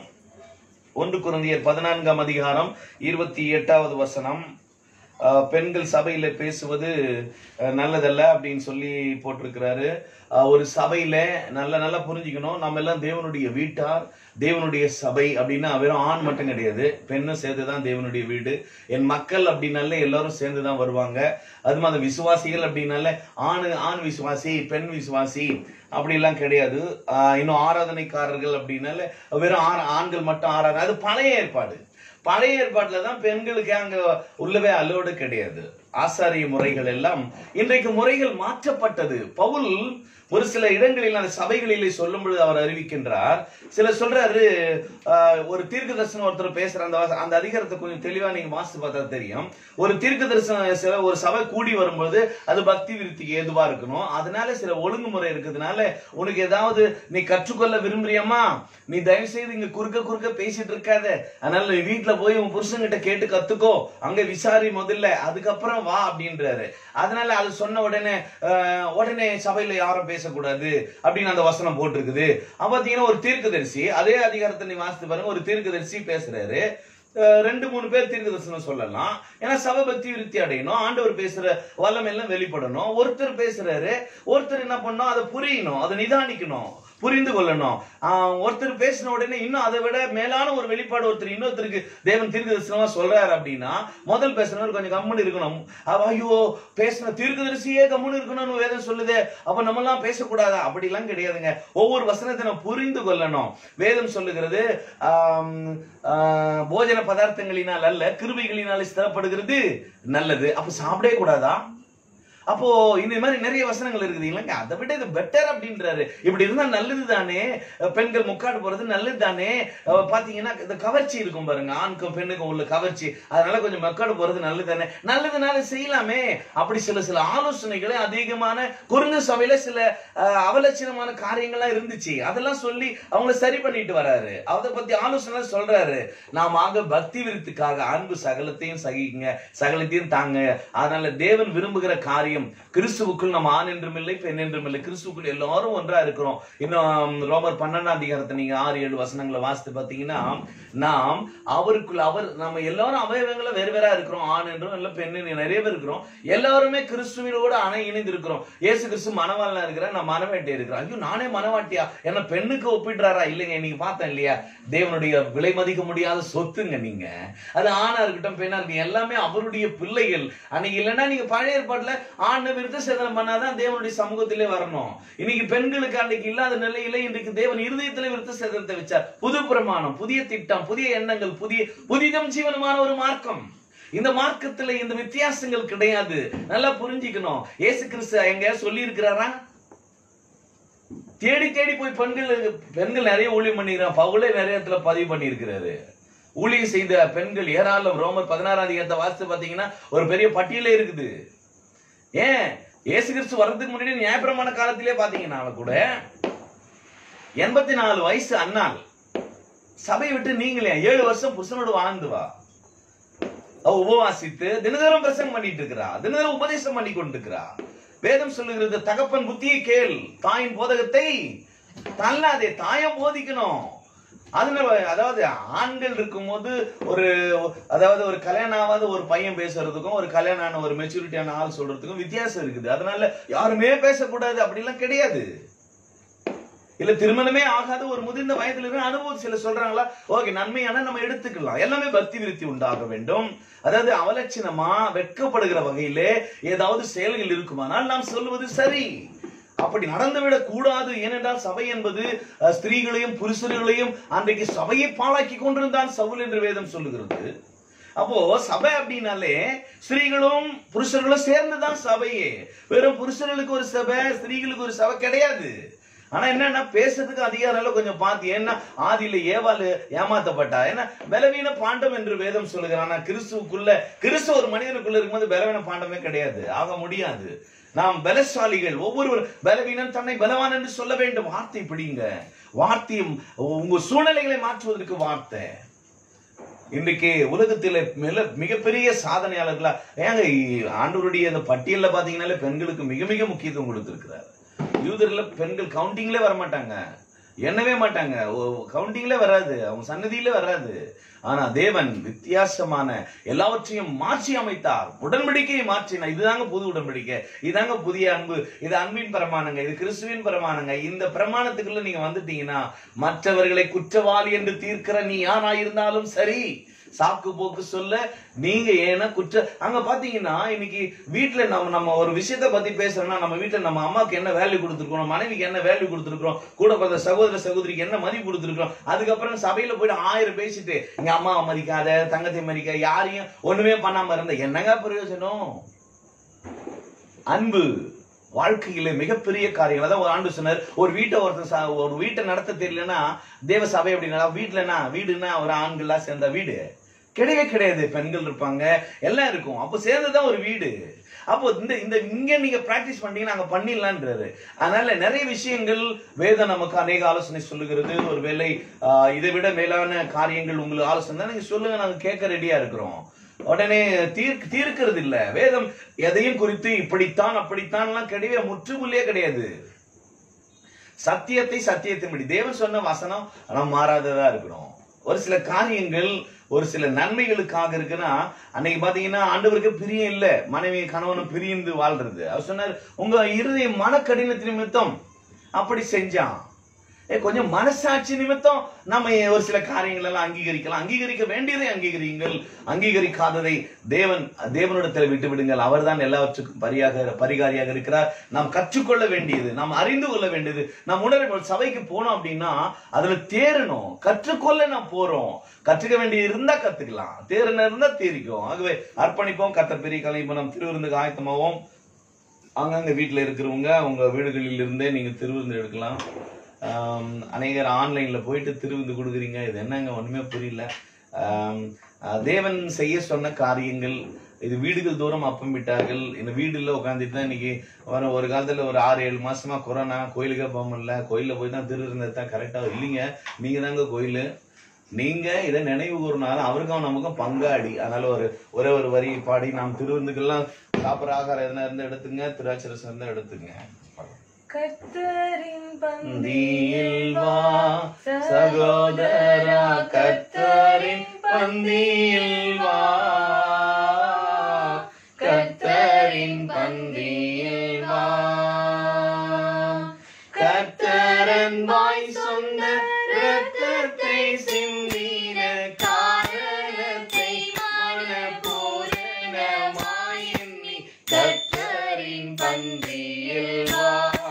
ஒன்று குருந்தியர் பதினான்காம் அதிகாரம் இருபத்தி எட்டாவது வசனம் அஹ், பெண்கள் சபையில பேசுவது அஹ், நல்லதல்ல அப்படின்னு சொல்லி போட்டிருக்கிறாரு அஹ், ஒரு சபையில நல்ல நல்லா புரிஞ்சுக்கணும் நம்ம எல்லாம் தேவனுடைய வீட்டார் தேவனுடைய சபை அப்படின்னா வெறும் ஆண் மட்டும் கிடையாது பெண்ணும் சேர்ந்து தான் தேவனுடைய வீடு என் மக்கள் அப்படின்னாலே எல்லாரும் சேர்ந்து தான் வருவாங்க அது மாதிரி விசுவாசிகள் அப்படின்னாலே ஆண் ஆண் விசுவாசி பெண் விசுவாசி அப்படிலாம் கிடையாது ஆஹ் இன்னும் ஆராதனைக்காரர்கள் அப்படின்னால வெறும் ஆண் ஆண்கள் மட்டும் ஆராதனை அது பழைய ஏற்பாடு பழைய ஏற்பாட்டுல தான் பெண்களுக்கு அங்க உள்ளவே அலோடு கிடையாது ஆசாரிய முறைகள் எல்லாம் இன்றைக்கு முறைகள் மாற்றப்பட்டது பவுல் ஒரு சில இடங்களில் அந்த சபைகளிலே சொல்லும் பொழுது அவர் அறிவிக்கின்றார் சில சொல்றாரு ஆஹ், ஒரு தீர்க்க தரிசனம் ஒருத்தர் பேசுற அந்த வாச- அந்த அதிகாரத்தை கொஞ்சம் தெளிவா நீங்க வாசித்து பார்த்தா தெரியும் ஒரு தீர்க்க தரிசனம் சில ஒரு சபை கூடி வரும்போது அது பக்தி விருத்திக்கு ஏதுவா இருக்கணும் அதனால சில ஒழுங்குமுறை இருக்கிறதுனால உனக்கு ஏதாவது நீ கற்றுக்கொள்ள விரும்புறியம்மா நீ தயவு செய்து இங்க குறுக்க குறுக்க பேசிட்டு இருக்காத அதனால நீ வீட்டுல போய் உன் புருஷன்கிட்ட கேட்டு கத்துக்கோ அங்க விசாரி முதல்ல அதுக்கப்புறம் வா அப்படின்றாரு அதனால அது சொன்ன உடனே ஆஹ், உடனே சபையில யாரும் பேசக்கூடாது அப்படின்னு அந்த வசனம் போட்டிருக்குது அப்ப பாத்தீங்கன்னா ஒரு தீர்க்கதரிசி அதே அதிகாரத்தை நீ வாசித்து பாருங்க ஒரு தீர்க்கதரிசி பேசுறாரு அஹ் ரெண்டு மூணு பேர் தீர்க்க தரிசனம் சொல்லலாம் ஏன்னா சபை பக்தி விருத்தி அடையணும் ஆண்டவர் பேசுற வல்லம் எல்லாம் வெளிப்படணும் ஒருத்தர் பேசுறாரு ஒருத்தர் என்ன பண்ணணும் அதை புரியணும் அதை நிதானிக்கணும் புரிந்து கொள்ளணும் ஆஹ் ஒருத்தர் பேசின உடனே இன்னும் அதை விட மேலான ஒரு வெளிப்பாடு ஒருத்தர் இன்னொருத்தருக்கு தேவன் தீர்க்க தரிசனமா சொல்றாரு அப்படின்னா முதல் பேசுனவர் கொஞ்சம் கம்முன்னு இருக்கணும் அவ, ஐயோ பேசின தீர்க்கதரிசியே கம்முன்னு இருக்கணும்னு வேதம் சொல்லுதே அப்ப நம்ம எல்லாம் பேசக்கூடாதா அப்படிலாம் கிடையாதுங்க ஒவ்வொரு வசனத்தை நம்ம புரிந்து கொள்ளணும் வேதம் சொல்லுகிறது ஆம், ஆஹ், போஜன பதார்த்தங்களினால் அல்ல கிருபைகளினாலே ஸ்திரப்படுகிறது நல்லது அப்ப சாப்பிடவே கூடாதா அப்போ இந்த மாதிரி நிறைய வசனங்கள் இருக்குது இல்லைங்க அதை விட இது பெட்டர் அப்படின்றாரு இப்படி இருந்தா நல்லது தானே பெண்கள் முக்காடு போறது நல்லது தானே அஹ் பாத்தீங்கன்னா இந்த கவர்ச்சி இருக்கும் பாருங்க ஆணுக்கும் பெண்ணுக்கும் உள்ள கவர்ச்சி அதனால கொஞ்சம் முக்காடு போறது நல்லது தானே நல்லதுனால செய்யலாமே அப்படி சில சில ஆலோசனைகளை அதிகமான குறுங்க சபையில சில அஹ், அவலட்சணமான காரியங்கள்லாம் இருந்துச்சு அதெல்லாம் சொல்லி அவங்கள சரி பண்ணிட்டு வராரு அதை பத்தி ஆலோசனை சொல்றாரு நாம ஆக பக்தி விருத்துக்காக அன்பு சகலத்தையும் சகிக்குங்க சகலத்தையும் தாங்க அதனால தேவன் விரும்புகிற காரியம் கிறிஸ்துவுக்குள் நம்ம ஆண் என்றும் இல்லை பெண் என்றும் இல்லை கிறிஸ்துவுக்குள் எல்லாரும் ஒன்றா இருக்கிறோம் இன்னும் ரோமர் பன்னெண்டாம் அதிகாரத்தை நீங்க ஆறு ஏழு வசனங்களை வாசித்து பார்த்தீங்கன்னா நாம் அவருக்குள் அவர் நம்ம எல்லாரும் அவயவங்களை வேறு வேறா இருக்கிறோம் ஆண் என்றும் இல்லை பெண் என்றும் நிறைய பேர் இருக்கிறோம் எல்லாருமே கிறிஸ்துவினோட அணை இணைந்து இருக்கிறோம் இயேசு கிறிஸ்து மனவாளனா இருக்கிறேன் நான் மனவேட்டை இருக்கிறேன் ஐயோ நானே மனவாட்டியா என்ன பெண்ணுக்கு ஒப்பிடுறாரா இல்லைங்க நீங்க பார்த்தேன் இல்லையா தேவனுடைய விலை மதிக்க முடியாத சொத்துங்க நீங்க அது ஆணா இருக்கட்டும் பெண்ணா இருக்கட்டும் எல்லாமே அவருடைய பிள்ளைகள் அன்னைக்கு இல்லைன்னா நீங்க பழைய ஏற்பாட்டுல ஆணை விருத்த சேதனம் பண்ணாதான் தேவனுடைய சமூகத்திலே வரணும் இன்னைக்கு பெண்களுக்கு அன்னைக்கு இல்லாத நிலையில இன்றைக்கு தேவன் இருதயத்திலே விருத்த சேதனத்தை வச்சார் புது பிரமாணம் புதிய திட்டம் புதிய எண்ணங்கள் புதிய புதிதம் ஜீவனமான ஒரு மார்க்கம் இந்த மார்க்கத்துல இந்த வித்தியாசங்கள் கிடையாது நல்லா புரிஞ்சுக்கணும் இயேசு கிறிஸ்து எங்க சொல்லி இருக்கிறாரா தேடி தேடி போய் பெண்கள் பெண்கள் நிறைய ஊழியம் பண்ணிக்கிறான் பவுலே நிறைய இடத்துல பதிவு பண்ணியிருக்கிறாரு ஊழியம் செய்த பெண்கள் ஏராளம் ரோமர் பதினாறாம் அதிகாரத்தை வாசித்து பாத்தீங்கன்னா ஒரு பெரிய பட்டியலே இருக்குது ஏன் இயேசு கிறிஸ்து வர்றதுக்கு முன்னாடி நியாயப்பிரமாண காலத்திலே பாத்தீங்கன்னா கூட எண்பத்தி நாலு வயசு அண்ணாள் சபையை விட்டு நீங்களே ஏழு வருஷம் புருஷனோடு வாழ்ந்து வா அவ உபவாசித்து தினதோறும் பிரசங்கம் பண்ணிட்டு இருக்கிறா தினதோறும் உபதேசம் பண்ணி கொண்டிருக்கிறா வேதம் சொல்லுகிறது தகப்பன் புத்தியை கேள் தாயின் போதகத்தை தள்ளாதே தாயை போதிக்கணும் அதனால அதாவது ஆண்கள் இருக்கும்போது ஒரு அதாவது ஒரு கல்யாணம் ஆகாத ஒரு பையன் பேசுறதுக்கும் ஒரு கல்யாணம் ஆன ஒரு மெச்சூரிட்டியான ஆள் சொல்றதுக்கும் வித்தியாசம் இருக்குது அதனால யாருமே பேசக்கூடாது அப்படிலாம் கிடையாது இல்ல திருமணமே ஆகாத ஒரு முதிர்ந்த வயதுல இருந்து அனுபவம் சில சொல்றாங்களா ஓகே நன்மையான நம்ம எடுத்துக்கலாம் எல்லாமே பக்தி விருத்தி உண்டாக வேண்டும் அதாவது அவலட்சணமா வெட்கப்படுகிற வகையிலே ஏதாவது செயல்கள் இருக்குமானால் நாம் சொல்லுவது சரி அப்படி நடந்துவிடக் கூடாது ஏனென்றால் சபை என்பது அஹ், ஸ்திரீகளையும் புருஷர்களையும் அன்றைக்கு சபையை பாழாக்கி கொண்டிருந்தான் சவுல் என்று வேதம் சொல்லுகிறது அப்போ சபை அப்படின்னாலே ஸ்திரீகளும் புருஷர்களும் சேர்ந்துதான் சபையே வெறும் புருஷர்களுக்கு ஒரு சபை ஸ்திரீகளுக்கு ஒரு சபை கிடையாது ஆனா என்னன்னா பேசுறதுக்கு அதிகாரம் எல்லாம் கொஞ்சம் பார்த்து ஏன்னா ஆதியில ஏவாள் ஏமாத்தப்பட்டா ஏன்னா பலவீன பாண்டம் என்று வேதம் சொல்லுகிறான் ஆனா கிறிஸ்துவுக்குள்ள கிறிஸ்து ஒரு மனிதனுக்குள்ள இருக்கும்போது பலவீன பாண்டமே கிடையாது ஆக முடியாது நாம் பலசாலிகள் ஒவ்வொருவர் பலவீனன் தன்னை பலவான் என்று சொல்ல வேண்டும் வார்த்தை பிடிங்க வார்த்தையும் உங்க சூழ்நிலைகளை மாற்றுவதற்கு வார்த்தை இன்றைக்கு உலகத்தில் மிக மிகப்பெரிய சாதனையாளர்களா ஏங்க இ- ஆண்டவருடைய அந்த பட்டியல்ல பாத்தீங்கன்னாலே பெண்களுக்கு மிக மிக முக்கியத்துவம் கொடுத்திருக்கிறார் யூதர்ல பெண்கள் கவுண்டிங்ல வர மாட்டாங்க எண்ணவே மாட்டாங்க கவுண்டிங்ல வராது அவங்க சன்னதியில வராது ஆனா தேவன் வித்தியாசமான எல்லாவற்றையும் மாற்றி அமைத்தார் உடன்படிக்கையை மாற்றினார் இதுதாங்க புது உடன்படிக்கை இதாங்க புதிய அன்பு இது அன்பின் பிரமாணங்க இது கிறிஸ்துவின் பிரமாணங்க இந்த பிரமாணத்துக்குள்ள நீங்க வந்துட்டீங்கன்னா மற்றவர்களை குற்றவாளி என்று தீர்க்கிற நீ யாராயிருந்தாலும் சரி சாக்கு போக்கு சொல்ல நீங்க ஏன்னா குற்ற அங்க பாத்தீங்கன்னா இன்னைக்கு வீட்டுல நம்ம நம்ம ஒரு விஷயத்த பத்தி பேசுறோம்னா நம்ம வீட்டுல நம்ம அம்மாக்கு என்ன வேல்யூ கொடுத்துருக்கோம் நம்ம மனைவிக்கு என்ன வேல்யூ கொடுத்துருக்கோம் கூட பிறந்த சகோதர சகோதரிக்கு என்ன மதிப்பு கொடுத்துருக்கோம் அதுக்கப்புறம் சபையில போயிட்டு ஆயிரம் பேசிட்டு எங்க அம்மாவை மதிக்காத தங்கத்தை மதிக்காத யாரையும் ஒண்ணுமே பண்ணாம இருந்த என்னங்க பிரயோஜனம் அன்பு வாழ்க்கையில மிகப்பெரிய காரியங்கள் அதான் ஒரு ஆண்டு சொன்னார் ஒரு வீட்டை ஒருத்தன் ச- ஒரு வீட்டை நடத்த தெரியலன்னா தேவ சபை அப்படின்னா வீட்டுலனா வீடுனா ஒரு ஆண்கள்லாம் சேர்ந்த வீடு கிடையவே கிடையாது பெண்கள் இருப்பாங்க எல்லாம் இருக்கும் அப்போ சேர்ந்துதான் ஒரு வீடு அப்போ இந்த இந்த இங்க நீங்க பிராக்டிஸ் பண்ணீங்கன்னா அங்க பண்ணிடலான்றாரு அதனால நிறைய விஷயங்கள் வேதம் நமக்கு அநேக ஆலோசனை சொல்லுகிறது ஒருவேளை ஆஹ், இதை விட மேலான காரியங்கள் உங்களுக்கு ஆலோசனை தான் நீங்க சொல்லுங்க நாங்க கேட்க ரெடியா இருக்கிறோம் உடனே தீர்க்க தீர்க்கிறது இல்ல வேதம் எதையும் குறித்து இப்படித்தான் அப்படித்தான்லாம் கிடையவே முற்றுப்புள்ளியே கிடையாது சத்தியத்தை சத்தியத்தின்படி தேவன் சொன்ன வசனம் நம்ம மாறாததா இருக்கிறோம் ஒரு சில காரியங்கள் ஒரு சில நன்மைகளுக்காக இருக்குன்னா அன்னைக்கு பாத்தீங்கன்னா ஆண்டவருக்கு பிரியம் இல்ல மனைவி கணவனும் பிரிந்து வாழ்றது அவர் சொன்னார் உங்க இருதய மனக்கடினத்தின் நிமித்தம் அப்படி செஞ்சான் ஏ கொஞ்சம் மனசாட்சி நிமித்தம் நம்ம ஒரு சில காரியங்கள் எல்லாம் அங்கீகரிக்கலாம் அங்கீகரிக்க வேண்டியதை அங்கீகரியுங்கள் அங்கீகரிக்காததை தேவன் தேவனிடத்தில் விட்டு விடுங்கள் அவர்தான் எல்லாவற்றுக்கும் பரியாக பரிகாரியாக இருக்கிறார் நாம் கற்றுக்கொள்ள வேண்டியது நாம் அறிந்து கொள்ள வேண்டியது நாம் உணர ஒரு சபைக்கு போனோம் அப்படின்னா அதுல தேறணும் கற்றுக்கொள்ள நாம் போறோம் கற்றுக்க வேண்டியது இருந்தா கத்துக்கலாம் தேறின இருந்தா தேறிக்கும் ஆகவே அர்ப்பணிப்போம் கத்த பெரிய கலைப்போம் திருவிருந்துக்கு ஆயத்தமாவோம் அங்கங்க வீட்டில் இருக்கிறவங்க உங்க வீடுகளில் இருந்தே நீங்க திருவிருந்து எடுக்கலாம் ஆம், அநேகர் ஆன்லைன்ல போயிட்டு திருவிருந்து கொடுக்குறீங்க இது என்னங்க ஒண்ணுமே புரியல ஆம், அஹ், தேவன் செய்ய சொன்ன காரியங்கள் இது வீடுகள் தூரம் அப்பம் விட்டார்கள் இந்த வீடுல உட்காந்துட்டு தான் இன்னைக்கு வர ஒரு காலத்துல ஒரு ஆறு ஏழு மாசமா கொரோனா கோயிலுக்கே போக முடியல கோயில்ல போய் தான் திருவிருந்தது தான் கரெக்டா இல்லைங்க நீங்க தாங்க கோயில் நீங்க இதை நினைவு கூறினாலும் அவருக்கும் நமக்கும் பங்காடி அதனால ஒரு ஒரே ஒரு வரி பாடி நாம் திருவிருந்துக்கெல்லாம் சாப்பிட்ற ஆகாரம் எதுனா இருந்தா எடுத்துங்க திராட்சரசம் இருந்தா எடுத்துங்க கர்த்தரின் பந்தியில் வா சகோதரா கர்த்தரின் பந்தியில் வா கர்த்தரின் பந்தியில் வா கர்த்தரன் வாய் சொன்ன இரத்தத்தை சிந்தின காரணத்தை மனப்பூரணமாய் எண்ணி கர்த்தரின் பந்தியில் வா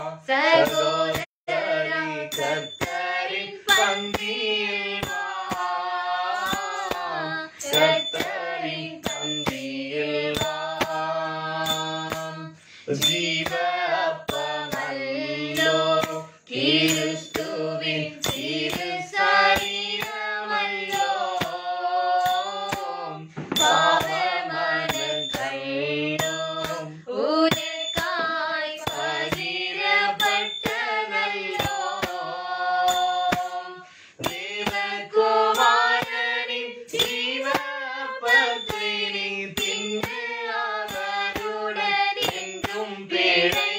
சகோதரி கர்த்தரின் பந்தியில் வா கர்த்தரின் பந்தியில் வா ஜீவ அப்பமல்லோ கிறிஸ்துவின் திரு சரீரமல்லோ பாவமனங்கல்லோ உனக்காய் பகிரப்பட்டதல்லோ தேவகுமாரனின் ஜீவபத்ரினி தின்னு அவருடன் என்றும் பிழை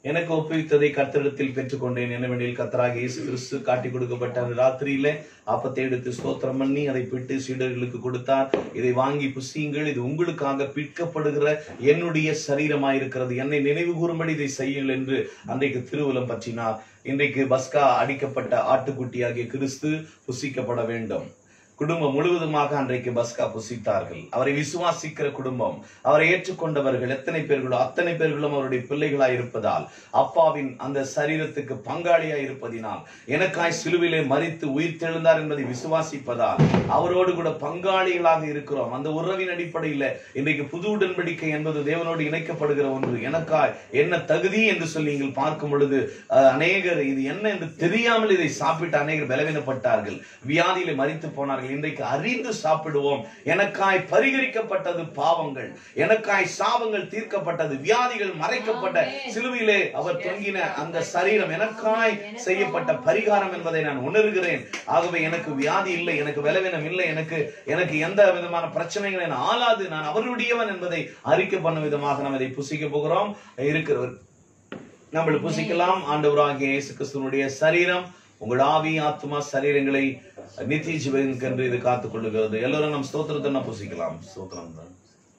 எனக்கு ஒப்புவித்ததை கர்த்தரிடத்தில் பெற்றுக்கொண்டேன் என்னவெனில் கர்த்தராக இயேசு கிறிஸ்து காட்டி கொடுக்கப்பட்ட அந்த ராத்திரியில அப்பத்தை எடுத்து ஸ்தோத்திரம் பண்ணி அதை பிட்டு சீடர்களுக்கு கொடுத்தார் இதை வாங்கி புசியுங்கள் இது உங்களுக்காக பிற்கப்படுகிற என்னுடைய சரீரமாயிருக்கிறது என்னை நினைவு கூறும்படி இதை செய்யுங்கள் என்று அன்றைக்கு திருவுலம் பற்றினார் இன்றைக்கு பஸ்கா அடிக்கப்பட்ட ஆட்டுக்குட்டியாகிய கிறிஸ்து புசிக்கப்பட வேண்டும் குடும்பம் முழுவதுமாக அன்றைக்கு பஸ்கா புசித்தார்கள் அவரை விசுவாசிக்கிற குடும்பம் அவரை ஏற்றுக்கொண்டவர்கள் எத்தனை பேர்களோ அத்தனை பேர்களும் அவருடைய பிள்ளைகளாய் இருப்பதால் அப்பாவின் அந்த சரீரத்துக்கு பங்காளியாய் இருப்பதினால் எனக்காய் சிலுவிலே மறித்து உயிர் தெழுந்தார் என்பதை விசுவாசிப்பதால் அவரோடு கூட பங்காளிகளாக இருக்கிறோம் அந்த உறவின் அடிப்படையில் இன்றைக்கு புது உடன்படிக்கை என்பது தேவனோடு இணைக்கப்படுகிற ஒன்று எனக்காய் என்ன தகுதி என்று சொல்லி நீங்கள் பார்க்கும் பொழுது அஹ், அநேகர் இது என்ன என்று தெரியாமல் இதை சாப்பிட்டு அநேகர் பலவீனப்பட்டார்கள் வியாதியிலே மறித்து போனார்கள் இன்றைக்கு அறிந்து சாப்பிடுவோம் எனக்காய் பரிகரிக்கப்பட்டது பாவங்கள் எனக்காய் சாபங்கள் தீர்க்கப்பட்டது வியாதிகள் மறைக்கப்பட்ட சிலுவையிலே அவர் தொங்கின அந்த சரீரம் எனக்காய் செய்யப்பட்ட பரிகாரம் என்பதை நான் உணர்கிறேன் ஆகவே எனக்கு வியாதி இல்லை எனக்கு பலவீனம் இல்லை எனக்கு எனக்கு எந்த விதமான பிரச்சனைகள் என ஆளாது நான் அவருடையவன் என்பதை அறிக்கை பண்ண விதமாக நாம் இதை புசிக்க போகிறோம் இருக்கிறவர் நம்மள புசிக்கலாம் ஆண்டவராகிய இயேசு கிறிஸ்துவனுடைய சரீரம் உங்கள் ஆவி ஆத்மா சரீரங்களை நித்திய ஜீவனுக்கென்று இது காத்துக் கொள்ளுகிறது எல்லோரும் நம் ஸ்தோத்திரத்தை நாம் புசிக்கலாம் ஸ்தோத்திரம் தான்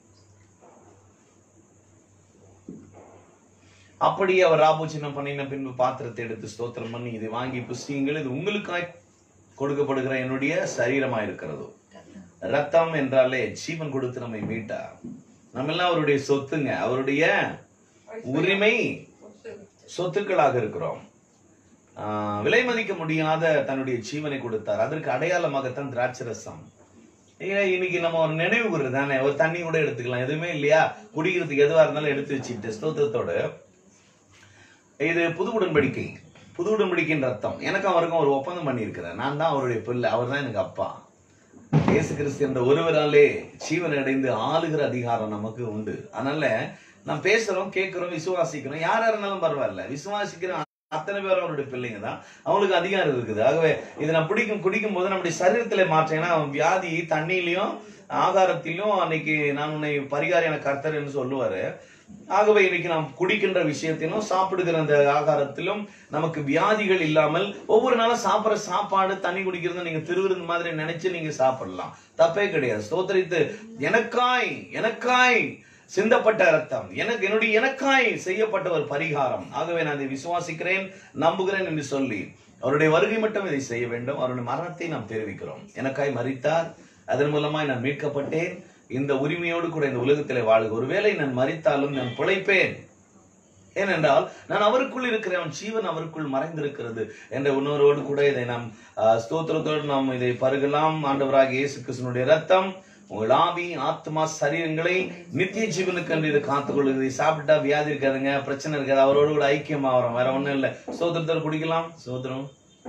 அப்படியே அவர் ராபோச்சினம் பண்ணின பின்பு பாத்திரத்தை எடுத்து ஸ்தோத்திரம் பண்ணி இதை வாங்கி புசியுங்கள் இது உங்களுக்காய் கொடுக்கப்படுகிற என்னுடைய சரீரமா இருக்கிறது ரத்தம் என்றாலே ஜீவன் கொடுத்து நம்மை மீட்டார் நம்ம எல்லாம் அவருடைய சொத்துங்க அவருடைய உரிமை சொத்துக்களாக இருக்கிறோம் ஆஹ் விலை மதிக்க முடியாத தன்னுடைய ஜீவனை கொடுத்தார் அதற்கு அடையாளமாகத்தான் திராட்சரசம் ஏன் இன்னைக்கு நம்ம ஒரு நினைவு கூறு தானே ஒரு தண்ணி கூட எடுத்துக்கலாம் எதுவுமே இல்லையா குடிக்கிறதுக்கு எதுவா இருந்தாலும் எடுத்து வச்சுட்டு ஸ்தோத்திரத்தோட இது புது உடன்படிக்கை புது உடன்படிக்கையின் ரத்தம் எனக்கும் அவருக்கும் ஒரு ஒப்பந்தம் பண்ணியிருக்கிறேன் நான் தான் அவருடைய பிள்ளை அவர் தான் எனக்கு அப்பா இயேசு கிறிஸ்து என்ற ஒருவராலே ஜீவன் அடைந்து ஆளுகிற அதிகாரம் நமக்கு உண்டு அதனால நாம் பேசுறோம் கேட்கிறோம் விசுவாசிக்கிறோம் யாரா இருந்தாலும் பரவாயில்ல விசுவாசிக்கிற அத்தனை பேரும் அவருடைய பிள்ளைங்க தான் அவங்களுக்கு அதிகாரம் இருக்குது ஆகவே இதை நான் பிடிக்கும் குடிக்கும் போது நம்முடைய சரீரத்துல மாற்றம் ஏன்னா வியாதி தண்ணியிலையும் ஆகாரத்திலும் அன்னைக்கு நான் உன்னை பரிகாரம் என கர்த்தர் என்று சொல்லுவாரு ஆகவே இன்னைக்கு நாம் குடிக்கின்ற விஷயத்திலும் சாப்பிடுகிற அந்த ஆகாரத்திலும் நமக்கு வியாதிகள் இல்லாமல் ஒவ்வொரு நாளும் சாப்பிடுற சாப்பாடு தண்ணி குடிக்கிறது நீங்க திருவிருந்து மாதிரி நினைச்சு நீங்க சாப்பிடலாம் தப்பே கிடையாது ஸ்தோத்திரித்து எனக்காய் எனக்காய் சிந்தப்பட்ட ரத்தம் எனக்கு என்னுடைய எனக்காய் செய்யப்பட்ட ஒரு பரிகாரம் ஆகவே நான் இதை விசுவாசிக்கிறேன் நம்புகிறேன் என்று சொல்லி அவருடைய வருகை மட்டும் இதை செய்ய வேண்டும் அவருடைய மரணத்தை நாம் தெரிவிக்கிறோம் எனக்காய் மறித்தார் அதன் மூலமாய் நான் மீட்கப்பட்டேன் இந்த உரிமையோடு கூட இந்த உலகத்திலே வாழுக ஒருவேளை நான் மறித்தாலும் நான் பிழைப்பேன் ஏனென்றால் நான் அவருக்குள் இருக்கிறேன் அவன் ஜீவன் அவருக்குள் மறைந்திருக்கிறது என்ற உணர்வோடு கூட இதை நாம் ஆஹ், ஸ்தோத்திரத்தோடு நாம் இதை பருகலாம் ஆண்டவராக இயேசு கிறிஸ்தனுடைய ரத்தம் உங்கள் ஆவி ஆத்மா சரீரங்களை நித்திய ஜீவனுக்கு என்று இது காத்துக்கொள்ளுது இதை சாப்பிட்டா வியாதி இருக்காதுங்க பிரச்சனை இருக்காது அவரோடு கூட ஐக்கியமா வரும் வேற ஒண்ணும் இல்ல சோதரத்தோடு குடிக்கலாம் சோதரம்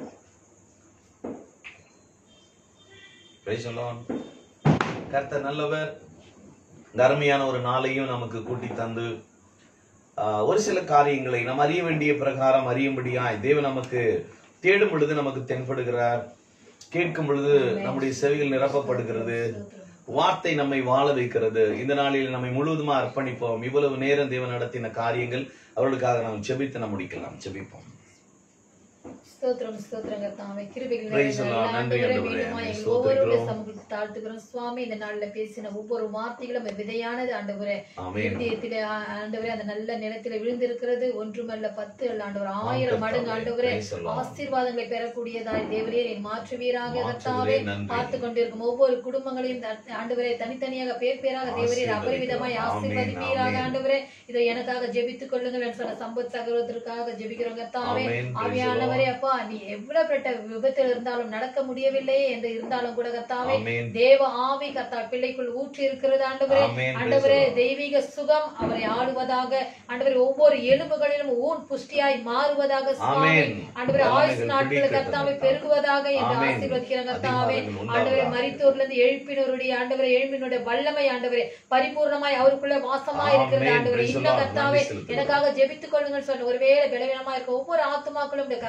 Praise the Lord. கர்த்தர் நல்லவர் இந்த அருமையான ஒரு நாளையும் நமக்கு கூட்டி தந்து ஆஹ், ஒரு சில காரியங்களை நாம் அறிய வேண்டிய பிரகாரம் அறியும்படியாய் தேவன் நமக்கு தேடும் பொழுது நமக்கு தென்படுகிறார் கேட்கும் பொழுது நம்முடைய செவிகள் நிரப்பப்படுகிறது வார்த்தை நம்மை வாழ வைக்கிறது இந்த நாளில் நம்மை முழுவதுமா அர்ப்பணிப்போம் இவ்வளவு நேரம் தேவன் நடத்தின காரியங்கள் அவர்களுக்காக நாம் செபித்து நாம் முடிக்கலாம் செபிப்போம் ஸ்தோத்திரம் ஸ்தோத்திரம் கர்த்தாவே கிருபைகள் Praise the நிறைந்த Lord. நல்ல நன்றி ஆண்டவரே, ஆண்டவரே. மீண்டுமா உம்மை எங்கள் ஒவ்வொருவருடைய ஸ்தோத்திரிக்கிறோம். சமூகத்தில் தாழ்த்துகிறோம் சுவாமி இந்த நாள்ல பேசின ஒவ்வொரு வார்த்தைகளும் விதையானது ஆண்டவரே ஆமென் இருதயத்திலே ஆ- ஆண்டவரே அந்த நல்ல நிலத்திலே விழுந்திருக்கிறது ஒன்றுமல்ல பத்து அல்ல ஆண்டவர் ஆம் ஆயிரம் மடங்கு கர்த்தாவே. ஆண்டவரே Praise the Lord. ஆசீர்வாதங்களை பெறக்கூடியதாய் தேவரே நீ மாற்றுவீராக மாற்றுவீரே, கர்த்தாவே நன்றி. பார்த்து கொண்டிருக்கும் ஒவ்வொரு குடும்பங்களையும் த- ஆண்டவரே தனித்தனியாக பேர் பேராக தேவரே ஆசீர்வதிக்கிறோம். அபரிவிதமாய் ஆமென், ஆசீர்வதிப்பீராக ஆமென். ஆண்டவரே இதை எனக்காக ஜெபித்துக் கொள்ளுங்கள் என்று சொன்ன சம்பத் சகோதரத்திற்காக ஜெபிக்கிறோம் கர்த்தாவே ஆமென். Praise the ஆவியானவரே அப்பா நீ எவ்வளவு பெற்ற விபத்தில் இருந்தாலும் நடக்க முடியவில்லையே என்று இருந்தாலும் கூட கர்த்தாவே ஆமென் தேவ ஆவி கர்த்தா பிள்ளைக்குள் ஊற்றி இருக்கிறது ஆண்டவரே ஆமென். ஆண்டவரே Praise the Lord. தெய்வீக சுகம் அவரை ஆளுவதாக ஆண்டவரே ஒவ்வொரு எலும்புகளிலும் ஊன் புஷ்டியாய் மாறுவதாக சுவாமி ஆமென். ஆண்டவரே ஆயுசு ஆமென். நாட்கள் பிடிக்கிறது கர்த்தாவை கர்த்தாவே. பெருகுவதாக என்று ஆமென். ஆசீர்வதிக்கிற கர்த்தாவே அதிகாரங்கள் உண்டாவதாக. ஆண்டவரே மரித்தோர்ல இருந்து எழுப்பினருடைய ஆண்டவரே எழுப்பினுடைய வல்லமை ஆண்டவரே பரிபூர்ணமாய் அவருக்குள்ள வாசமாய் இருக்கிறது ஆமென். ஆண்டவரே Praise the இன்னும் Lord. கர்த்தாவே நன்றி செலுத்துகிறோம். எனக்காக ஜெபித்துக் கொள்ளுங்கள் சொன்ன ஒருவேளை பலவீனமா இருக்க ஒவ்வொரு ஆத்துமாக்களும் இந்த கருத்துல ஒப்பு கொடுக்கிறேன்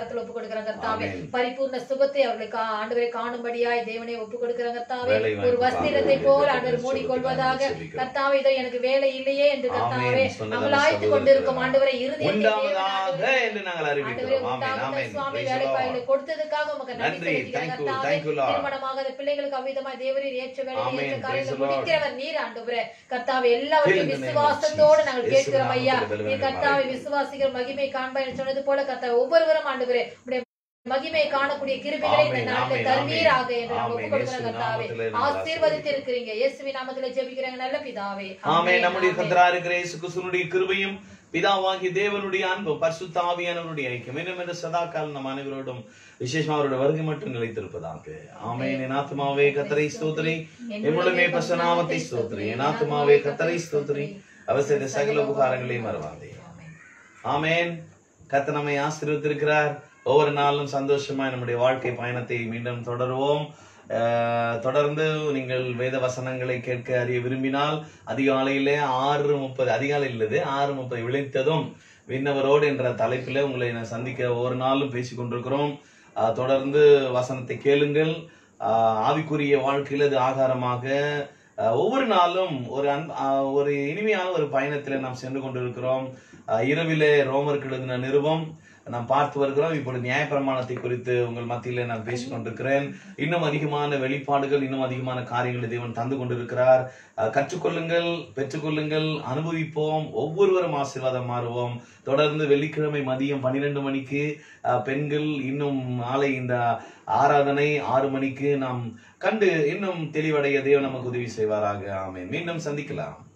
கொடுக்கிறேன் கர்த்தாவே ஆமென். பரிபூர்ண சுகத்தை அவர்களுக்கு கா- ஆண்டவரை காணும்படியாய் தேவனை ஒப்பு கொடுக்கிறேன் கர்த்தாவே வேலை ஒரு வாய்ப்பு வஸ்திரத்தை காண போல் வேண்டும் ஆண்டவர் என்று மூடிக்கொள்வதாக சொல்லுகிறார். கர்த்தாவே இதோ எனக்கு வேலை இல்லையே என்று கர்த்தாவே ஆமென். சொன்னதான அங்கலாய்த்து சகோதரர் கொண்டிருக்கும் ஆண்டவரை இருதயத்தை உண்டாவதாக தேவனாகவே என்று நாங்கள் ஆண்டவரே அறிவிக்கிறோம் ஆமென் உண்டாகுந்த ஆமென் சுவாமி Praise the வேலைக்காயில Lord. கொடுத்ததுக்காக உமக்கு நன்றி நன்றி. செலுத்துகிறேன் Thank you. கர்த்தாவே. Thank you, Lord. திருமணமாகாத பிள்ளைகளுக்கு அவ்விதமாய் தேவரீர் ஏற்ற வேலையை Amen. ஏற்ற Praise காரியங்களை the Lord. முடிக்கிறவர் நீர் ஆண்டவரே கர்த்தாவே எல்லாவற்றையும் Fill in the name of விசுவாசத்தோடு Jesus. நாங்கள் இயேசு கேட்கிறோம் ஐயா நாமத்தில் நீ வேண்டுதலை கர்த்தாவை மறைக்கிறேன். விசுவாசிகள் மகிமை காண்பாய் என்று சொன்னது போல கர்த்தாவே ஒவ்வொருவரும் ஆண்டவரே உடைய மகிமை காணக்கூடிய கிருபைகளை இந்த ஆமென், நாளில் ஆமென், தருவீராக என்று ஆமென். நாங்கள் ஒப்புக் கொடுக்கிறோம் இயேசு கர்த்தாவே நாமத்திலே நாங்கள் ஆசீர்வதித்து இருக்கிறீங்க இயேசுவின் நாமத்திலே ஜெபிக்கிறேங்க நல்ல பிதாவே ஆமே நம்முடைய ஆமென். கத்தரா இருக்கிற இயேசு கிறிஸ்துவனுடைய கிருபையும் பிதாவாகிய தேவனுடைய அன்பு பரிசுத்த ஆவியானவருடைய ஐக்கியம் இன்னும் என்று சதா காலம் நம் அனைவரோடும் விசேஷமா அவருடைய வருகை மட்டும் நிலைத்திருப்பதாக ஆமென் என் ஆத்மாவே கத்தரை ஸ்தோத்திரி எவ்வளவுமே பசநாமத்தை ஸ்தோத்திரி என் ஆத்மாவே கத்தரை ஸ்தோத்திரி அவர் செய்த சகல உபகாரங்களையும் மறவாதே ஆமென் கத்த நம்மை ஆசீர்வதித்திருக்கிறார் ஒவ்வொரு நாளும் சந்தோஷமா நம்முடைய வாழ்க்கை பயணத்தை மீண்டும் தொடருவோம் அஹ், தொடர்ந்து நீங்கள் வேத வசனங்களை கேட்க அறிய விரும்பினால் அதிகாலையிலே ஆறு முப்பது அதிகாலையில் இல்லது ஆறு முப்பது விளைத்ததும் விண்ணவரோடு என்ற தலைப்பில் உங்களை நான் சந்திக்க ஒவ்வொரு நாளும் பேசிக் கொண்டிருக்கிறோம் அஹ், தொடர்ந்து வசனத்தை கேளுங்கள் அஹ், ஆவிக்குரிய வாழ்க்கையில் அது ஆகாரமாக அஹ், ஒவ்வொரு நாளும் ஒரு அன்ப அஹ், ஒரு இனிமையான ஒரு பயணத்தில் நாம் சென்று கொண்டிருக்கிறோம் அஹ், இரவிலே ரோமருக்கு எழுதின நிருபம் நாம் பார்த்து வருகிறோம் இப்பொழுது நியாயப்பிரமாணத்தை குறித்து உங்கள் மத்தியிலே நான் பேசிக் கொண்டிருக்கிறேன் இன்னும் அதிகமான வெளிப்பாடுகள் இன்னும் அதிகமான காரியங்களை தேவன் தந்து கொண்டிருக்கிறார் அஹ், கற்றுக்கொள்ளுங்கள் பெற்றுக்கொள்ளுங்கள் அனுபவிப்போம் ஒவ்வொருவரும் ஆசீர்வாதம் மாறுவோம் தொடர்ந்து வெள்ளிக்கிழமை மதியம் பன்னிரெண்டு மணிக்கு அஹ், பெண்கள் இன்னும் நாளை இந்த ஆராதனை ஆறு மணிக்கு நாம் கண்டு இன்னும் தெளிவடைய தேவன் நமக்கு உதவி செய்வாராக ஆமென் மீண்டும் சந்திக்கலாம்